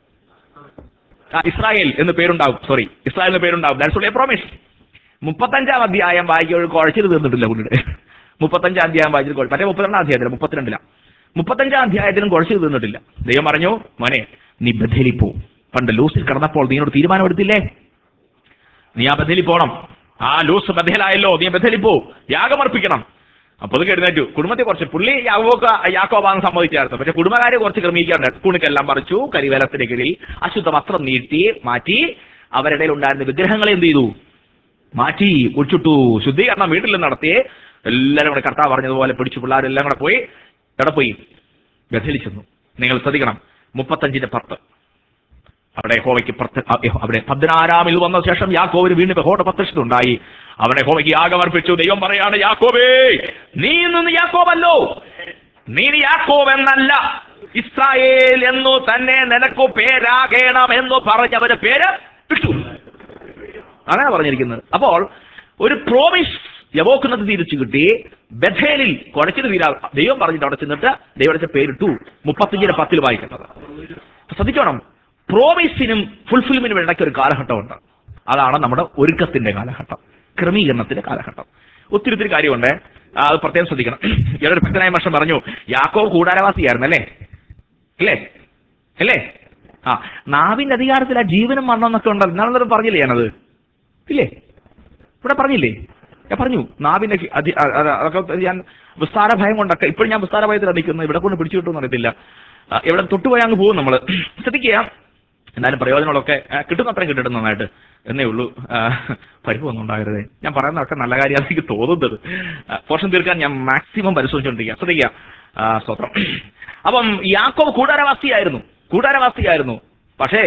ഇസ്രായേൽ എന്ന് പേരുണ്ടാവും സോറി ഇസ്രായേൽ എന്ന് പേരുണ്ടാവും ദാറ്റ്സ് ഓൺലി പ്രോമിസ് മുപ്പത്തഞ്ചാം അധ്യായം വായിക്കുമ്പോൾ കുഴച്ചിട്ട് തീർന്നിട്ടില്ല പുള്ളിയുടെ മുപ്പത്തഞ്ചാം അധ്യായം വായിച്ചിട്ട് കുഴ- മറ്റേ മുപ്പത്തിരണ്ടാം അധ്യായത്തില മുപ്പത്തിരണ്ടില മുപ്പത്തഞ്ചാം അധ്യായത്തിലും കുഴച്ചിട്ട് തീർന്നിട്ടില്ല ദൈവം പറഞ്ഞു മോനെ നീ ബഥേലി പോ പണ്ട് ലൂസിൽ കിടന്നപ്പോൾ നീനോട് തീരുമാനമെടുത്തില്ലേ നീ ആ ബഥേലി പോണം ആ ലൂസ് ബഥേലായല്ലോ നീ ബഥേലി പോ യാഗമർപ്പിക്കണം അപ്പൊ അത് എഴുന്നേറ്റു കുടുംബത്തെ കുറച്ച് പുള്ളി യാവോക്ക യാക്കോബാന്ന് സമ്മതിച്ചായിരുന്നു പക്ഷെ കുടുംബകാരെ കുറച്ച് ക്രമീകരണം കുണുക്കെല്ലാം പറിച്ചു കരിവേലത്തിന്റെ കീഴിൽ അശുദ്ധ വസ്ത്രം നീട്ടി മാറ്റി അവരുടെ ഇടയിൽ ഉണ്ടായിരുന്ന വിഗ്രഹങ്ങളെ എന്ത് ചെയ്തു മാറ്റി ഒഴിച്ചിട്ടു ശുദ്ധീകരണം വീട്ടിൽ നിന്ന് നടത്തി എല്ലാവരും കൂടെ കർത്താവ് പറഞ്ഞതുപോലെ പിടിച്ചു പിള്ളേരെല്ലാം കൂടെ പോയി എവിടെ പോയി ബഥേലി ചെന്നു നിങ്ങൾ ശ്രദ്ധിക്കണം മുപ്പത്തഞ്ചിന്റെ പത്ത് അവിടെ യഹോവയ്ക്ക് പ്രത്യ അ- യഹോ- അവിടെ പതിനാറാമിൽ വന്ന ശേഷം യാക്കോവിന് വീണ്ടും യഹോയുടെ പ്രത്യക്ഷതയുണ്ടായി അവിടെ യഹോവയ്ക്ക് യാഗമർപ്പിച്ചു ദൈവം പറയാണ് യാക്കോബേ നീ നിന്ന് യാക്കോബല്ലോ നീ ഇനി യാക്കോബ് എന്നല്ല ഇസ്രായേൽ എന്നു തന്നെ നിനക്കു പേരാകേണം എന്ന് പറഞ്ഞവരുടെ പേര് വിട്ടു അങ്ങനെ പറഞ്ഞിരിക്കുന്നത് അപ്പോൾ ഒരു പ്രോമിസ് യവോക്കുന്നത് തിരിച്ചു കിട്ടി ബഥേലിൽ കുഴച്ചിട്ട് തീരാ ദൈവം പറഞ്ഞിട്ട് അവിടെ ചെന്നിട്ട് ദൈവത്തെ പേരിട്ടു മുപ്പത്തിയഞ്ചിന് പത്തിൽ വായിക്കേണ്ടത് ശ്രദ്ധിച്ചോണം പ്രോമിസിനും ഫുൾഫിൽമെന്റിനും ഇടയ്ക്ക് ഒരു കാലഘട്ടമുണ്ട് അതാണ് നമ്മുടെ ഒരുക്കത്തിന്റെ കാലഘട്ടം ക്രമീകരണത്തിന്റെ കാലഘട്ടം ഒത്തിരി ഒത്തിരി കാര്യമുണ്ട് ആ, അത് പ്രത്യേകം ശ്രദ്ധിക്കണം ഈയൊരു ഭക്തനായ വർഷം പറഞ്ഞു യാക്കോവ് കൂടാരവാസിയായിരുന്നു അല്ലേ അല്ലേ അല്ലേ ആ നാവിന്റെ അധികാരത്തിൽ ആ ജീവനും മരണം എന്നൊക്കെ ഉണ്ടല്ലോ എന്നാണെന്നൊരു പറഞ്ഞില്ലേ ഞാനത് ഇല്ലേ ഇവിടെ പറഞ്ഞില്ലേ ഞാൻ പറഞ്ഞു നാവിന്റെ ഹി- അധി- അ- അ- അതൊക്കെ ഞാൻ വിസ്താര ഭയം കൊണ്ടൊക്കെ ഇപ്പോഴും ഞാൻ വിസ്താര ഭയത്തിലാണ് നിൽക്കുന്നത് ഇവിടെ കൊണ്ട് പിടിച്ചു കിട്ടുമെന്ന് അറിയത്തില്ല ആ, ഇവിടെ തൊട്ടുപോയി അങ്ങ് പോകും നമ്മൾ ശ്രദ്ധിക്കുക എന്നാലും പ്രയോജനങ്ങളൊക്കെ ആ, കിട്ടുന്നത്രയും കിട്ടട്ടെ നന്നായിട്ട് എന്നേ ഉള്ളൂ ആ, പരിഭവൊന്നും ഉണ്ടാകരുതേ ഞാൻ പറയുന്നതൊക്കെ നല്ല കാര്യമാണ് എനിക്ക് തോന്നുന്നത് ആ, പോർഷൻ തീർക്കാൻ ഞാൻ മാക്സിമം പരിശോധിച്ചുകൊണ്ടിരിക്കുക ശ്രദ്ധിക്കുക ആ, സ്തോത്രം അപ്പം യാക്കോബ് കൂടാരവാസിയായിരുന്നു കൂടാരവാസിയായിരുന്നു പക്ഷേ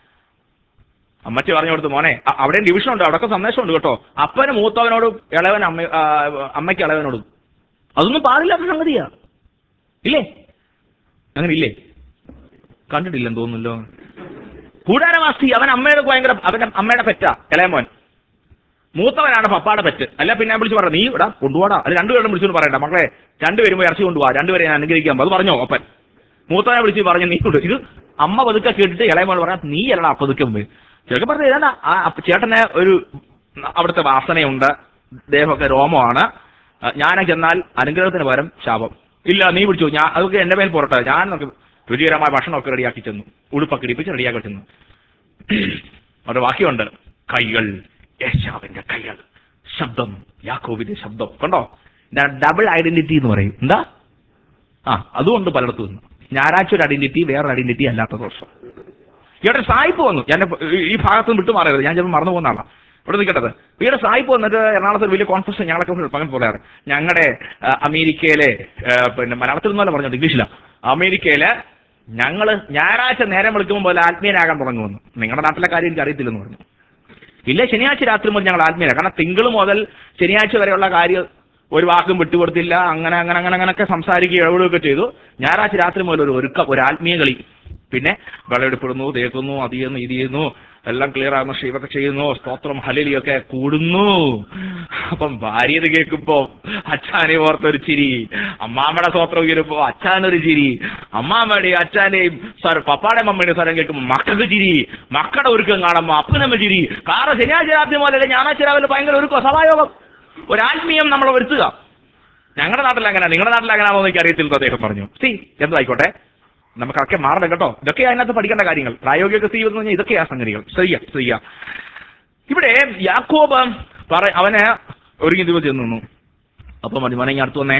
അമ്മച്ചി പറഞ്ഞു കൊടുത്തു മോനെ അ- അവിടെയും ഡിവിഷൻ ഉണ്ട് അവിടെയൊക്കെ സന്ദേശമുണ്ട് കേട്ടോ അപ്പന് മൂത്തവനോടും ഇളവൻ അമ്മ ആ, അമ്മയ്ക്ക് ഇളവനോടും അതൊന്നും പാടില്ലാത്ത സംഗതിയാ ഇല്ലേ അങ്ങനെ ഇല്ലേ കണ്ടിട്ടില്ലെന്ന് തോന്നുന്നല്ലോ കൂടാരവാസി അവൻ അമ്മയുടെ ഭയങ്കര അവന്റെ അമ്മയുടെ പെറ്റ ഇളയമോൻ മൂത്തവനാണ് പപ്പാടെ പെറ്റ് അല്ല പിന്നെ ഞാൻ വിളിച്ച് പറയാം നീ ഇവിടെ കൊണ്ടുപോടാ അല്ല രണ്ടുപേരും വിളിച്ചുകൊണ്ട് പറയണ്ട മക്കളെ രണ്ടുപേരും പോയി ഇറച്ചി കൊണ്ടുപോവാ രണ്ടുപേരെ ഞാൻ അനുഗ്രഹിക്കാൻ അത് പറഞ്ഞോ അപ്പൻ മൂത്തവനെ വിളിച്ച് പറഞ്ഞു നീ കൊണ്ട് ഇത് അമ്മ പതുക്കെ കേട്ടിട്ട് ഇളയമോൾ പറയാം നീ അല്ലടാ പതുക്കെ മുമ്പ് ചേട്ടൻ പറഞ്ഞു ഏതാ ആ അപ്പ- ചേട്ടന് ഒരു അവിടുത്തെ വാസനയുണ്ട് ദേഹമൊക്കെ രോമമാണ് ആ, ഞാനൊക്കെ എന്നാൽ അനുഗ്രഹത്തിന് പകരം ശാപം ഇല്ല നീ വിളിച്ചു ഞാൻ അതൊക്കെ എന്റെ മേൽ പോരട്ടെ ഞാൻ നമുക്ക് രുചികരമായ ഭക്ഷണമൊക്കെ റെഡിയാക്കി ചെന്നു ഉടുപ്പൊക്കെ ഇടിപ്പിച്ച് റെഡിയാക്കി ചെന്നു അവിടെ വാക്യമുണ്ട് കൈകൾ യേശാവിന്റെ കൈകൾ ശബ്ദം യാക്കോബിന്റെ ശബ്ദം കണ്ടോ ഡബിൾ ഐഡന്റിറ്റി എന്ന് പറയും എന്താ ആ അതുകൊണ്ട് പലയിടത്തും നിന്ന് ഞായറാഴ്ച ഒരു ഐഡന്റിറ്റി വേറൊരു ഐഡന്റിറ്റി അല്ലാത്ത ദിവസം ഇവിടെ സായിപ്പ് വന്നു ഞാൻ ഈ- ഈ ഭാഗത്ത് നിന്ന് വിട്ടുമാറരുത് ഞാൻ ചിലപ്പോൾ മറന്നു പോകുന്ന ആളാണ് ഇവിടെ നിൽക്കട്ടത് ഇവിടെ സായിപ്പ് വന്നിട്ട് എറണാകുളത്ത് ഒരു വലിയ കോൺഫറൻസ് ഞങ്ങളൊക്കെ പങ്കൻ പറയാറ് ഞങ്ങളുടെ ആ, അമേരിക്കയിലെ ആ, പിന്നെ മലയാളത്തിൽ നിന്നല്ല പറഞ്ഞത് ഇംഗ്ലീഷിലാണ് അമേരിക്കയിലെ ഞങ്ങൾ ഞായറാഴ്ച നേരം വിളിക്കുമ്പോൾ പോലെ ആത്മീയനാകാൻ തുടങ്ങുമെന്ന് നിങ്ങളുടെ നാട്ടിലെ കാര്യം എനിക്ക് അറിയത്തില്ലെന്ന് പറഞ്ഞു ഇല്ല ശനിയാഴ്ച രാത്രി മുതൽ ഞങ്ങൾ ആത്മീയര കാരണം തിങ്കൾ മുതൽ ശനിയാഴ്ച വരെയുള്ള കാര്യം ഒരു വാക്കും വിട്ടുകൊടുത്തില്ല അങ്ങനെ അങ്ങനെ അങ്ങനെ അങ്ങനെയൊക്കെ സംസാരിക്കുകയും ഇടപെടുകയൊക്കെ ചെയ്തു ഞായറാഴ്ച രാത്രി മുതൽ ഒരു ഒരുക്കം ഒരു ആത്മീയ കളി പിന്നെ വെള്ളമെടുപ്പെടുന്നു തേക്കുന്നു അത് ചെയ്യുന്നു ഇത് ചെയ്യുന്നു എല്ലാം ക്ലിയർ ആകുന്നു ശിവത്തെ ചെയ്യുന്നു സ്തോത്രം ഹലിലിയൊക്കെ കൂടുന്നു അപ്പം ഭാര്യ ഇത് കേൾക്കുമ്പോ അച്ഛാനെ ഓർത്തൊരു ചിരി അമ്മാമ്മയുടെ സ്തോത്രം കേൾക്കുമ്പോ അച്ഛനൊരു ചിരി അമ്മാമ്മയുടെയും അച്ഛന്റെയും സ്വരം പപ്പാടെ മമ്മയുടെയും സ്വരം കേൾക്കുമ്പോ മക്കൾക്ക് ചിരി മക്കളുടെ ഒരുക്കം കാണുമ്പോ അപ്പനമ്മ ചിരി കാരണം ശനിയാഴ്ച രാത്രി മുതലല്ലേ ഞായറാഴ്ച രാവിലെ ഭയങ്കര ഒരുക്കം സഭായോഗം ഒരു ആത്മീയം നമ്മളെ വരുത്തുക ഞങ്ങളുടെ നാട്ടിൽ അങ്ങനെ നിങ്ങളുടെ നാട്ടിൽ അങ്ങനെയാണോ എന്ന് എനിക്ക് അറിയത്തില്ല അദ്ദേഹം പറഞ്ഞു സി എന്തായിക്കോട്ടെ നമുക്കൊക്കെ മാറണം കേട്ടോ ഇതൊക്കെ അതിനകത്ത് പഠിക്കേണ്ട കാര്യങ്ങൾ പ്രായോഗിക ജീവിതം എന്ന് പറഞ്ഞാൽ ഇതൊക്കെയാ സംഗതികൾ ശരിയാ ശരിയാ ഇവിടെ യാക്കോബ് പറ അവന് ഒരുങ്ങി ദിവസം ചെന്ന് നിന്നു അപ്പൊ മതി മോനെ ഇങ്ങ് അടുത്ത് വന്നേ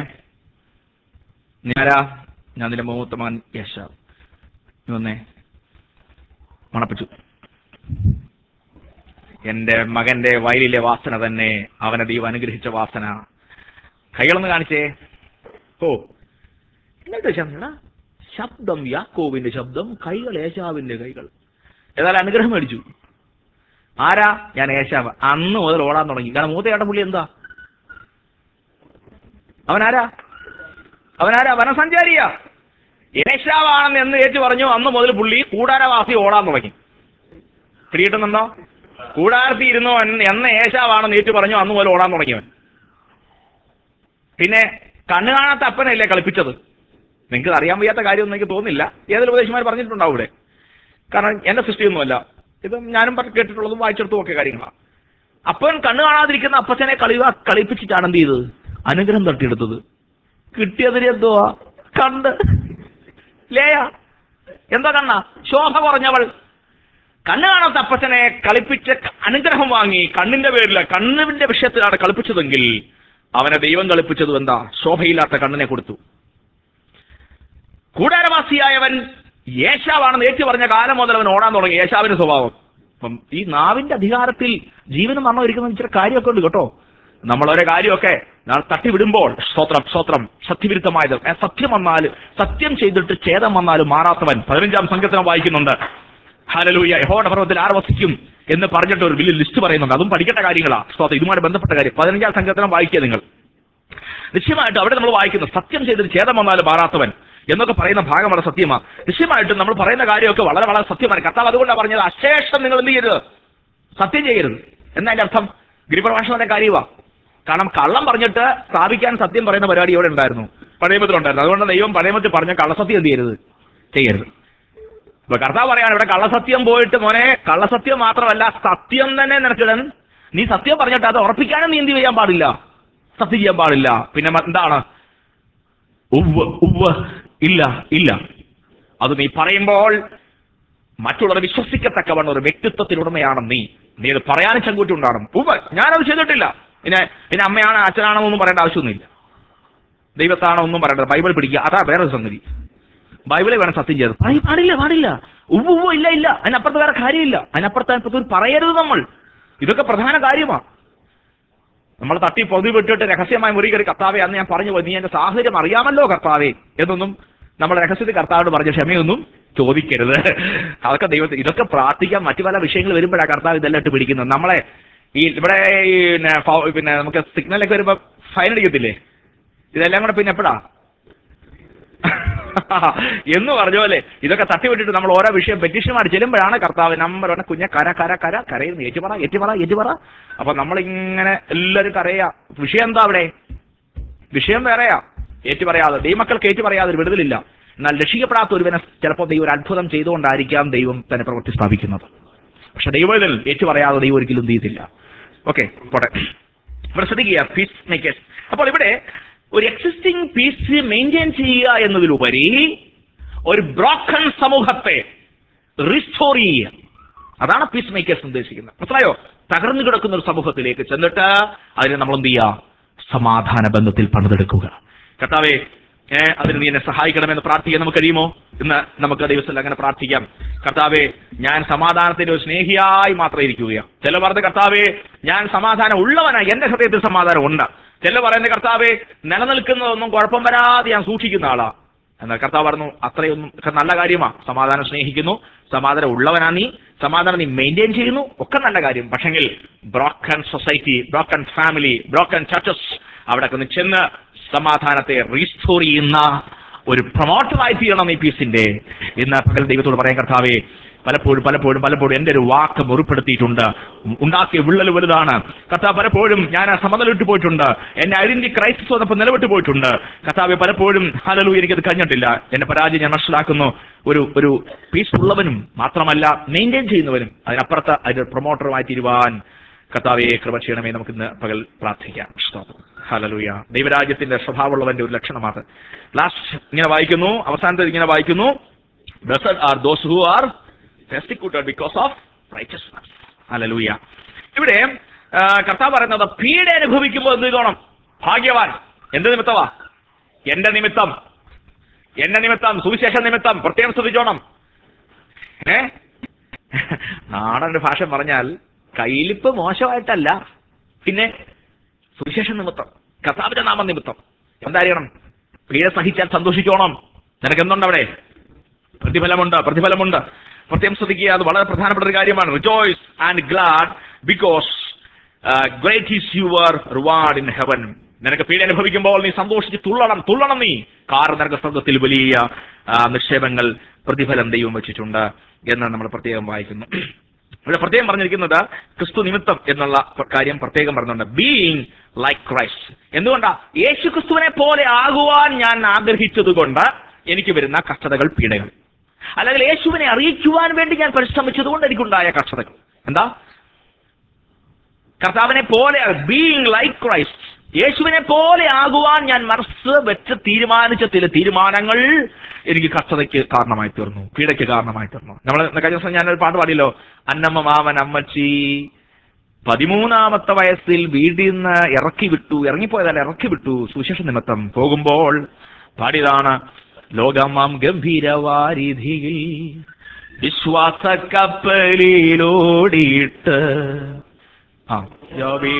ഞാരാ ഞാൻ നിന്റെ മൂത്ത മകൻ യശ നീ വന്നേ മണപ്പിച്ചു എന്റെ മകന്റെ വയലിലെ വാസന തന്നെ അവനെ ദൈവം അനുഗ്രഹിച്ച വാസന കൈകളൊന്ന് കാണിച്ചേ ഓ എന്നിട്ട് ശബ്ദം ശബ്ദം യാക്കോവിന്റെ ശബ്ദം കൈകൾ ഏശാവിന്റെ കൈകൾ ഏതായാലും അനുഗ്രഹം മേടിച്ചു ആരാ ഞാൻ ഏശാവ് അന്ന് മുതൽ ഓടാൻ തുടങ്ങി കാരണം മൂത്തയേട്ടൻ പുള്ളി എന്താ അവനാരാ അവനാരാ വനസഞ്ചാരിയാ ഏശാവാണെന്ന് എന്ന് ഏറ്റു പറഞ്ഞു അന്ന് മുതൽ പുള്ളി കൂടാരവാസി ഓടാൻ തുടങ്ങി പിടികിട്ടുന്നുണ്ടോ കൂടാരത്തി ഇരുന്നു എന്ന് എന്ന് ഏശാവാണെന്ന് ഏറ്റു പറഞ്ഞു അന്ന് മുതൽ ഓടാൻ തുടങ്ങിയവൻ പിന്നെ കണ്ണു കാണാത്ത അപ്പനല്ലേ കളിപ്പിച്ചത് നിങ്ങൾക്ക് അറിയാൻ വയ്യാത്ത കാര്യമൊന്നും എനിക്ക് തോന്നുന്നില്ല ഏതൊരു ഉപദേശമാർ പറഞ്ഞിട്ടുണ്ടാവും ഇവിടെ കാരണം എന്റെ സൃഷ്ടിയൊന്നുമല്ല ഇത് ഞാനും പറഞ്ഞ് കേട്ടിട്ടുള്ളതും വായിച്ചെടുത്തും ഒക്കെ കാര്യങ്ങളാണ് അപ്പൻ കണ്ണു കാണാതിരിക്കുന്ന അപ്പച്ചനെ കളി കളിപ്പിച്ചിട്ടാണ് എന്ത് ചെയ്തത് അനുഗ്രഹം തട്ടിയെടുത്തത് കിട്ടിയതിന് എന്തുവാ കണ്ട് ലേയ എന്താ കണ്ണ ശോഭ കുറഞ്ഞവൾ കണ്ണ് കാണാത്ത അപ്പച്ചനെ കളിപ്പിച്ച് അനുഗ്രഹം വാങ്ങി കണ്ണിന്റെ പേരിൽ കണ്ണിന്റെ വിഷയത്തിലാണ് കളിപ്പിച്ചതെങ്കിൽ അവനെ ദൈവം കളിപ്പിച്ചത് എന്താ ശോഭയില്ലാത്ത കണ്ണിനെ കൊടുത്തു കൂടാരവാസിയായവൻ യേശാവാണെന്ന് ഏറ്റു പറഞ്ഞ കാലം മുതൽ അവൻ ഓടാൻ തുടങ്ങി യേശാവിന്റെ സ്വഭാവം അപ്പം ഈ നാവിന്റെ അധികാരത്തിൽ ജീവനും മരണം ഇരിക്കുന്ന ഇച്ചിരി കാര്യമൊക്കെ ഉണ്ട് കേട്ടോ നമ്മൾ ഓരോ കാര്യമൊക്കെ നാളെ തട്ടിവിടുമ്പോൾ സ്തോത്രം സ്തോത്രം സത്യവിരുദ്ധമായത് ഏ, സത്യം വന്നാൽ സത്യം ചെയ്തിട്ട് ഛേദം വന്നാലും മാറാത്തവൻ പതിനഞ്ചാം സംഘത്തിനെ വായിക്കുന്നുണ്ട് ഹലലൂയ യഹോയുടെ പർവ്വത്തിൽ ആർ വസിക്കും എന്ന് പറഞ്ഞിട്ട് ഒരു വലിയ ലിസ്റ്റ് പറയുന്നുണ്ട് അതും പഠിക്കേണ്ട കാര്യങ്ങളാ സ്തോത്രം ഇതുമായി ബന്ധപ്പെട്ട കാര്യം പതിനഞ്ചാം സംഘത്തിനെ വായിക്കുക നിങ്ങൾ നിശ്ചയമായിട്ടും അവിടെ നമ്മൾ വായിക്കുന്നു സത്യം ചെയ്തിട്ട് ഛേദം വന്നാലും മാറാത്തവൻ എന്നൊക്കെ പറയുന്ന ഭാഗം വളരെ സത്യമാണ് നിശ്ചയമായിട്ടും നമ്മൾ പറയുന്ന കാര്യമൊക്കെ വളരെ വളരെ സത്യമാണ് കർത്താവ് അതുകൊണ്ടാണ് പറഞ്ഞത് അശേഷം നിങ്ങൾ എന്ത് ചെയ്യരുത് സത്യം ചെയ്യരുത് എന്നാ അതിന്റെ അർത്ഥം ഗിരിപ്രഭാഷണത്തിന്റെ കാര്യമാ കാരണം കള്ളം പറഞ്ഞിട്ട് സ്ഥാപിക്കാൻ സത്യം പറയുന്ന പരിപാടി ഇവിടെ ഉണ്ടായിരുന്നു പഴയമത്തിലുണ്ടായിരുന്നു അതുകൊണ്ട് ദൈവം പഴയമത്തിൽ പറഞ്ഞ കള്ളസത്യം എന്ത് ചെയ്യരുത് ചെയ്യരുത് ഇപ്പൊ കർത്താവ് പറയാണ് ഇവിടെ കള്ളസത്യം പോയിട്ട് മോനെ കള്ളസത്യം മാത്രമല്ല സത്യം തന്നെ നിനക്കിടൻ നീ സത്യം പറഞ്ഞിട്ട് അത് ഉറപ്പിക്കാനും നീ എന്ത് ചെയ്യാൻ പാടില്ല സത്യം ചെയ്യാൻ പാടില്ല പിന്നെ മ- എന്താണ് ഉവ്വ് ഉവ്വ് ഇല്ല ഇല്ല അത് നീ പറയുമ്പോൾ മറ്റുള്ളവർ വിശ്വസിക്കത്തക്കവണ്ണം ഒരു വ്യക്തിത്വത്തിനുടമയാണ് നീ നീ അത് പറയാനും ചങ്കൂറ്റി ഉണ്ടാകണം ഉവ്വ് ഞാനത് ചെയ്തിട്ടില്ല പിന്നെ പിന്നെ അമ്മയാണ് അച്ഛനാണോ ഒന്നും പറയേണ്ട ആവശ്യമൊന്നുമില്ല ദൈവത്താണോ ഒന്നും പറയേണ്ടത് ബൈബിൾ പിടിക്കുക അതാ വേറെ ഒരു സംഗതി ബൈബിളിൽ വേണം സത്യം ചെയ്തത് പറയും പാടില്ല പാടില്ല ഉവ്വ് ഉവ്വ് ഇല്ല ഇല്ല അതിനപ്പുറത്ത് വേറെ കാര്യമില്ല അതിനപ്പുറത്ത് അതിനപ്പുറത്ത് ഒരു പറയരുത് നമ്മൾ ഇതൊക്കെ പ്രധാന കാര്യമാണ് നമ്മൾ തട്ടി പൊതി വിട്ടിട്ട് രഹസ്യമായി മുറി കയറി കർത്താവെ അന്ന് ഞാൻ പറഞ്ഞു പോയി നീ എന്റെ സാഹചര്യം അറിയാമല്ലോ കർത്താവെ എന്നൊന്നും നമ്മൾ രഹസ്യത്തിൽ കർത്താവിനോട് പറഞ്ഞ ക്ഷമയൊന്നും ചോദിക്കരുത് അതൊക്കെ ദൈവത്തിൽ ഇതൊക്കെ പ്രാർത്ഥിക്കാൻ മറ്റു പല വിഷയങ്ങൾ വരുമ്പോഴാണ് കർത്താവ് ഇതെല്ലാം ഇട്ട് പിടിക്കുന്നത് നമ്മളെ ഈ ഇവിടെ ഈ പിന്നെ ഫൗ- പിന്നെ നമുക്ക് സിഗ്നലൊക്കെ വരുമ്പോ ഫൈൻ അടിക്കത്തില്ലേ ഇതെല്ലാം കൂടെ പിന്നെ എപ്പോഴാ എന്ന് പറഞ്ഞ പോലെ ഇതൊക്കെ തട്ടിവിട്ടിട്ട് നമ്മൾ ഓരോ വിഷയം പെറ്റീഷനുമായിട്ട് ചെല്ലുമ്പോഴാണ് കർത്താവ് നമ്പർ വന്ന കുഞ്ഞ കര കര കര കരയുന്നു ഏറ്റുപറ ഏറ്റുപറ ഏറ്റുപറ അപ്പൊ നമ്മളിങ്ങനെ എല്ലാവരും കരയാ വിഷയം എന്താ അവിടെ വിഷയം വേറെയാ ഏറ്റു പറയാതെ ദൈവമക്കൾക്ക് ഏറ്റു പറയാതെ ഒരു വിടുതലില്ല എന്നാൽ രക്ഷിക്കപ്പെടാത്ത ഒരുവനെ ചിലപ്പോൾ ദൈവം ഒരു അത്ഭുതം ചെയ്തുകൊണ്ടായിരിക്കാം ദൈവം തന്നെ പ്രവൃത്തി സ്ഥാപിക്കുന്നത് പക്ഷെ ദൈവത്തിൽ ഏറ്റു പറയാതെ ദൈവം ഒരിക്കലും ചെയ്തില്ല ഓക്കെ പോട്ടെ ഇവിടെ ശ്രദ്ധിക്കുക പീസ് മേക്കേഴ്സ് അപ്പോൾ ഇവിടെ ഒരു എക്സിസ്റ്റിംഗ് പീസ് മെയിൻറ്റെയിൻ ചെയ്യുക എന്നതിലുപരി ഒരു ബ്രോക്കൺ സമൂഹത്തെ റിസ്റ്റോർ ചെയ്യുക അതാണ് പീസ് മേക്കേഴ്സ് ഉദ്ദേശിക്കുന്നത് മനസ്സിലായോ തകർന്നു കിടക്കുന്ന ഒരു സമൂഹത്തിലേക്ക് ചെന്നിട്ട് അതിനെ നമ്മൾ എന്ത് ചെയ്യുക സമാധാന ബന്ധത്തിൽ പണിതെടുക്കുക കർത്താവെ ഏ അതിന് നീ എന്നെ സഹായിക്കണമെന്ന് പ്രാർത്ഥിക്കാൻ നമുക്ക് കഴിയുമോ ഇന്ന് നമുക്ക് ദൈവത്തിൽ അങ്ങനെ പ്രാർത്ഥിക്കാം കർത്താവെ ഞാൻ സമാധാനത്തിന്റെ ഒരു സ്നേഹിയായി മാത്രം ഇരിക്കുകയാണ് ചില പറഞ്ഞ കർത്താവെ ഞാൻ സമാധാനം ഉള്ളവനായി എന്റെ ഹൃദയത്തിൽ സമാധാനം ഉണ്ട് ചില പറയുന്ന കർത്താവെ നിലനിൽക്കുന്നതൊന്നും കുഴപ്പം വരാതെ ഞാൻ സൂക്ഷിക്കുന്ന ആളാ എന്നാൽ കർത്താവ് പറഞ്ഞു അത്രയൊന്നും ഒക്കെ നല്ല കാര്യമാ സമാധാനം സ്നേഹിക്കുന്നു സമാധാനം ഉള്ളവനാ നീ സമാധാനം നീ മെയിൻറ്റെയിൻ ചെയ്യുന്നു ഒക്കെ നല്ല കാര്യം പക്ഷെങ്കിൽ broken society broken family broken churches അവിടെ ഒന്ന് ചെന്ന് സമാധാനത്തെ റീസ്റ്റോർ ചെയ്യുന്ന ഒരു പ്രൊമോട്ടറായി തീരണം ഈ പീസിന്റെ ഇന്ന് പകൽ ദൈവത്തോട് പറയാൻ കർത്താവേ പലപ്പോഴും പലപ്പോഴും പലപ്പോഴും എന്റെ ഒരു വാക്ക് മുറിപ്പെടുത്തിയിട്ടുണ്ട് ഉണ്ടാക്കിയ വിള്ളൽ വലുതാണ് കർത്താവ് പലപ്പോഴും ഞാൻ ആ സമനില വിട്ടു പോയിട്ടുണ്ട് എന്റെ ഐഡന്റി ക്രൈസിസ് വന്നപ്പോൾ നിലവിട്ട് പോയിട്ടുണ്ട് കർത്താവ് പലപ്പോഴും ഹലലു എനിക്കത് കഴിഞ്ഞിട്ടില്ല എന്റെ പരാജയം ഞാൻ മനസ്സിലാക്കുന്നു ഒരു ഒരു പീസ് ഉള്ളവനും മാത്രമല്ല മെയിൻറ്റെയിൻ ചെയ്യുന്നവനും അതിനപ്പുറത്ത് അതിന്റെ പ്രൊമോട്ടറുമായി തീരുവാൻ കർത്താവെ കൃപ ചെയ്യണമേ നമുക്ക് ഇന്ന് പകൽ പ്രാർത്ഥിക്കാം സ്തോത്രം. ഹല്ലേലൂയ ദൈവരാജ്യത്തിന്റെ സ്വഭാവമുള്ളവന്റെ ഒരു ലക്ഷണമാണ് ലാസ്റ്റ് ഇങ്ങനെ വായിക്കുന്നു അവസാനത്തെ ഇങ്ങനെ വായിക്കുന്നു Blessed are those who are persecuted because of righteousness. Hallelujah ഇവിടെ ആ, കർത്താവ് പറയുന്നത് പീഡ അനുഭവിക്കുമ്പോൾ എന്ത് ചെയ്തോണം ഭാഗ്യവാൻ എന്ത് നിമിത്തമാ എന്റെ നിമിത്തം എന്റെ നിമിത്തം സുവിശേഷ നിമിത്തം പ്രത്യേകം ശ്രദ്ധിച്ചോണം ഏ നാടന്റെ ഭാഷ പറഞ്ഞാൽ കയ്യിലിപ്പ് മോശമായിട്ടല്ല പിന്നെ സുവിശേഷ നിമിത്തം കർത്താവിന്റെ നാമ നിമിത്തം എന്തായിരിക്കണം പീഡ സഹിച്ചാൽ സന്തോഷിച്ചോണം നിനക്ക് എന്തുണ്ട് അവിടെ പ്രതിഫലമുണ്ട് പ്രതിഫലമുണ്ട് പ്രത്യേകം ശ്രദ്ധിക്കുക അത് വളരെ പ്രധാനപ്പെട്ട ഒരു കാര്യമാണ് rejoice and glad because great is your reward in heaven നിനക്ക് പീഡ അനുഭവിക്കുമ്പോൾ നീ സന്തോഷിച്ച് തുള്ളണം തുള്ളണം നീ കാരണം നിനക്ക് സ്വർഗത്തിൽ വലിയ ആ, നിക്ഷേപങ്ങൾ പ്രതിഫലം ദൈവം വെച്ചിട്ടുണ്ട് എന്ന് നമ്മൾ പ്രത്യേകം വായിക്കുന്നു ഇവിടെ പ്രത്യേകം പറഞ്ഞിരിക്കുന്നത് ക്രിസ്തു നിമിത്തം എന്നുള്ള പ- കാര്യം പ്രത്യേകം പറഞ്ഞിട്ടുണ്ട് ബീയിങ് ലൈക്ക് ക്രൈസ്റ്റ് എന്തുകൊണ്ടാ യേശു ക്രിസ്തുവിനെ പോലെ ആകുവാൻ ഞാൻ ആഗ്രഹിച്ചത് കൊണ്ട് എനിക്ക് വരുന്ന കഷ്ടതകൾ പീഡകൾ അല്ലെങ്കിൽ യേശുവിനെ അറിയിക്കുവാൻ വേണ്ടി ഞാൻ പരിശ്രമിച്ചത് കൊണ്ട് എനിക്കുണ്ടായ കഷ്ടതകൾ എന്താ കർത്താവിനെ പോലെ ബീയിങ് ലൈക്ക് ക്രൈസ്റ്റ് യേശുവിനെ പോലെ ആകുവാൻ ഞാൻ മനസ്സ് വെച്ച് തീരുമാനിച്ച ചില തീരുമാനങ്ങൾ എനിക്ക് കഷ്ടതയ്ക്ക് കാരണമായി തീർന്നു പീഡയ്ക്ക് കാരണമായി തീർന്നു നമ്മൾ കഴിഞ്ഞ ദിവസം ഞാനൊരു പാട്ട് പാടിയല്ലോ അന്നമ്മ മാമൻ അമ്മച്ചി പതിമൂന്നാമത്തെ വയസ്സിൽ വീട്ടിൽ നിന്ന് ഇറക്കി വിട്ടു ഇറങ്ങിപ്പോയതല്ല ഇറക്കി വിട്ടു സുശേഷ നിമിത്തം പോകുമ്പോൾ പാടിയതാണ് ലോകമാം ഗംഭീരവാരിധിയിൽ വിശ്വാസ കപ്പലിലോടിയിട്ട് ആ ജോബി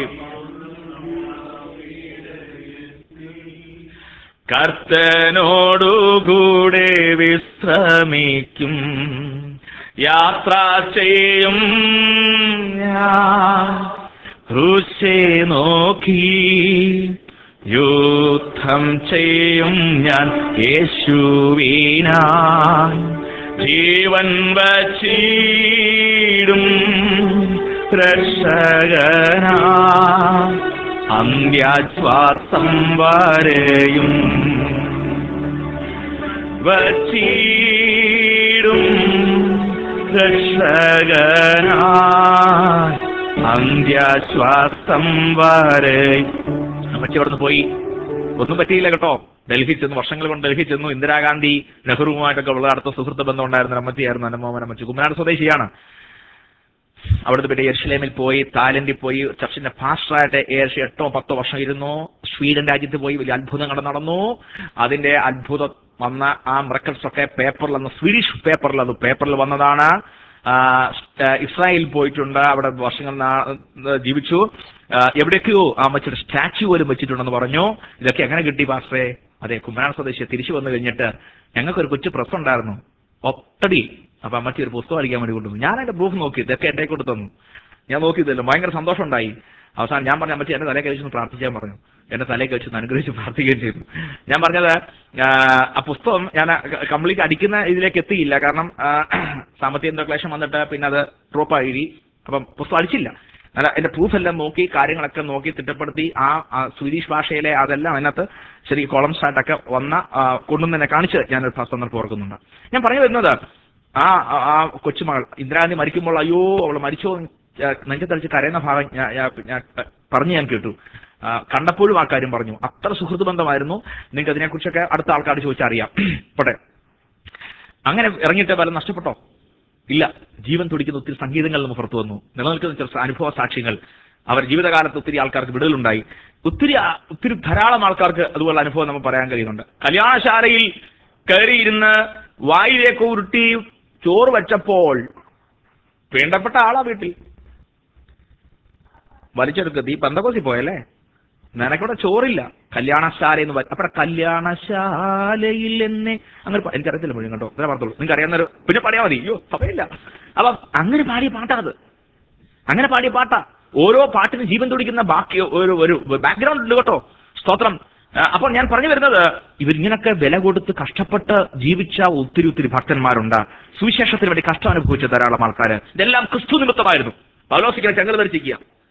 കർത്തനോടുകൂടെ വിശ്രമിക്കും യാത്ര ചെയ്യും ഞാൻ ക്രൂശെ നോക്കി യുദ്ധം ചെയ്യും ഞാൻ യേശുവിനാ ജീവൻ വച്ചിടും രക്ഷകനാ അന്ത്യാശ്വാസം വരെയും വച്ചിടും രക്ഷകനാ അന്ത്യാശ്വാസം വരെ അമ്മച്ചി അവിടുന്ന് പോയി ഒന്നും പറ്റിയില്ല കേട്ടോ ഡൽഹി ചെന്ന് വർഷങ്ങൾ കൊണ്ട് ഡൽഹി ചെന്നു ഇന്ദിരാഗാന്ധി നെഹ്റുവുമായിട്ടൊക്കെ വളരെ അടുത്ത സുഹൃത്ത് ബന്ധം ഉണ്ടായിരുന്ന അമ്മച്ചിയായിരുന്നു അന്നമോഹൻ അമ്മച്ചി കുമ്മനാട് സ്വദേശിയാണ് അവിടുത്തെ പിന്നെ യെർഷലേമിൽ പോയി തായ്ലൻഡിൽ പോയി ചർച്ചിന്റെ ഫാസ്റ്ററായിട്ട് ഏകദേശം എട്ടോ പത്തോ വർഷം ഇരുന്നു സ്വീഡൻ രാജ്യത്ത് പോയി വലിയ അത്ഭുതങ്ങൾ നടന്നു അതിന്റെ അത്ഭുതം വന്ന ആ റെക്കോർഡ്സ് ഒക്കെ പേപ്പറിൽ വന്ന് സ്വീഡിഷ് പേപ്പറിൽ അത് പേപ്പറിൽ വന്നതാണ് ആ, ആ, ഇസ്രായേലിൽ പോയിട്ടുണ്ട് അവിടെ വർഷങ്ങൾ നാ- ജീവിച്ചു ആ, എവിടേക്കോ ആ അമ്മച്ചിയുടെ സ്റ്റാച്യു പോലും വെച്ചിട്ടുണ്ടെന്ന് പറഞ്ഞു ഇതൊക്കെ എങ്ങനെ കിട്ടി പാസ്റ്ററെ അതെ കുമ്മനാട് സ്വദേശി തിരിച്ചു വന്നു കഴിഞ്ഞിട്ട് ഞങ്ങൾക്കൊരു കൊച്ചു പ്രസ് ഉണ്ടായിരുന്നു ഒത്തടി അപ്പൊ അമ്മച്ചി ഒരു പുസ്തകം അടിക്കാൻ വേണ്ടി കൊണ്ടുവന്നു ഞാൻ അതിന്റെ പ്രൂഫ് നോക്കി ഇതൊക്കെ എന്റെ കൊണ്ട് തന്നു ഞാൻ നോക്കിയതല്ലോ ഭയങ്കര സന്തോഷം ഉണ്ടായി അവസാനം ഞാൻ പറഞ്ഞു അമ്മച്ചി എന്റെ തലയിൽ കഴിച്ചൊന്ന് പ്രാർത്ഥിക്കാൻ പറഞ്ഞു എന്റെ തലയിൽ കഴിച്ച് അനുഗ്രഹിച്ച് പ്രാർത്ഥിക്കുകയും ചെയ്തു ഞാൻ പറഞ്ഞത് ആ, ആ പുസ്തകം ഞാൻ കംപ്ലീറ്റ് അടിക്കുന്ന ഇതിലേക്ക് എത്തിയില്ല കാരണം ആ, സാമ്പത്തിക എന്തോ ക്ലേശം വന്നിട്ട് പിന്നെ അത് ഡ്രോപ്പ് ആയി അപ്പം പുസ്തകം അടിച്ചില്ല അല്ല എന്റെ പ്രൂഫ് എല്ലാം നോക്കി കാര്യങ്ങളൊക്കെ നോക്കി തിട്ടപ്പെടുത്തി ആ ആ സ്വീഡിഷ് ഭാഷയിലെ അതെല്ലാം അതിനകത്ത് ശരി കോളംസ് ആയിട്ടൊക്കെ വന്ന ആ, കൊണ്ടുവന്ന് കാണിച്ച് ഞാനൊരു സന്ദർഭം ഓർക്കുന്നുണ്ട് ഞാൻ പറഞ്ഞു വരുന്നത് ആ ആ- ആ കൊച്ചുമകൾ ഇന്ദിരാഗാന്ധി മരിക്കുമ്പോൾ അയ്യോ അവൾ മരിച്ചോ എന്ന് ഞാൻ നെഞ്ചത്തടിച്ച് കരയുന്ന ഭാഗം ഞാൻ ഞാൻ- ഞാൻ പറഞ്ഞു ഞാൻ കേട്ടു ആ, കണ്ടപ്പോഴും ആ കാര്യം പറഞ്ഞു അത്ര സുഹൃത്ത് ബന്ധമായിരുന്നു നിങ്ങൾക്ക് അതിനെക്കുറിച്ചൊക്കെ അടുത്ത ആൾക്കാർ ചോദിച്ചാൽ അറിയാം പോട്ടെ അങ്ങനെ ഇറങ്ങിയിട്ട് പലരും നഷ്ടപ്പെട്ടോ ഇല്ല ജീവൻ തുടിക്കുന്ന ഒത്തിരി സംഗീതങ്ങൾ നമുക്ക് പുറത്തു വന്നു നിലനിൽക്കുന്ന ചില അനുഭവ സാക്ഷ്യങ്ങൾ അവർ ജീവിതകാലത്ത് ഒത്തിരി ആൾക്കാർക്ക് വിടലുണ്ടായി ഒത്തിരി ആ- ഒത്തിരി ധാരാളം ആൾക്കാർക്ക് അതുപോലെ അനുഭവം നമുക്ക് പറയാൻ കഴിയുന്നുണ്ട് കല്യാണശാലയിൽ കയറിയിരുന്ന് വായിലേക്ക് ഉരുട്ടി ചോറ് വെച്ചപ്പോൾ വേണ്ടപ്പെട്ട ആളാ വീട്ടിൽ വലിച്ചെടുക്കുക നീ പന്തകോസി പോയല്ലേ നിനക്കിവിടെ ചോറില്ല കല്യാണശാല എന്ന് പറ- അപ്പഴ കല്യാണശാലയിൽ എന്നെ അങ്ങനെ പ- എനിക്കറിയത്തില്ല മുഴുവൻ കേട്ടോ ഇത്ര പറഞ്ഞോളൂ നിങ്ങൾക്ക് അറിയാവുന്നൊരു പിന്നെ പാടിയാൽ മതി അയ്യോ സമയമില്ല അപ്പൊ അങ്ങനെ പാടിയ പാട്ടാ അത് അങ്ങനെ പാടിയ പാട്ടാ ഓരോ പാട്ടിനും ജീവൻ തുടിക്കുന്ന ബാക്കി ഒരു ഒരു ബാക്ക്ഗ്രൗണ്ട് ഉണ്ട് കേട്ടോ സ്തോത്രം ആ, അപ്പോൾ ഞാൻ പറഞ്ഞു വരുന്നത് ഇവരിങ്ങനൊക്കെ വില കൊടുത്ത് കഷ്ടപ്പെട്ട് ജീവിച്ച ഒത്തിരി ഒത്തിരി ഭക്തന്മാരുണ്ട് സുവിശേഷത്തിന് വേണ്ടി കഷ്ടം അനുഭവിച്ച ധാരാളം ആൾക്കാർ ഇതെല്ലാം ക്രിസ്തു നിമിത്തമായിരുന്നു പൗലോസിക്കൽ ചങ്ങല ധരിച്ചിരിക്കുക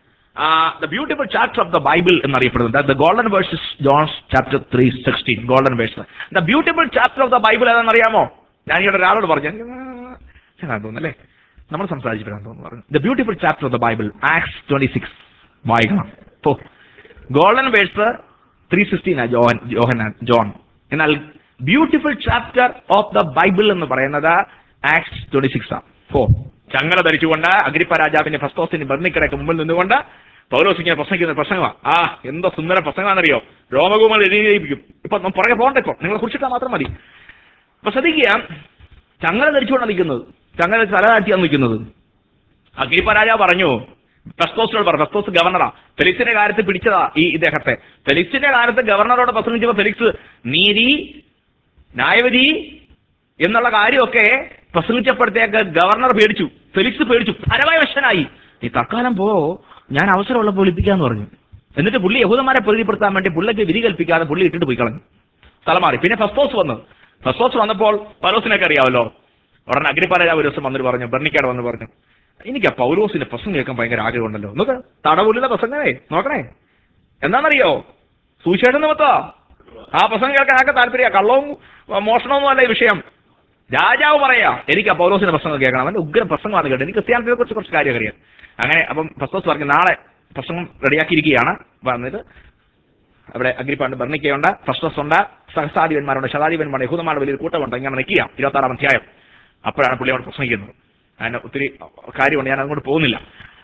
the beautiful chapter of the Bible എന്നറിയപ്പെടുന്നത് the golden verses John's chapter three sixteen golden verse the beautiful chapter of the Bible ഏതാണെന്നറിയാമോ ഞാൻ ഇവിടെ ഒരാളോട് പറഞ്ഞു ഞാൻ തോന്നുന്നല്ലേ നമ്മൾ സംസാരിച്ചിട്ടാണ് തോന്നുന്നു പറഞ്ഞു the beautiful chapter of the Bible Acts twenty six വായിക്കണം oh golden verse three sixteen Johan Johan John എന്നാൽ beautiful chapter of the Bible എന്ന് പറയുന്നത് ആക്സ് ട്വന്റി സിക്സ് ആണ് ഫോർ ചങ്ങല ധരിച്ചുകൊണ്ട് അഗ്രിപ്പ രാജാവിന്റെ ഫസ്തോസിന് ബർണിക്കടയ്ക്ക് മുമ്പിൽ നിന്നുകൊണ്ട് പൗലോസ് ഇങ്ങനെ പ്രസംഗിക്കുന്ന ഒരു പ്രസംഗമാണ് ആ എന്തോ സുന്ദര പ്രസംഗമാണെന്നറിയോ രോമകുമാർ എഴുതിയിരിക്കും ഇപ്പൊ നമ്മൾ പുറകെ പോകണ്ട ഇപ്പൊ നിങ്ങളെ കുറിച്ചിട്ടാൽ മാത്രം മതി അപ്പൊ ശ്രദ്ധിക്കുക ചങ്ങല ധരിച്ചുകൊണ്ടാണ് നിൽക്കുന്നത് ചങ്ങല തലതാഴ്ത്തിയാണ് നിൽക്കുന്നത് അഗ്രിപ്പ രാജാവ് പറഞ്ഞു ഫെസ്തോസിനോട് പറഞ്ഞു ഫെസ്തോസ് ഗവർണറാ ഫെലിക്സിന്റെ കാര്യത്തിൽ പിടിച്ചതാ ഈ ഇദ്ദേഹത്തെ ഫെലിക്സിന്റെ കാര്യത്ത് ഗവർണറോട് പ്രസംഗിച്ചപ്പോ ഫെലിക്സ് നീതി ന്യായവിധി എന്നുള്ള കാര്യമൊക്കെ പ്രസംഗിച്ചപ്പോഴത്തേക്ക് ഗവർണർ പേടിച്ചു ഫെലിക്സ് പേടിച്ചു പരമവശനായി നീ തൽക്കാലം പോ ഞാൻ അവസരമുള്ളപ്പോൾ വിളിപ്പിക്കാന്ന് പറഞ്ഞു എന്നിട്ട് പുള്ളി യഹൂദന്മാരെ പ്രീതിപ്പെടുത്താൻ വേണ്ടി പുള്ളിക്ക് വിധി കൽപ്പിക്കാതെ പുള്ളി ഇട്ടിട്ട് പോയി കളഞ്ഞു സ്ഥലം മാറി പിന്നെ ഫെസ്തോസ് വന്നു ഫെസ്തോസ് വന്നപ്പോൾ പൗലോസിനൊക്കെ അറിയാമല്ലോ ഉടനെ അഗ്രിപ്പാരാജാവ് ഒരു ദിവസം വന്നിട്ട് പറഞ്ഞു ബെർണിക്കാട് വന്ന് പറഞ്ഞു എനിക്ക് ആ പൗലോസിന്റെ പ്രസംഗം കേൾക്കാൻ ഭയങ്കര ആഗ്രഹമുണ്ടല്ലോ നോക്ക് തടവുള്ളിലെ പ്രസംഗമേ നോക്കണേ എന്താണെന്നറിയോ സുവിശേഷം നിമിത്തോ ആ പ്രസംഗം കേൾക്കാൻ ആകെ താല്പര്യ കള്ളവും ആ, മോഷണവും അല്ല ഈ വിഷയം രാജാവ് പറയാ എനിക്ക് ആ പൗലോസിന്റെ പ്രസംഗം കേൾക്കണം അവന്റെ ഉഗ്ര പ്രസംഗമാണ് കേട്ടോ എനിക്ക് ക്രിസ്ത്യാനിറ്റിയെ കുറിച്ച് കുറച്ച് കാര്യം അറിയാം അങ്ങനെ അപ്പം ഫസ്റ്റോസ് പറഞ്ഞു നാളെ പ്രസംഗം റെഡിയാക്കിയിരിക്കുകയാണ് വന്നിട്ട് അവിടെ അഗ്രിപ്പാണ്ട് ബർണിക്കയുണ്ട് ഫസ്റ്റോസ് ഉണ്ട് സഹസാധിപന്മാരുണ്ട് ശതാധിപന്മാരുണ്ട് യഹൂദന്മാരുടെ വലിയൊരു കൂട്ടമുണ്ട് ഇങ്ങനെ നിൽക്കുക ഇരുപത്താറാം അധ്യായം അപ്പോഴാണ് പുള്ളി അവിടെ പ്രസംഗിക്കുന്നത് അതിന് ഒത്തിരി കാര്യമുണ്ട് ഞാൻ അങ്ങോട്ട് പോകുന്നില്ല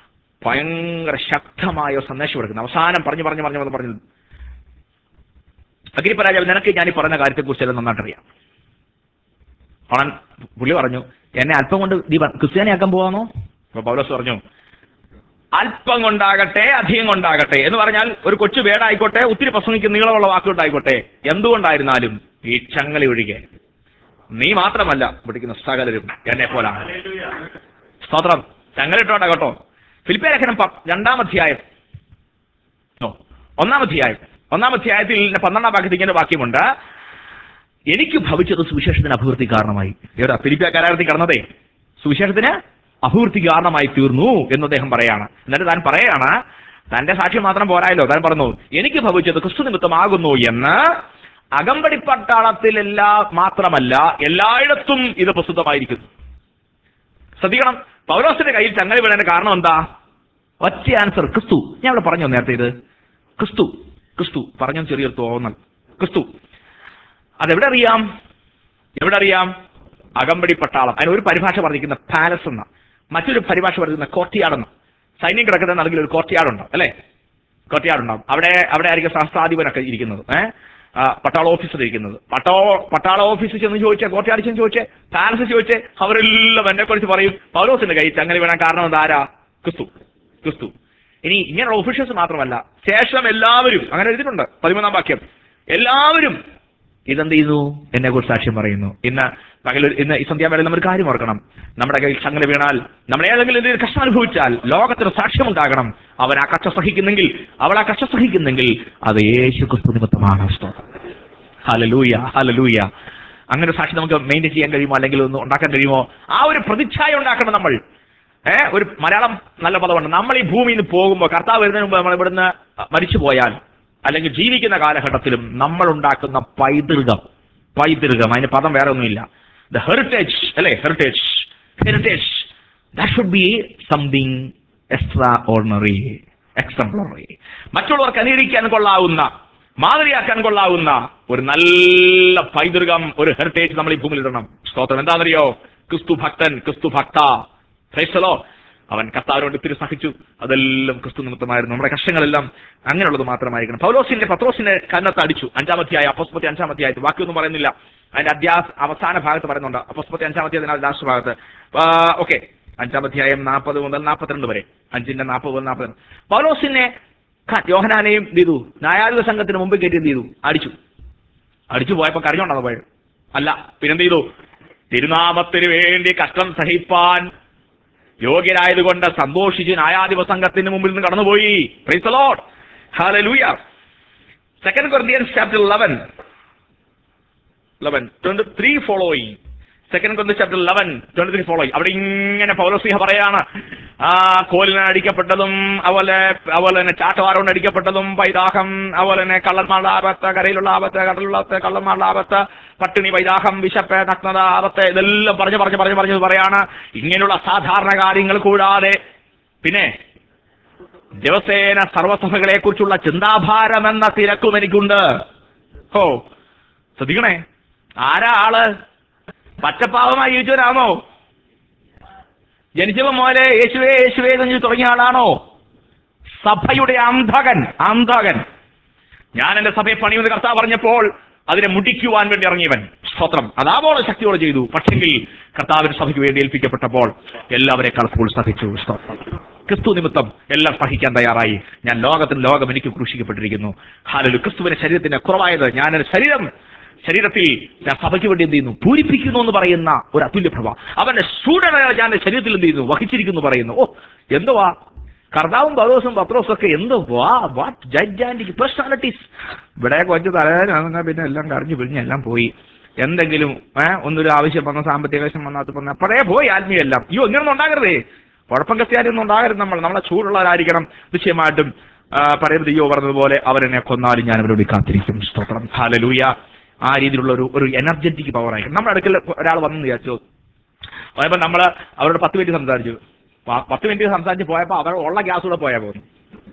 ഭയങ്കര ശക്തമായ ഒരു സന്ദേശം എടുക്കുന്നത് അവസാനം പറഞ്ഞു പറഞ്ഞു പറഞ്ഞു പറഞ്ഞു പറഞ്ഞു അഗ്രിപ്പരാജാവ് നിനക്ക് ഞാൻ ഈ പറഞ്ഞ കാര്യത്തെക്കുറിച്ച് എല്ലാം നന്നായിട്ട് അറിയാം അവൻ പുള്ളി പറഞ്ഞു എന്നെ അല്പം കൊണ്ട് നീ പ- ക്രിസ്ത്യാനിയാക്കാൻ പോവാന്നോ അപ്പൊ പൗലോസ് പറഞ്ഞു അല്പം കൊണ്ടാകട്ടെ അധികം കൊണ്ടാകട്ടെ എന്ന് പറഞ്ഞാൽ ഒരു കൊച്ചു വേടായിക്കോട്ടെ ഒത്തിരി പ്രസംഗിക്കുന്ന നീളമുള്ള വാക്കുകൊണ്ടായിക്കോട്ടെ എന്തുകൊണ്ടായിരുന്നാലും ഈ ചങ്ങല ഒഴികെ നീ മാത്രമല്ല പിടിക്കുന്ന സകലരും എന്നെ പോലാണ് സ്തോത്രം ചങ്ങലിട്ടോട്ടെ കേട്ടോ ഫിലിപ്പേ ലേഖനം പ- രണ്ടാം അധ്യായം ഓ, ഒന്നാം അധ്യായം ഒന്നാം അധ്യായത്തിൽ പന്ത്രണ്ടാം വാക്യത്തിൽ ഇങ്ങനെ വാക്യമുണ്ട് എനിക്ക് ഭവിച്ചത് സുവിശേഷത്തിന് അഭിവൃദ്ധി കാരണമായി എവിടെ ഫിലിപ്പിയ കരാരത്തിൽ കടന്നതേ സുവിശേഷത്തിന് അഭിവൃദ്ധി കാരണമായി തീർന്നു എന്ന് അദ്ദേഹം പറയാണ് എന്നിട്ട് താൻ പറയാണ് തന്റെ സാക്ഷ്യം മാത്രം പോരായല്ലോ താൻ പറഞ്ഞു എനിക്ക് ഭവിച്ചത് ക്രിസ്തു നിമിത്തമാകുന്നു എന്ന് അകമ്പടി പട്ടാളത്തിലെല്ലാ മാത്രമല്ല എല്ലായിടത്തും ഇത് പ്രസിദ്ധമായിരിക്കുന്നു ശ്രദ്ധിക്കണം പൗലോസിന്റെ കയ്യിൽ ചങ്ങല വീഴേണ്ട കാരണം എന്താ ഒറ്റ ആൻസർ ക്രിസ്തു ഞാൻ ഇവിടെ പറഞ്ഞു നേരത്തെ ഇത് ക്രിസ്തു ക്രിസ്തു പറഞ്ഞു ചെറിയൊരു തോന്നൽ ക്രിസ്തു അതെവിടെ അറിയാം എവിടെ അറിയാം അകമ്പടി പട്ടാളം അതിന് ഒരു പരിഭാഷ പറഞ്ഞിരിക്കുന്ന പാലസ് എന്ന മറ്റൊരു പരിഭാഷ പറഞ്ഞിരിക്കുന്ന കോർട്ടിയാടെന്ന് സൈന്യം കിടക്കുന്ന നടുകിൽ ഒരു കോർട്ടിയാടുണ്ട് അല്ലേ കോർട്ടിയാടുണ്ടാവും അവിടെ അവിടെ ആയിരിക്കും സഹസ്രാധിപനൊക്കെ ഇരിക്കുന്നത് ഏഹ് പട്ടാള ഓഫീസർ ഇരിക്കുന്നത് പട്ടോ പട്ടാള ഓഫീസിൽ ചെന്ന് ചോദിച്ചേ കോർട്ടിയാട് ചെന്ന് ചോദിച്ചേ പാലസ് ചോദിച്ചേ അവരെല്ലാം എന്നെ കുറിച്ച് പറയും പൗലോസിന്റെ കൈ ചങ്ങല വീണാൻ കാരണം എന്താരാ ക്രിസ്തു ക്രിസ്തു ഇനി ഇങ്ങനെയുള്ള ഒഫീഷ്യൽസ് മാത്രമല്ല ശേഷം എല്ലാവരും അങ്ങനെ എഴുതിയിട്ടുണ്ട് പതിമൂന്നാം വാക്യം എല്ലാവരും ഇതെന്ത് ചെയ്യുന്നു എന്നെ കുറിച്ച് സാക്ഷ്യം പറയുന്നു ഇന്ന് പകൽ ഒരു- ഇന്ന് ഈ സന്ധ്യാവേളയിൽ നമ്മൾ ഒരു കാര്യം ഓർക്കണം നമ്മുടെ കയ്യിൽ ചങ്ങല വീണാൽ നമ്മൾ ഏതെങ്കിലും എന്തെങ്കിലും കഷ്ടം അനുഭവിച്ചാൽ ലോകത്തിന് സാക്ഷ്യമുണ്ടാകണം അവൻ ആ കഷ്ട സഹിക്കുന്നെങ്കിൽ അവൾ ആ കഷ്ട സഹിക്കുന്നെങ്കിൽ അത് യേശു ക്രിസ്തു നിമിത്തമാണ് സ്തോത്രം ഹലലൂയ ഹലലൂയ അങ്ങനെ ഒരു സാക്ഷി നമുക്ക് മെയിൻറ്റെയിൻ ചെയ്യാൻ കഴിയുമോ അല്ലെങ്കിൽ ഒന്ന് ഉണ്ടാക്കാൻ കഴിയുമോ ആ ഒരു പ്രതിച്ഛായ ഉണ്ടാക്കണം നമ്മൾ ഏ ഒരു മലയാളം നല്ല പദമുണ്ട് നമ്മൾ ഈ ഭൂമിയിൽ നിന്ന് പോകുമ്പോൾ കർത്താവ് വരുന്നതിന് മുമ്പ് നമ്മൾ ഇവിടുന്ന് മരിച്ചു പോയാൽ അല്ലെങ്കിൽ ജീവിക്കുന്ന കാലഘട്ടത്തിലും നമ്മൾ ഉണ്ടാക്കുന്ന പൈതൃകം പൈതൃകം അതിന് പദം വേറെ ഒന്നുമില്ല ദ ഹെറിറ്റേജ് അല്ലേ heritage heritage that should be something extraordinary exemplary മറ്റുള്ളവർക്ക് അനുകരിക്കാൻ കൊള്ളാവുന്ന മാതൃയാക്കാൻ കൊള്ളാവുന്ന ഒരു നല്ല പൈതൃകം ഒരു ഹെറിറ്റേജ് നമ്മൾ ഈ ഭൂമിയിൽ ഇടണം സ്തോത്രം എന്താണെന്നറിയോ ക്രിസ്തു ഭക്തൻ ക്രിസ്തു ഭക്ത ക്രൈസ്തലോ അവൻ കർത്താവിനോട് ഇത്തിരി സഹിച്ചു അതെല്ലാം ക്രിസ്തു നിമിത്തമായിരുന്നു നമ്മുടെ കഷ്ടങ്ങളെല്ലാം അങ്ങനെയുള്ളത് മാത്രമായിരിക്കണം പൗലോസിന്റെ പത്രോസിന്റെ കന്നത്ത് അടിച്ചു അഞ്ചാമത്തെയായ അപ്പസ്പത്തി അഞ്ചാമത്തെയായിട്ട് ബാക്കിയൊന്നും പറയുന്നില്ല അതിന്റെ അധ്യാസ അവസാന ഭാഗത്ത് പറയുന്നുണ്ട് അപ്പസ്പത്തി അഞ്ചാമത്തെ ലാസ്റ്റ് ഭാഗത്ത് ഓക്കെ അഞ്ചാമധ്യായം നാൽപ്പത് മുതൽ നാൽപ്പത്തിരണ്ട് വരെ അഞ്ചിന്റെ നാൽപ്പത് മുതൽ നാൽപ്പത് പൗലോസിനെ ക- യോഹനാനെയും എന്ത് ചെയ്തു ന്യായാധിപ സംഘത്തിന് മുമ്പ് കയറ്റി എന്ത് ചെയ്തു അടിച്ചു അടിച്ചു പോയപ്പോ കരഞ്ഞോണ്ടാണ് പോയത് അല്ല പിന്നെന്ത് ചെയ്തു തിരുനാമത്തിന് വേണ്ടി കഷ്ടം സഹിപ്പാൻ യോഗ്യരായതുകൊണ്ട് സന്തോഷിച്ച് ന്യായാധിപ സംഘത്തിന് മുമ്പിൽ നിന്ന് കടന്നുപോയി praise the Lord hallelujah second Corinthians chapter 11 11 23 following second Corinthians chapter 11 23 following അവിടെ ഇങ്ങനെ പൗലോസിഹ പറയാണ് ആ കോലിന് അടിക്കപ്പെട്ടതും അതുപോലെ അതുപോലെ തന്നെ ചാട്ടവാരോണ്ട് അടിക്കപ്പെട്ടതും പൈതാഹം അതുപോലെ തന്നെ കള്ളന്മാരുടെ ആപത്ത് കരയിലുള്ള ആപത്ത് കടലുള്ള ആപത്ത് കള്ളന്മാരുടെ ആപത്ത് പട്ടിണി പൈതാഹം വിശപ്പ് നഗ്നത ആപത്ത് ഇതെല്ലാം പറഞ്ഞു പറഞ്ഞു പറഞ്ഞു പറഞ്ഞു പറയാണ് ഇങ്ങനെയുള്ള സാധാരണ കാര്യങ്ങൾ കൂടാതെ പിന്നെ ദിവസേന സർവസഭകളെ കുറിച്ചുള്ള ചിന്താഭാരം എന്ന തിരക്കും എനിക്കുണ്ട് ഹോ ശ്രദ്ധിക്കണേ ആരാ ആള് പച്ചപ്പാവമായി ജീവിച്ചവരാണോ ജനിച്ചപ്പോ മോലെ യേശുവേ യേശുവേ എന്ന് പറഞ്ഞ് തുടങ്ങിയ ആളാണോ സഭയുടെ അന്ധകൻ അന്ധകൻ ഞാൻ എന്റെ സഭയെ പണിയുന്ന കർത്താവ് പറഞ്ഞപ്പോൾ അതിനെ മുടിക്കുവാൻ വേണ്ടി ഇറങ്ങിയവൻ സ്തോത്രം അതാവോളം ശക്തിയോടെ ചെയ്തു പക്ഷെങ്കിൽ കർത്താവിന് സഭയ്ക്ക് വേണ്ടി ഏൽപ്പിക്കപ്പെട്ടപ്പോൾ എല്ലാവരെക്കാൾ കൂടുതൽ സഹിച്ചു സ്തോത്രം ക്രിസ്തു നിമിത്തം എല്ലാം സഹിക്കാൻ തയ്യാറായി ഞാൻ ലോകത്തിന് ലോകം എനിക്ക് ക്രൂശിക്കപ്പെട്ടിരിക്കുന്നു ഹാലലു ക്രിസ്തുവിന്റെ ശരീരത്തിന് കുറവായത് ഞാൻ എൻ്റെ ശരീരം ശരീരത്തിൽ ഞാൻ സഭയ്ക്ക് വേണ്ടി എന്ത് ചെയ്യുന്നു പൂരിപ്പിക്കുന്നു എന്ന് പറയുന്ന ഒരു അതുല്യ പ്രഭ അവന്റെ സ്റ്റുഡന്റ് ഞാൻ എൻ്റെ ശരീരത്തിൽ എന്ത് ചെയ്യുന്നു വഹിച്ചിരിക്കുന്നു പറയുന്നു ഓ എന്തുവാ കർത്താവും പൗലോസും പത്രോസും ഒക്കെ എന്ത് വാ വാട്ട് ജഡ്ജാൻറ്റിക് പേഴ്സണാലിറ്റീസ് ഇവിടെ കൊച്ചു തലേനാ പിന്നെ എല്ലാം കറിഞ്ഞു പിഴിഞ്ഞ് എല്ലാം പോയി എന്തെങ്കിലും ഏഹ് ഒന്നൊരു ആവശ്യം വന്ന സാമ്പത്തിക ആവശ്യം വന്നാൽ അത് വന്ന അപ്പോഴേ പോയി ആത്മീയെല്ലാം അയ്യോ ഇങ്ങനൊന്നും ഉണ്ടാകരുതേ കുഴപ്പം കത്തിയാലൊന്നും ഉണ്ടാകരുത് നമ്മൾ നമ്മളെ ചൂടുള്ളവരായിരിക്കണം നിശ്ചയമായിട്ടും ആ, പറയുന്നത് അയ്യോ പറഞ്ഞതുപോലെ അവരെന്നെ കൊന്നാലും ഞാൻ അവരോട് കാത്തിരിക്കും സ്തോത്രം ഹാലലൂയ ആ രീതിയിലുള്ള ഒരു ഒരു എനർജറ്റിക് പവർ ആയിരിക്കും നമ്മുടെ അടുക്കൽ ഒരാൾ വന്നു വിചാരിച്ചു പോയപ്പോ നമ്മള് അവരോട് പത്ത് മിനിറ്റ് സംസാരിച്ചു പ- പത്ത് മിനിറ്റ് സംസാരിച്ച് പോയപ്പോ അവർ ഉള്ള ഗ്യാസ് കൂടെ പോയാ പോകുന്നു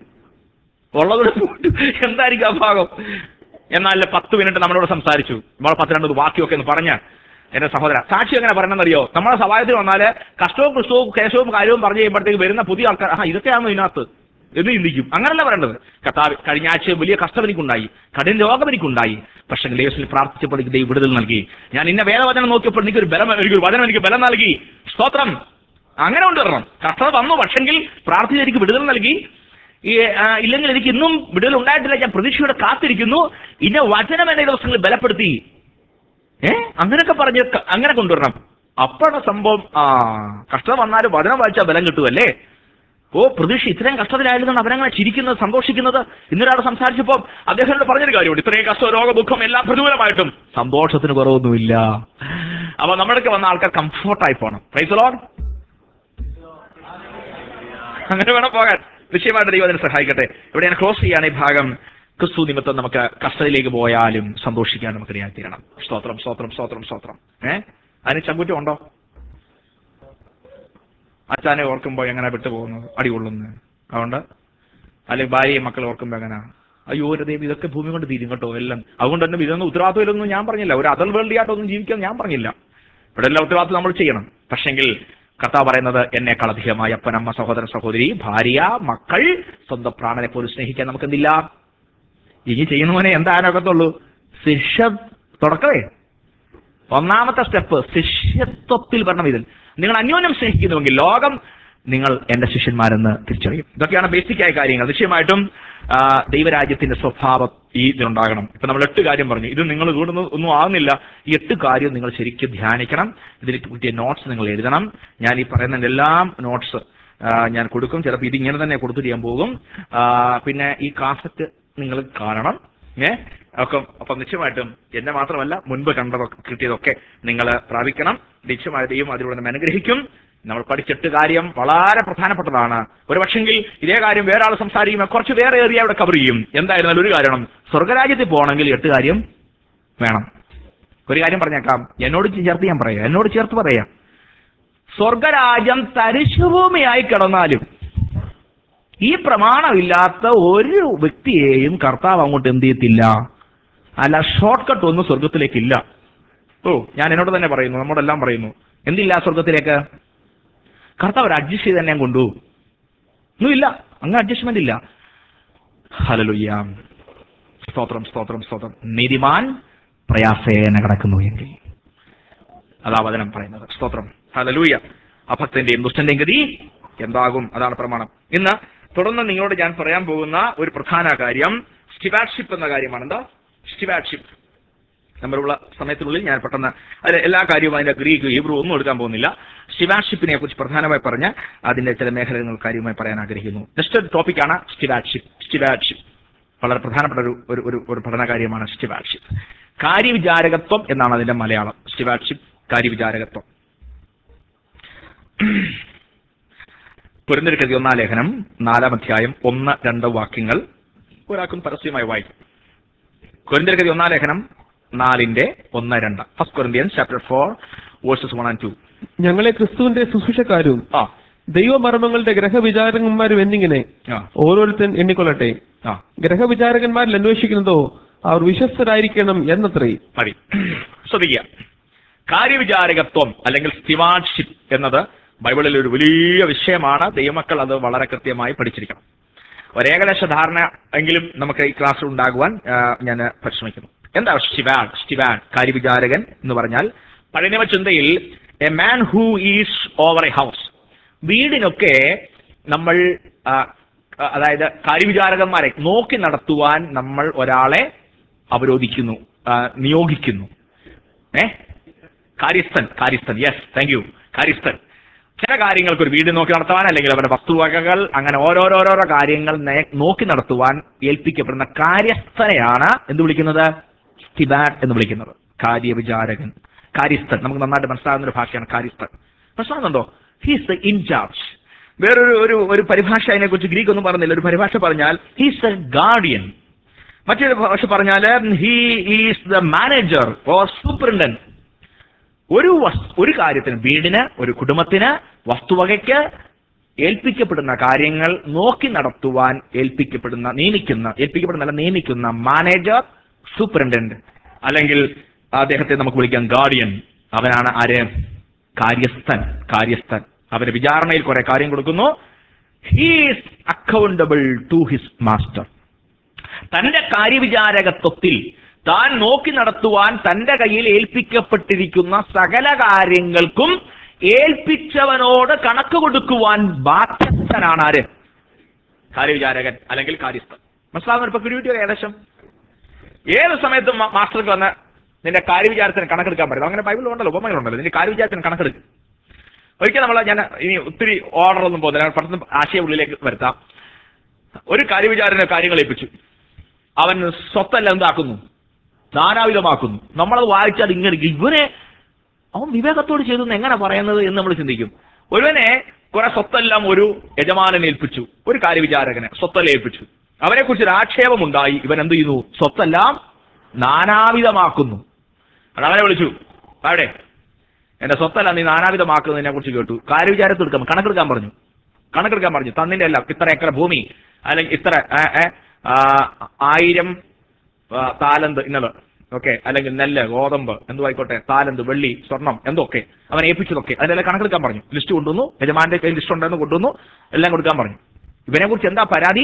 ഉള്ളതൂടെ പോയിട്ട് എന്തായിരിക്കും ആ ഭാഗം എന്നാൽ പത്ത് മിനിറ്റ് നമ്മളോട് സംസാരിച്ചു നമ്മൾ പത്ത് രണ്ട് വാക്യമൊക്കെ എന്ന് പറഞ്ഞ എന്റെ സഹോദര സാക്ഷി എങ്ങനെ പറയണമെന്നറിയോ നമ്മളെ സഹായത്തിൽ വന്നാല് കഷ്ടവും ക്രിസ്തവും കേശവും കാര്യവും പറഞ്ഞു കഴിയുമ്പോഴത്തേക്ക് വരുന്ന പുതിയ ആൾക്കാർ ആ ഇതൊക്കെയാണോ ഇതിനകത്ത് എന്ന് ചിന്തിക്കും അങ്ങനല്ല പറയേണ്ടത് കർത്താവ് കഴിഞ്ഞ ആഴ്ച വലിയ കഷ്ടം എനിക്കുണ്ടായി കഠിന രോഗം എനിക്കുണ്ടായി പക്ഷേ ദൈവത്തിൽ പ്രാർത്ഥിച്ചപ്പോൾ എനിക്ക് ദൈവം വിടുതൽ നൽകി ഞാൻ ഇന്ന വേദവചനം നോക്കിയപ്പോൾ എനിക്കൊരു ബലം എനിക്കൊരു വചനം എനിക്ക് ബലം നൽകി സ്തോത്രം അങ്ങനെ കൊണ്ടുവരണം കഷ്ടത വന്നു പക്ഷെങ്കിൽ പ്രാർത്ഥിച്ച് എനിക്ക് വിടുതൽ നൽകി ഈ ആ, ഇല്ലെങ്കിൽ എനിക്ക് ഇന്നും വിടുതൽ ഉണ്ടായിട്ടില്ല ഞാൻ പ്രതീക്ഷയോടെ കാത്തിരിക്കുന്നു ഇന്ന വചനം എന്നെ ഈ ദിവസങ്ങളിൽ ബലപ്പെടുത്തി ഏ അങ്ങനെയൊക്കെ പറഞ്ഞ് ക- അങ്ങനെ കൊണ്ടുവരണം അപ്പോഴാണ് സംഭവം ആ കഷ്ടത വന്നാലും വചനം വായിച്ചാൽ ബലം കിട്ടുമല്ലേ ഓ പ്രതീക്ഷ ഇത്രയും കഷ്ടത്തിലായിരുന്നു അവരങ്ങനെ ചിരിക്കുന്നത് സന്തോഷിക്കുന്നത് ഇന്നൊരാൾ സംസാരിച്ചപ്പോൾ അദ്ദേഹം എന്നോട് പറഞ്ഞൊരു കാര്യമുണ്ട് ഇത്രയും കഷ്ട രോഗ ദുഃഖം എല്ലാം പ്രതികൂലമായിട്ടും സന്തോഷത്തിന് കുറവൊന്നുമില്ല അപ്പൊ നമ്മുടെയൊക്കെ വന്ന ആൾക്കാർ കംഫർട്ടായി പോകണം പ്രൈസ് ലോഡ് അങ്ങനെ വേണം പോകാൻ നിശ്ചയമായിട്ട് ദൈവം അതിനെ സഹായിക്കട്ടെ ഇവിടെ ഞാൻ ക്ലോസ് ചെയ്യാണ് ഈ ഭാഗം ക്രിസ്തു നിമിത്തം നമുക്ക് കഷ്ടതയിലേക്ക് പോയാലും സന്തോഷിക്കാൻ നമുക്ക് ഇടയായി തീരണം സ്തോത്രം സ്തോത്രം സ്തോത്രം സ്തോത്രം ഏ അതിന് ചങ്കുറ്റം ഉണ്ടോ അച്ഛനെ ഓർക്കുമ്പോൾ എങ്ങനെ വിട്ടുപോകുന്നത് അടികൊള്ളുന്നത് അതുകൊണ്ട് അല്ലെങ്കിൽ ഭാര്യയും മക്കളെ ഓർക്കുമ്പോൾ എങ്ങനെ അയ്യോ ഒരു ദൈവം ഇതൊക്കെ ഭൂമി കൊണ്ട് തീരും കേട്ടോ എല്ലാം അതുകൊണ്ട് തന്നെ ഇതൊന്നും ഉത്തരവാദിത്വമില്ലെന്നും ഞാൻ പറഞ്ഞില്ല ഒരു അതൽ വേൾഡിയായിട്ടൊന്നും ജീവിക്കാൻ ഞാൻ പറഞ്ഞില്ല ഇവിടെ എല്ലാ ഉത്തരവാദിത്വം നമ്മൾ ചെയ്യണം പക്ഷെങ്കിൽ കഥ പറയുന്നത് എന്നെക്കാൾ അധികമായി അപ്പനമ്മ സഹോദര സഹോദരി ഭാര്യ മക്കൾ സ്വന്തം പ്രാണനെ പോലും സ്നേഹിക്കാൻ നമുക്ക് എന്തില്ല ഇനി ചെയ്യുന്നവനെ എന്താകാനൊക്കത്തുള്ളൂ ശിക്ഷ തുടക്കമേ ഒന്നാമത്തെ സ്റ്റെപ്പ് ശിഷ്യത്വത്തിൽ വരണം ഇതിൽ നിങ്ങൾ അന്യോന്യം സ്നേഹിക്കുന്നുവെങ്കിൽ ലോകം നിങ്ങൾ എന്റെ ശിഷ്യന്മാരെന്ന് തിരിച്ചറിയും ഇതൊക്കെയാണ് ബേസിക് ആയ കാര്യങ്ങൾ നിശ്ചയമായിട്ടും ആ, ദൈവരാജ്യത്തിന്റെ സ്വഭാവം ഈ ഇതിലുണ്ടാകണം ഇപ്പൊ നമ്മൾ എട്ട് കാര്യം പറഞ്ഞു ഇത് നിങ്ങൾ ഇതുകൊണ്ടൊന്നും ഒന്നും ആകുന്നില്ല ഈ എട്ട് കാര്യം നിങ്ങൾ ശരിക്കും ധ്യാനിക്കണം ഇതിൽ കിട്ടിയ നോട്ട്സ് നിങ്ങൾ എഴുതണം ഞാൻ ഈ പറയുന്ന എല്ലാം നോട്ട്സ് ഞാൻ കൊടുക്കും ചിലപ്പോൾ ഇത് ഇങ്ങനെ തന്നെ കൊടുത്തിട്ട് ഞാൻ പോകും ആ, പിന്നെ ഈ കാസറ്റ് നിങ്ങൾ കാണണം ഏ ഒക്കെ അപ്പം നിശ്ചയമായിട്ടും എന്നെ മാത്രമല്ല മുൻപ് കണ്ടതൊക്കെ കിട്ടിയതൊക്കെ നിങ്ങൾ പ്രാപിക്കണം നിശ്ചയമായും ദൈവം അതിലൂടെ നമ്മെ അനുഗ്രഹിക്കും നമ്മൾ പഠിച്ചെട്ട് കാര്യം വളരെ പ്രധാനപ്പെട്ടതാണ് ഒരു പക്ഷെങ്കിൽ ഇതേ കാര്യം വേറെ ആൾ സംസാരിക്കുമ്പോൾ കുറച്ച് വേറെ ഏറിയ അവിടെ കവർ ചെയ്യും എന്തായിരുന്നാലും ഒരു കാരണം സ്വർഗരാജ്യത്തിൽ പോകണമെങ്കിൽ എട്ട് കാര്യം വേണം ഒരു കാര്യം പറഞ്ഞേക്കാം എന്നോട് ചേർത്ത് ഞാൻ പറയാം എന്നോട് ചേർത്ത് പറയാം സ്വർഗരാജ്യം തരിശുഭൂമിയായി കിടന്നാലും ഈ പ്രമാണമില്ലാത്ത ഒരു വ്യക്തിയെയും കർത്താവ് അങ്ങോട്ട് എന്ത് ചെയ്യത്തില്ല അല്ല ഷോർട്ട് കട്ട് ഒന്നും സ്വർഗത്തിലേക്കില്ല ഓ ഞാൻ എന്നോട് തന്നെ പറയുന്നു നമ്മോടെല്ലാം പറയുന്നു എന്തില്ല സ്വർഗത്തിലേക്ക് കർത്താവ് ഒരു അഡ്ജസ്റ്റ് ചെയ്ത് തന്നെ കൊണ്ടുപോകും ഒന്നുമില്ല അങ്ങ് അഡ്ജസ്റ്റ്മെന്റ് ഇല്ല ഹലലുയ്യ സ്തോത്രം സ്തോത്രം സ്തോത്രം നീതിമാൻ പ്രയാസേന കിടക്കുന്നു എങ്കിൽ അതാ വചനം പറയുന്നത് സ്തോത്രം ഹലലൂയ അഭക്തന്റെയും ദുഷ്ടന്റെയും ഗതി എന്താകും അതാണ് പ്രമാണം ഇന്ന് തുടർന്ന് നിങ്ങളോട് ഞാൻ പറയാൻ പോകുന്ന ഒരു പ്രധാന കാര്യം സ്റ്റിവാഡ്ഷിപ്പ് എന്ന കാര്യമാണ് എന്താ സ്റ്റിവാഡ്ഷിപ്പ് നമ്മളുള്ള സമയത്തിനുള്ളിൽ ഞാൻ പെട്ടെന്ന് അതിൽ എല്ലാ കാര്യവും അതിന്റെ ഗ്രീക്ക് ഹീബ്രു ഒന്നും എടുക്കാൻ പോകുന്നില്ല സ്റ്റിവാഡ്ഷിപ്പിനെ കുറിച്ച് പ്രധാനമായി പറഞ്ഞ് അതിന്റെ ചില മേഖലകൾ കാര്യമായി പറയാൻ ആഗ്രഹിക്കുന്നു നെക്സ്റ്റ് ഒരു ടോപ്പിക്കാണ് സ്റ്റിവാഡ്ഷിപ്പ് സ്റ്റിവാഡ്ഷിപ്പ് വളരെ പ്രധാനപ്പെട്ട ഒരു ഒരു ഒരു ഒരു പഠന കാര്യമാണ് സ്റ്റിവാഡ്ഷിപ്പ് കാര്യവിചാരകത്വം എന്നാണ് അതിന്റെ മലയാളം സ്റ്റിവാഡ്ഷിപ്പ് കാര്യവിചാരകത്വം പുരന്തരക്കതി ഒന്നാം ലേഖനം നാലാം അധ്യായം ഒന്ന് രണ്ട് വാക്യങ്ങൾ ഒരാൾക്കും പരസ്യമായി വായിക്കും കൊരിന്ത്യർക്കതി ഒന്നാം ലേഖനം നാലിന്റെ ഒന്ന് രണ്ട് first Corinthians chapter four verses one and two ഞങ്ങളെ ക്രിസ്തുവിന്റെ ശുശ്രൂഷക്കാരും ആ ദൈവമർമ്മങ്ങളുടെ ഗ്രഹവിചാരകന്മാരും എന്നിങ്ങനെ ആ ഓരോരുത്തൻ എണ്ണിക്കൊള്ളട്ടെ ആ ഗ്രഹവിചാരകന്മാരിൽ അന്വേഷിക്കുന്നതോ അവർ വിശ്വസ്തരായിരിക്കണം എന്നത്രേ മതി ശ്രദ്ധിക്കുക കാര്യവിചാരകത്വം അല്ലെങ്കിൽ സ്റ്റിവാർഡ്ഷിപ്പ് എന്നത് ബൈബിളിൽ ഒരു വലിയ വിഷയമാണ് ദൈവമക്കൾ അത് വളരെ കൃത്യമായി പഠിച്ചിരിക്കണം ഒരേകദേശ ധാരണ എങ്കിലും നമുക്ക് ഈ ക്ലാസ്സിൽ ഉണ്ടാകുവാൻ ആ, ഞാൻ പരിശ്രമിക്കുന്നു എന്താ സ്റ്റിവാഡ് സ്റ്റിവാഡ് കാര്യവിചാരകൻ എന്ന് പറഞ്ഞാൽ പഴയനിയമ ചിന്തയിൽ a man who is over a house വീടിനൊക്കെ നമ്മൾ ആ, ആ, അതായത് കാര്യവിചാരകന്മാരെ നോക്കി നടത്തുവാൻ നമ്മൾ ഒരാളെ അവരോധിക്കുന്നു ആ, നിയോഗിക്കുന്നു ഏ കാര്യസ്ഥൻ കാര്യസ്ഥൻ യെസ് താങ്ക് യു കാര്യസ്ഥൻ ചില കാര്യങ്ങൾക്ക് ഒരു വീട് നോക്കി നടത്തുവാൻ അല്ലെങ്കിൽ അവരുടെ വസ്തുവകകൾ അങ്ങനെ ഓരോരോരോരോ കാര്യങ്ങൾ നേ- നോക്കി നടത്തുവാൻ ഏൽപ്പിക്കപ്പെടുന്ന കാര്യസ്ഥനെയാണ് എന്ത് വിളിക്കുന്നത് സ്റ്റിബാഡ് എന്ന് വിളിക്കുന്നത് കാര്യവിചാരകൻ കാര്യസ്ഥൻ നമുക്ക് നന്നായിട്ട് മനസ്സിലാകുന്ന ഒരു ഭാഷയാണ് കാര്യസ്ഥൻ മനസ്സിലാകുന്നുണ്ടോ ഹീസ് ദ ഇൻചാർജ് വേറൊരു ഒരു ഒരു പരിഭാഷ അതിനെക്കുറിച്ച് ഗ്രീക്ക് ഒന്നും പറഞ്ഞില്ല ഒരു പരിഭാഷ പറഞ്ഞാൽ ഹീസ് എ ഗാർഡിയൻ മറ്റൊരു ഭാഷ പറഞ്ഞാൽ he is the manager or superintendent ഒരു വസ്- ഒരു കാര്യത്തിന് വീടിന് ഒരു കുടുംബത്തിന് വസ്തുവകയ്ക്ക് ഏൽപ്പിക്കപ്പെടുന്ന കാര്യങ്ങൾ നോക്കി നടത്തുവാൻ ഏൽപ്പിക്കപ്പെടുന്ന നിയമിക്കുന്ന ഏൽപ്പിക്കപ്പെടുന്ന നിയമിക്കുന്ന മാനേജർ സൂപ്രണ്ടന്റ് അല്ലെങ്കിൽ അദ്ദേഹത്തെ നമുക്ക് വിളിക്കാം ഗാർഡിയൻ അവനാണ് ആര് കാര്യസ്ഥൻ കാര്യസ്ഥൻ അവന് വിചാരണയിൽ കുറെ കാര്യം കൊടുക്കുന്നു he's accountable to his master തന്റെ കാര്യവിചാരകത്വത്തിൽ താൻ നോക്കി നടത്തുവാൻ തന്റെ കയ്യിൽ ഏൽപ്പിക്കപ്പെട്ടിരിക്കുന്ന സകല കാര്യങ്ങൾക്കും ഏൽപ്പിച്ചവനോട് കണക്ക് കൊടുക്കുവാൻ ബാധ്യസ്ഥനാണ് ആര് കാര്യവിചാരകൻ അല്ലെങ്കിൽ കാര്യസ്ഥൻ മനസ്സിലാവുന്ന ഇപ്പൊ പിടിവിട്ടിയോ ഏകദേശം ഏത് സമയത്തും മാ- മാസ്റ്റർക്ക് വന്ന് നിന്റെ കാര്യവിചാരത്തിന് കണക്കെടുക്കാൻ പറ്റും അങ്ങനെ ബൈബിളുണ്ടല്ലോ ഉപമകളുണ്ടല്ലോ നിന്റെ കാര്യവിചാരത്തിന് കണക്കെടുക്കും ഒരിക്കൽ നമ്മൾ ഞാൻ ഇനി ഒത്തിരി ഓർഡർ ഒന്നും പോകുന്നില്ല ഞാൻ പെട്ടെന്ന് ആശയ ഉള്ളിലേക്ക് വരുത്താം ഒരു കാര്യവിചാരന കാര്യങ്ങൾ ഏൽപ്പിച്ചു അവൻ സ്വത്തെല്ലാം എന്താക്കുന്നു നാനാവിധമാക്കുന്നു നമ്മളത് വായിച്ചാൽ ഇങ്ങനെ ഇരിക്കും. ഇവനെ അവൻ വിവേകത്തോട് ചെയ്തു എന്ന് എങ്ങനെ പറയുന്നത് എന്ന് നമ്മൾ ചിന്തിക്കും ഒരുവനെ കുറെ സ്വത്തെല്ലാം ഒരു യജമാനനെ ഏൽപ്പിച്ചു ഒരു കാര്യവിചാരകനെ സ്വത്തെല്ലാം ഏൽപ്പിച്ചു അവനെ കുറിച്ച് ഒരു ആക്ഷേപമുണ്ടായി ഇവൻ എന്ത് ചെയ്യുന്നു സ്വത്തെല്ലാം നാനാവിധമാക്കുന്നു അത് അവനെ വിളിച്ചു അവിടെ എന്റെ സ്വത്തെല്ലാം നീ നാനാവിധമാക്കുന്നതിനെ കുറിച്ച് കേട്ടു കാര്യവിചാരത്തെടുക്കാൻ കണക്കെടുക്കാൻ പറഞ്ഞു കണക്കെടുക്കാൻ പറഞ്ഞു തന്നിന്റെ എല്ലാം ഇത്ര ഏക്കർ ഭൂമി അല്ലെങ്കിൽ ഇത്ര ഏ, ഏ, ആ, ആയിരം ആ, താലന്ത് ഇന്നത് ഓക്കെ അല്ലെങ്കിൽ നെല്ല് ഗോതമ്പ് എന്തു ആയിക്കോട്ടെ താലന്ത് വെള്ളി സ്വർണം എന്തൊക്കെ അവൻ ഏൽപ്പിച്ചതൊക്കെ അതിനെല്ലാം കണക്കെടുക്കാൻ പറഞ്ഞു ലിസ്റ്റ് കൊണ്ടുവന്നു യജമാന്റെ കയ്യിൽ ലിസ്റ്റ് ഉണ്ടെന്ന് കൊണ്ടുവന്നു എല്ലാം കൊടുക്കാൻ പറഞ്ഞു ഇവനെ കുറിച്ച് എന്താ പരാതി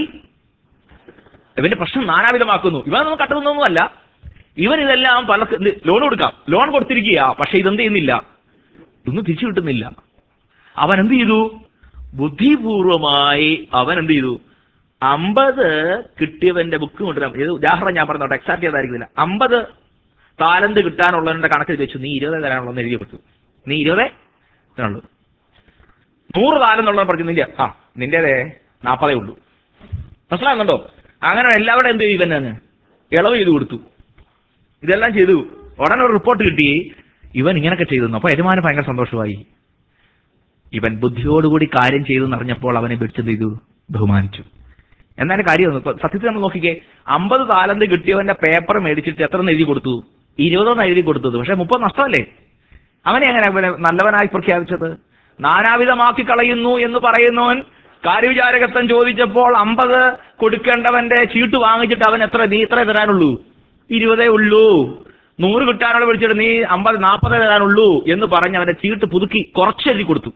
ഇവന്റെ പ്രശ്നം നാനാവിധമാക്കുന്നു ഇവൻ നമുക്ക് കട്ടുന്നൊന്നുമല്ല ഇവൻ ഇതെല്ലാം പല ലോൺ കൊടുക്കാം ലോൺ കൊടുത്തിരിക്കുക പക്ഷെ ഇതെന്ത് ചെയ്യുന്നില്ല ഇതൊന്നും തിരിച്ചു കിട്ടുന്നില്ല അവൻ എന്ത് ചെയ്തു ബുദ്ധിപൂർവമായി അവൻ എന്ത് ചെയ്തു അമ്പത് കിട്ടിയവന്റെ ബുക്ക് കൊണ്ടുവരാം ഇത് ഉദാഹരണം ഞാൻ പറഞ്ഞോട്ടെ എക്സാക്ട് ചെയ്തായിരിക്കില്ല അമ്പത് താലന്ത് കിട്ടാനുള്ളതിന്റെ കണക്ക് വെച്ചു നീ ഇരുപത് തരാനുള്ളതെന്ന് എഴുതി കൊടുത്തു നീ ഇരുപതേ തരാനുള്ളൂ നൂറ് താലെന്നുള്ളത് പറഞ്ഞു നിന്റെ ആ നിന്റേതേ നാൽപ്പതേ ഉള്ളൂ മനസ്സിലാകുന്നുണ്ടോ അങ്ങനെ എല്ലാവരും എന്ത് ചെയ്തു ഇവൻ ഇളവ് ചെയ്ത് കൊടുത്തു ഇതെല്ലാം ചെയ്തു ഉടനെ ഒരു റിപ്പോർട്ട് കിട്ടി ഇവൻ ഇങ്ങനൊക്കെ ചെയ്തു അപ്പൊ യജമാനൻ ഭയങ്കര സന്തോഷമായി ഇവൻ ബുദ്ധിയോടുകൂടി കാര്യം ചെയ്തു എന്നറിഞ്ഞപ്പോൾ അവനെ പിടിച്ചെന്ത് ചെയ്തു ബഹുമാനിച്ചു എന്നാണ് കാര്യം ഒന്ന്. ഇപ്പൊ സത്യത്തിൽ നമ്മൾ നോക്കിക്കേ അമ്പത് താലന്ത് കിട്ടിയവന്റെ പേപ്പർ മേടിച്ചിട്ട് എത്ര എന്ന് എഴുതി കൊടുത്തു ഇരുപതെന്ന് എഴുതി കൊടുത്തത് പക്ഷെ മുപ്പത് നഷ്ടമല്ലേ അവനെ എങ്ങനെ അവനെ നല്ലവനായി പ്രഖ്യാപിച്ചത് നാനാവിധമാക്കി കളയുന്നു എന്ന് പറയുന്നവൻ കാര്യവിചാരകത്വം ചോദിച്ചപ്പോൾ അമ്പത് കൊടുക്കേണ്ടവന്റെ ചീട്ട് വാങ്ങിച്ചിട്ട് അവൻ എത്ര നീ എത്ര തരാനുള്ളൂ ഇരുപതേ ഉള്ളൂ നൂറ് കിട്ടാനുള്ള വിളിച്ചിട്ട് നീ അമ്പത് നാൽപ്പതേ തരാനുള്ളൂ എന്ന് പറഞ്ഞ് അവന്റെ ചീട്ട് പുതുക്കി കുറച്ചെഴുതി കൊടുത്തു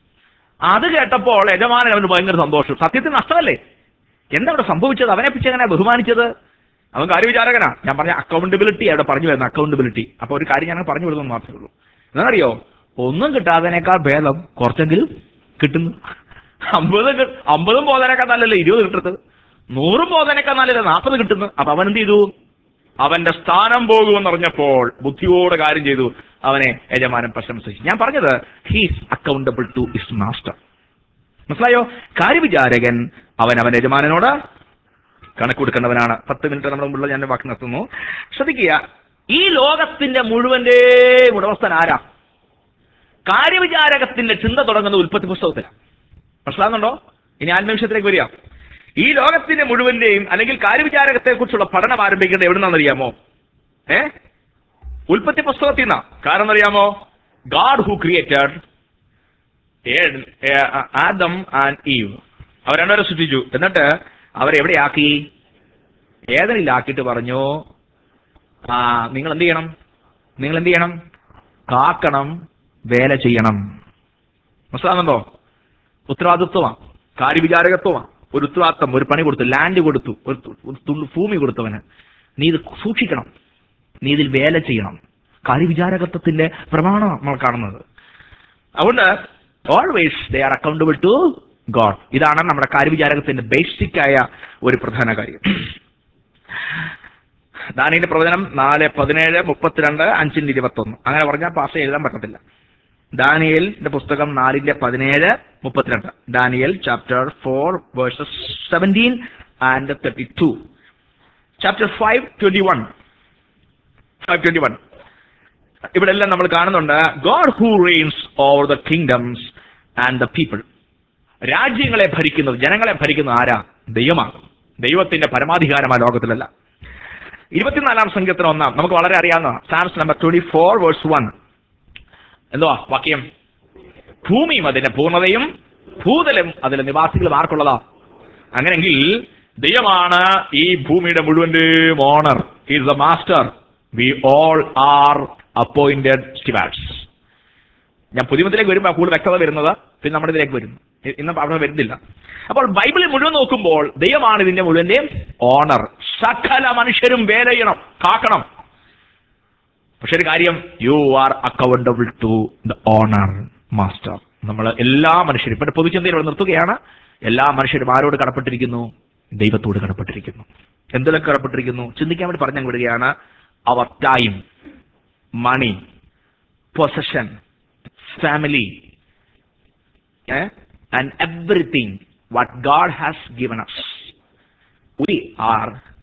അത് കേട്ടപ്പോൾ യജമാനൻ അവന് ഭയങ്കര സന്തോഷം സത്യത്തിൽ നഷ്ടമല്ലേ എന്താ അവിടെ സംഭവിച്ചത് അവനെ പിടിച്ച് എങ്ങനെ ബഹുമാനിച്ചത് അവൻ കാര്യവിചാരകനാ ഞാൻ പറഞ്ഞ അക്കൗണ്ടബിലിറ്റി അവിടെ പറഞ്ഞു വരുന്ന അക്കൗണ്ടബിലിറ്റി അപ്പൊ ഒരു കാര്യം ഞാൻ പറഞ്ഞു വിടുന്നു മാത്രമേ ഉള്ളൂ എന്നറിയോ ഒന്നും കിട്ടാത്തതിനേക്കാൾ ഭേദം കുറച്ചെങ്കിലും കിട്ടുന്നു അമ്പത് കി- അമ്പതും പോകാനേക്കാൾ നല്ലല്ലേ ഇരുപത് കിട്ടുന്നത് നൂറും പോകാനേക്കാൾ നല്ലല്ലേ നാൽപ്പത് കിട്ടുന്നു അപ്പൊ അവൻ എന്ത് ചെയ്തു അവന്റെ സ്ഥാനം പോകുമെന്നറിഞ്ഞപ്പോൾ ബുദ്ധിയോടെ കാര്യം ചെയ്തു അവനെ യജമാനൻ പ്രശംസിച്ചു ഞാൻ പറഞ്ഞത് he's accountable to his master മനസ്സിലായോ കാര്യവിചാരകൻ അവൻ അവൻ യജമാനനോട് കണക്ക് കൊടുക്കേണ്ടവനാണ് പത്ത് മിനിറ്റ് നമ്മുടെ മുമ്പുള്ള ഞാൻ വാക്ക് നിർത്തുന്നു ശ്രദ്ധിക്കുക ഈ ലോകത്തിന്റെ മുഴുവന്റെ ഉടമസ്ഥൻ ആരാ കാര്യവിചാരകത്തിന്റെ ചിന്ത തുടങ്ങുന്ന ഉൽപ്പത്തി പുസ്തകത്തിലാണ് മനസ്സിലാകുന്നുണ്ടോ ഇനി ആത്മവിഷയത്തിലേക്ക് വരിക ഈ ലോകത്തിന്റെ മുഴുവന്റെയും അല്ലെങ്കിൽ കാര്യവിചാരകത്തെ കുറിച്ചുള്ള പഠനം ആരംഭിക്കുന്നത് എവിടുന്നാണെന്ന് അറിയാമോ ഏ ഉൽപ്പത്തി പുസ്തകത്തിൽ നിന്നാ കാരണം അറിയാമോ God who created Adam and Eve അവർ രണ്ടുപേരെ സൃഷ്ടിച്ചു എന്നിട്ട് അവരെവിടെയാക്കി ഏതനിലാക്കിയിട്ട് പറഞ്ഞു ആ നിങ്ങൾ എന്ത് ചെയ്യണം നിങ്ങൾ എന്ത് ചെയ്യണം കാക്കണം വേല ചെയ്യണം മനസ്സിലാകുന്നുണ്ടോ ഉത്തരവാദിത്വമാണ് കാര്യവിചാരകത്വമാണ് ഒരു ഉത്തരവാദിത്വം ഒരു പണി കൊടുത്തു ലാൻഡ് കൊടുത്തു ഒരു തു- ഒരു തുള്ളു ഭൂമി കൊടുത്തവന് നീ ഇത് സൂക്ഷിക്കണം നീ ഇതിൽ വേല ചെയ്യണം കാര്യവിചാരകത്വത്തിന്റെ പ്രമാണം നമ്മൾ കാണുന്നത് അതുകൊണ്ട് always they are accountable to God ഇതാണ് നമ്മുടെ കാര്യവിചാരകത്തിന്റെ ബേസിക് ആയ ഒരു പ്രധാന കാര്യം ദാനിയുടെ പ്രവചനം നാല് പതിനേഴ് മുപ്പത്തിരണ്ട് അഞ്ചിന്റെ ഇരുപത്തൊന്ന് അങ്ങനെ പറഞ്ഞാൽ പാസ് എഴുതാൻ പറ്റത്തില്ല ദാനിയലിന്റെ പുസ്തകം നാലിന്റെ പതിനേഴ് മുപ്പത്തിരണ്ട് Daniel chapter four verses seventeen and thirty two chapter five twenty one five twenty one ഇവിടെ എല്ലാം നമ്മൾ കാണുന്നുണ്ട് God who reigns over the kingdoms and the people രാജ്യങ്ങളെ ഭരിക്കുന്നത് ജനങ്ങളെ ഭരിക്കുന്നത് ആരാ ദൈവമാണ് ദൈവത്തിന്റെ പരമാധികാരം ആ ലോകത്തിലല്ല ഇരുപത്തിനാലാം സംഖ്യത്തിന് ഒന്നാം നമുക്ക് വളരെ അറിയാവുന്ന Psalms number twenty four verse one എന്തുവാ വാക്യം ഭൂമിയും അതിന്റെ പൂർണ്ണതയും ഭൂതലും അതിലെ നിവാസികളും ആർക്കുള്ളതാ അങ്ങനെങ്കിൽ ദൈവമാണ് ഈ ഭൂമിയുടെ മുഴുവന്റെയും owner is the master we all are appointed stewards ഞാൻ പുതിയമത്തിലേക്ക് വരുമ്പോൾ കൂടുതൽ വ്യക്തത വരുന്നത് പിന്നെ നമ്മുടെ ഇതിലേക്ക് വരും ഇ- ഇന്ന് അവിടെ വരുന്നില്ല അപ്പോൾ ബൈബിളിൽ മുഴുവൻ നോക്കുമ്പോൾ ദൈവമാണ് ഇതിന്റെ മുഴുവന്റെയും ഓണർ സകല മനുഷ്യരും വേല ചെയ്യണം കാക്കണം പക്ഷെ ഒരു കാര്യം you are accountable to the owner master നമ്മൾ എല്ലാ മനുഷ്യരും ഇപ്പൊ പൊതുചിന്തയിൽ ഇവിടെ നിർത്തുകയാണ് എല്ലാ മനുഷ്യരും ആരോട് കടപ്പെട്ടിരിക്കുന്നു ദൈവത്തോട് കടപ്പെട്ടിരിക്കുന്നു എന്തിലൊക്കെ കടപ്പെട്ടിരിക്കുന്നു ചിന്തിക്കാൻ വേണ്ടി പറഞ്ഞു വിടുകയാണ് our time money possession family and everything what God has given us we are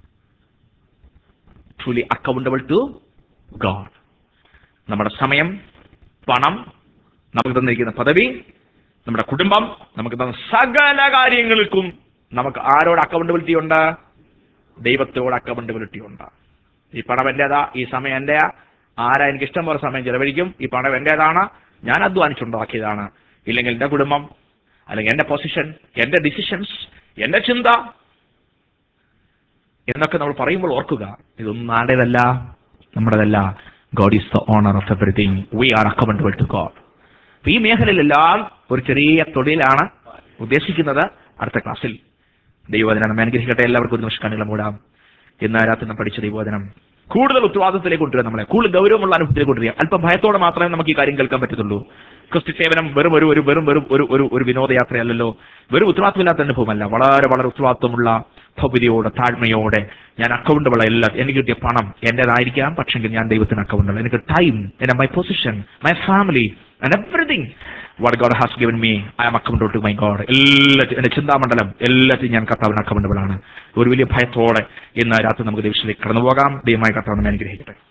truly accountable to God. നമ്മുടെ സമയം പണം നമുക്ക് തന്നിരിക്കുന്ന പദവി നമ്മുടെ കുടുംബം നമുക്ക് തന്ന സകല കാര്യങ്ങൾക്കും നമുക്ക് ആരോട് അക്കൗണ്ടബിലിറ്റി ഉണ്ട് ദൈവത്തോട് അക്കൗണ്ടബിലിറ്റി ഉണ്ട് ഈ പണം എന്റേതാ ഈ സമയം എന്റെയാ ആരാ എനിക്ക് ഇഷ്ടം പോലെ സമയം ചെലവഴിക്കും ഈ പണം എന്റേതാണ് ഞാൻ അധ്വാനിച്ചുണ്ടാക്കിയതാണ് ഇല്ലെങ്കിൽ എന്റെ കുടുംബം അല്ലെങ്കിൽ എന്റെ പൊസിഷൻ എന്റെ ഡിസിഷൻസ് എന്റെ ചിന്ത എന്നൊക്കെ നമ്മൾ പറയുമ്പോൾ ഓർക്കുക ഇതൊന്നും ആരുടേതല്ല നമ്മുടേതല്ല God is the owner of everything we are accountable to God അപ്പൊ ഈ മേഖലയിലെല്ലാം ഒരു ചെറിയ തൊഴിലാണ് ഉദ്ദേശിക്കുന്നത് അടുത്ത ക്ലാസ്സിൽ ദൈവവചനം നമ്മെ അനുഗ്രഹിക്കട്ടെ എല്ലാവർക്കും ഒരു നിമിഷം കണ്ണുകളെ മൂടാം ഇന്ന് രാത്രി നാം പഠിച്ച ദൈവവചനം കൂടുതൽ ഉത്തരവാദിത്തത്തിലേക്ക് കൊണ്ടുവരാം നമ്മളെ കൂടുതൽ ഗൗരവമുള്ള അനുഭവത്തിലേക്ക് കൊണ്ടുവരിക അല്പം ഭയത്തോടെ മാത്രമേ നമുക്ക് ഈ കാര്യം കേൾക്കാൻ പറ്റത്തുള്ളൂ ക്രിസ്തു സേവനം വെറും ഒരു ഒരു വെറും വെറും ഒരു ഒരു ഒരു വിനോദയാത്രയല്ലല്ലോ വെറും ഉത്തരവാദിത്തമില്ലാത്ത അനുഭവമല്ല വളരെ വളരെ ഉത്തരവാദിത്വമുള്ള ഭൗതിയോടെ താഴ്മയോടെ ഞാൻ അക്കൗണ്ടബിൾ എല്ലാ എനിക്ക് കിട്ടിയ പണം എന്റേതായിരിക്കാം പക്ഷെങ്കിൽ ഞാൻ ദൈവത്തിന് അക്കൗണ്ടബിൾ എനിക്ക് ടൈം എന്റെ my position my family and everything what God has given me I am accountable to my God എല്ലാറ്റും എന്റെ ചിന്താമണ്ഡലം എല്ലാറ്റും ഞാൻ കർത്താവിന് അക്കൗണ്ടബിൾ ആണ് ഒരു വലിയ ഭയത്തോടെ ഇന്ന് രാത്രി നമുക്ക് ദൈവത്തിലേക്ക് കടന്നു പോകാം ദൈവമായ കർത്താവിനെ അനുഗ്രഹിക്കട്ടെ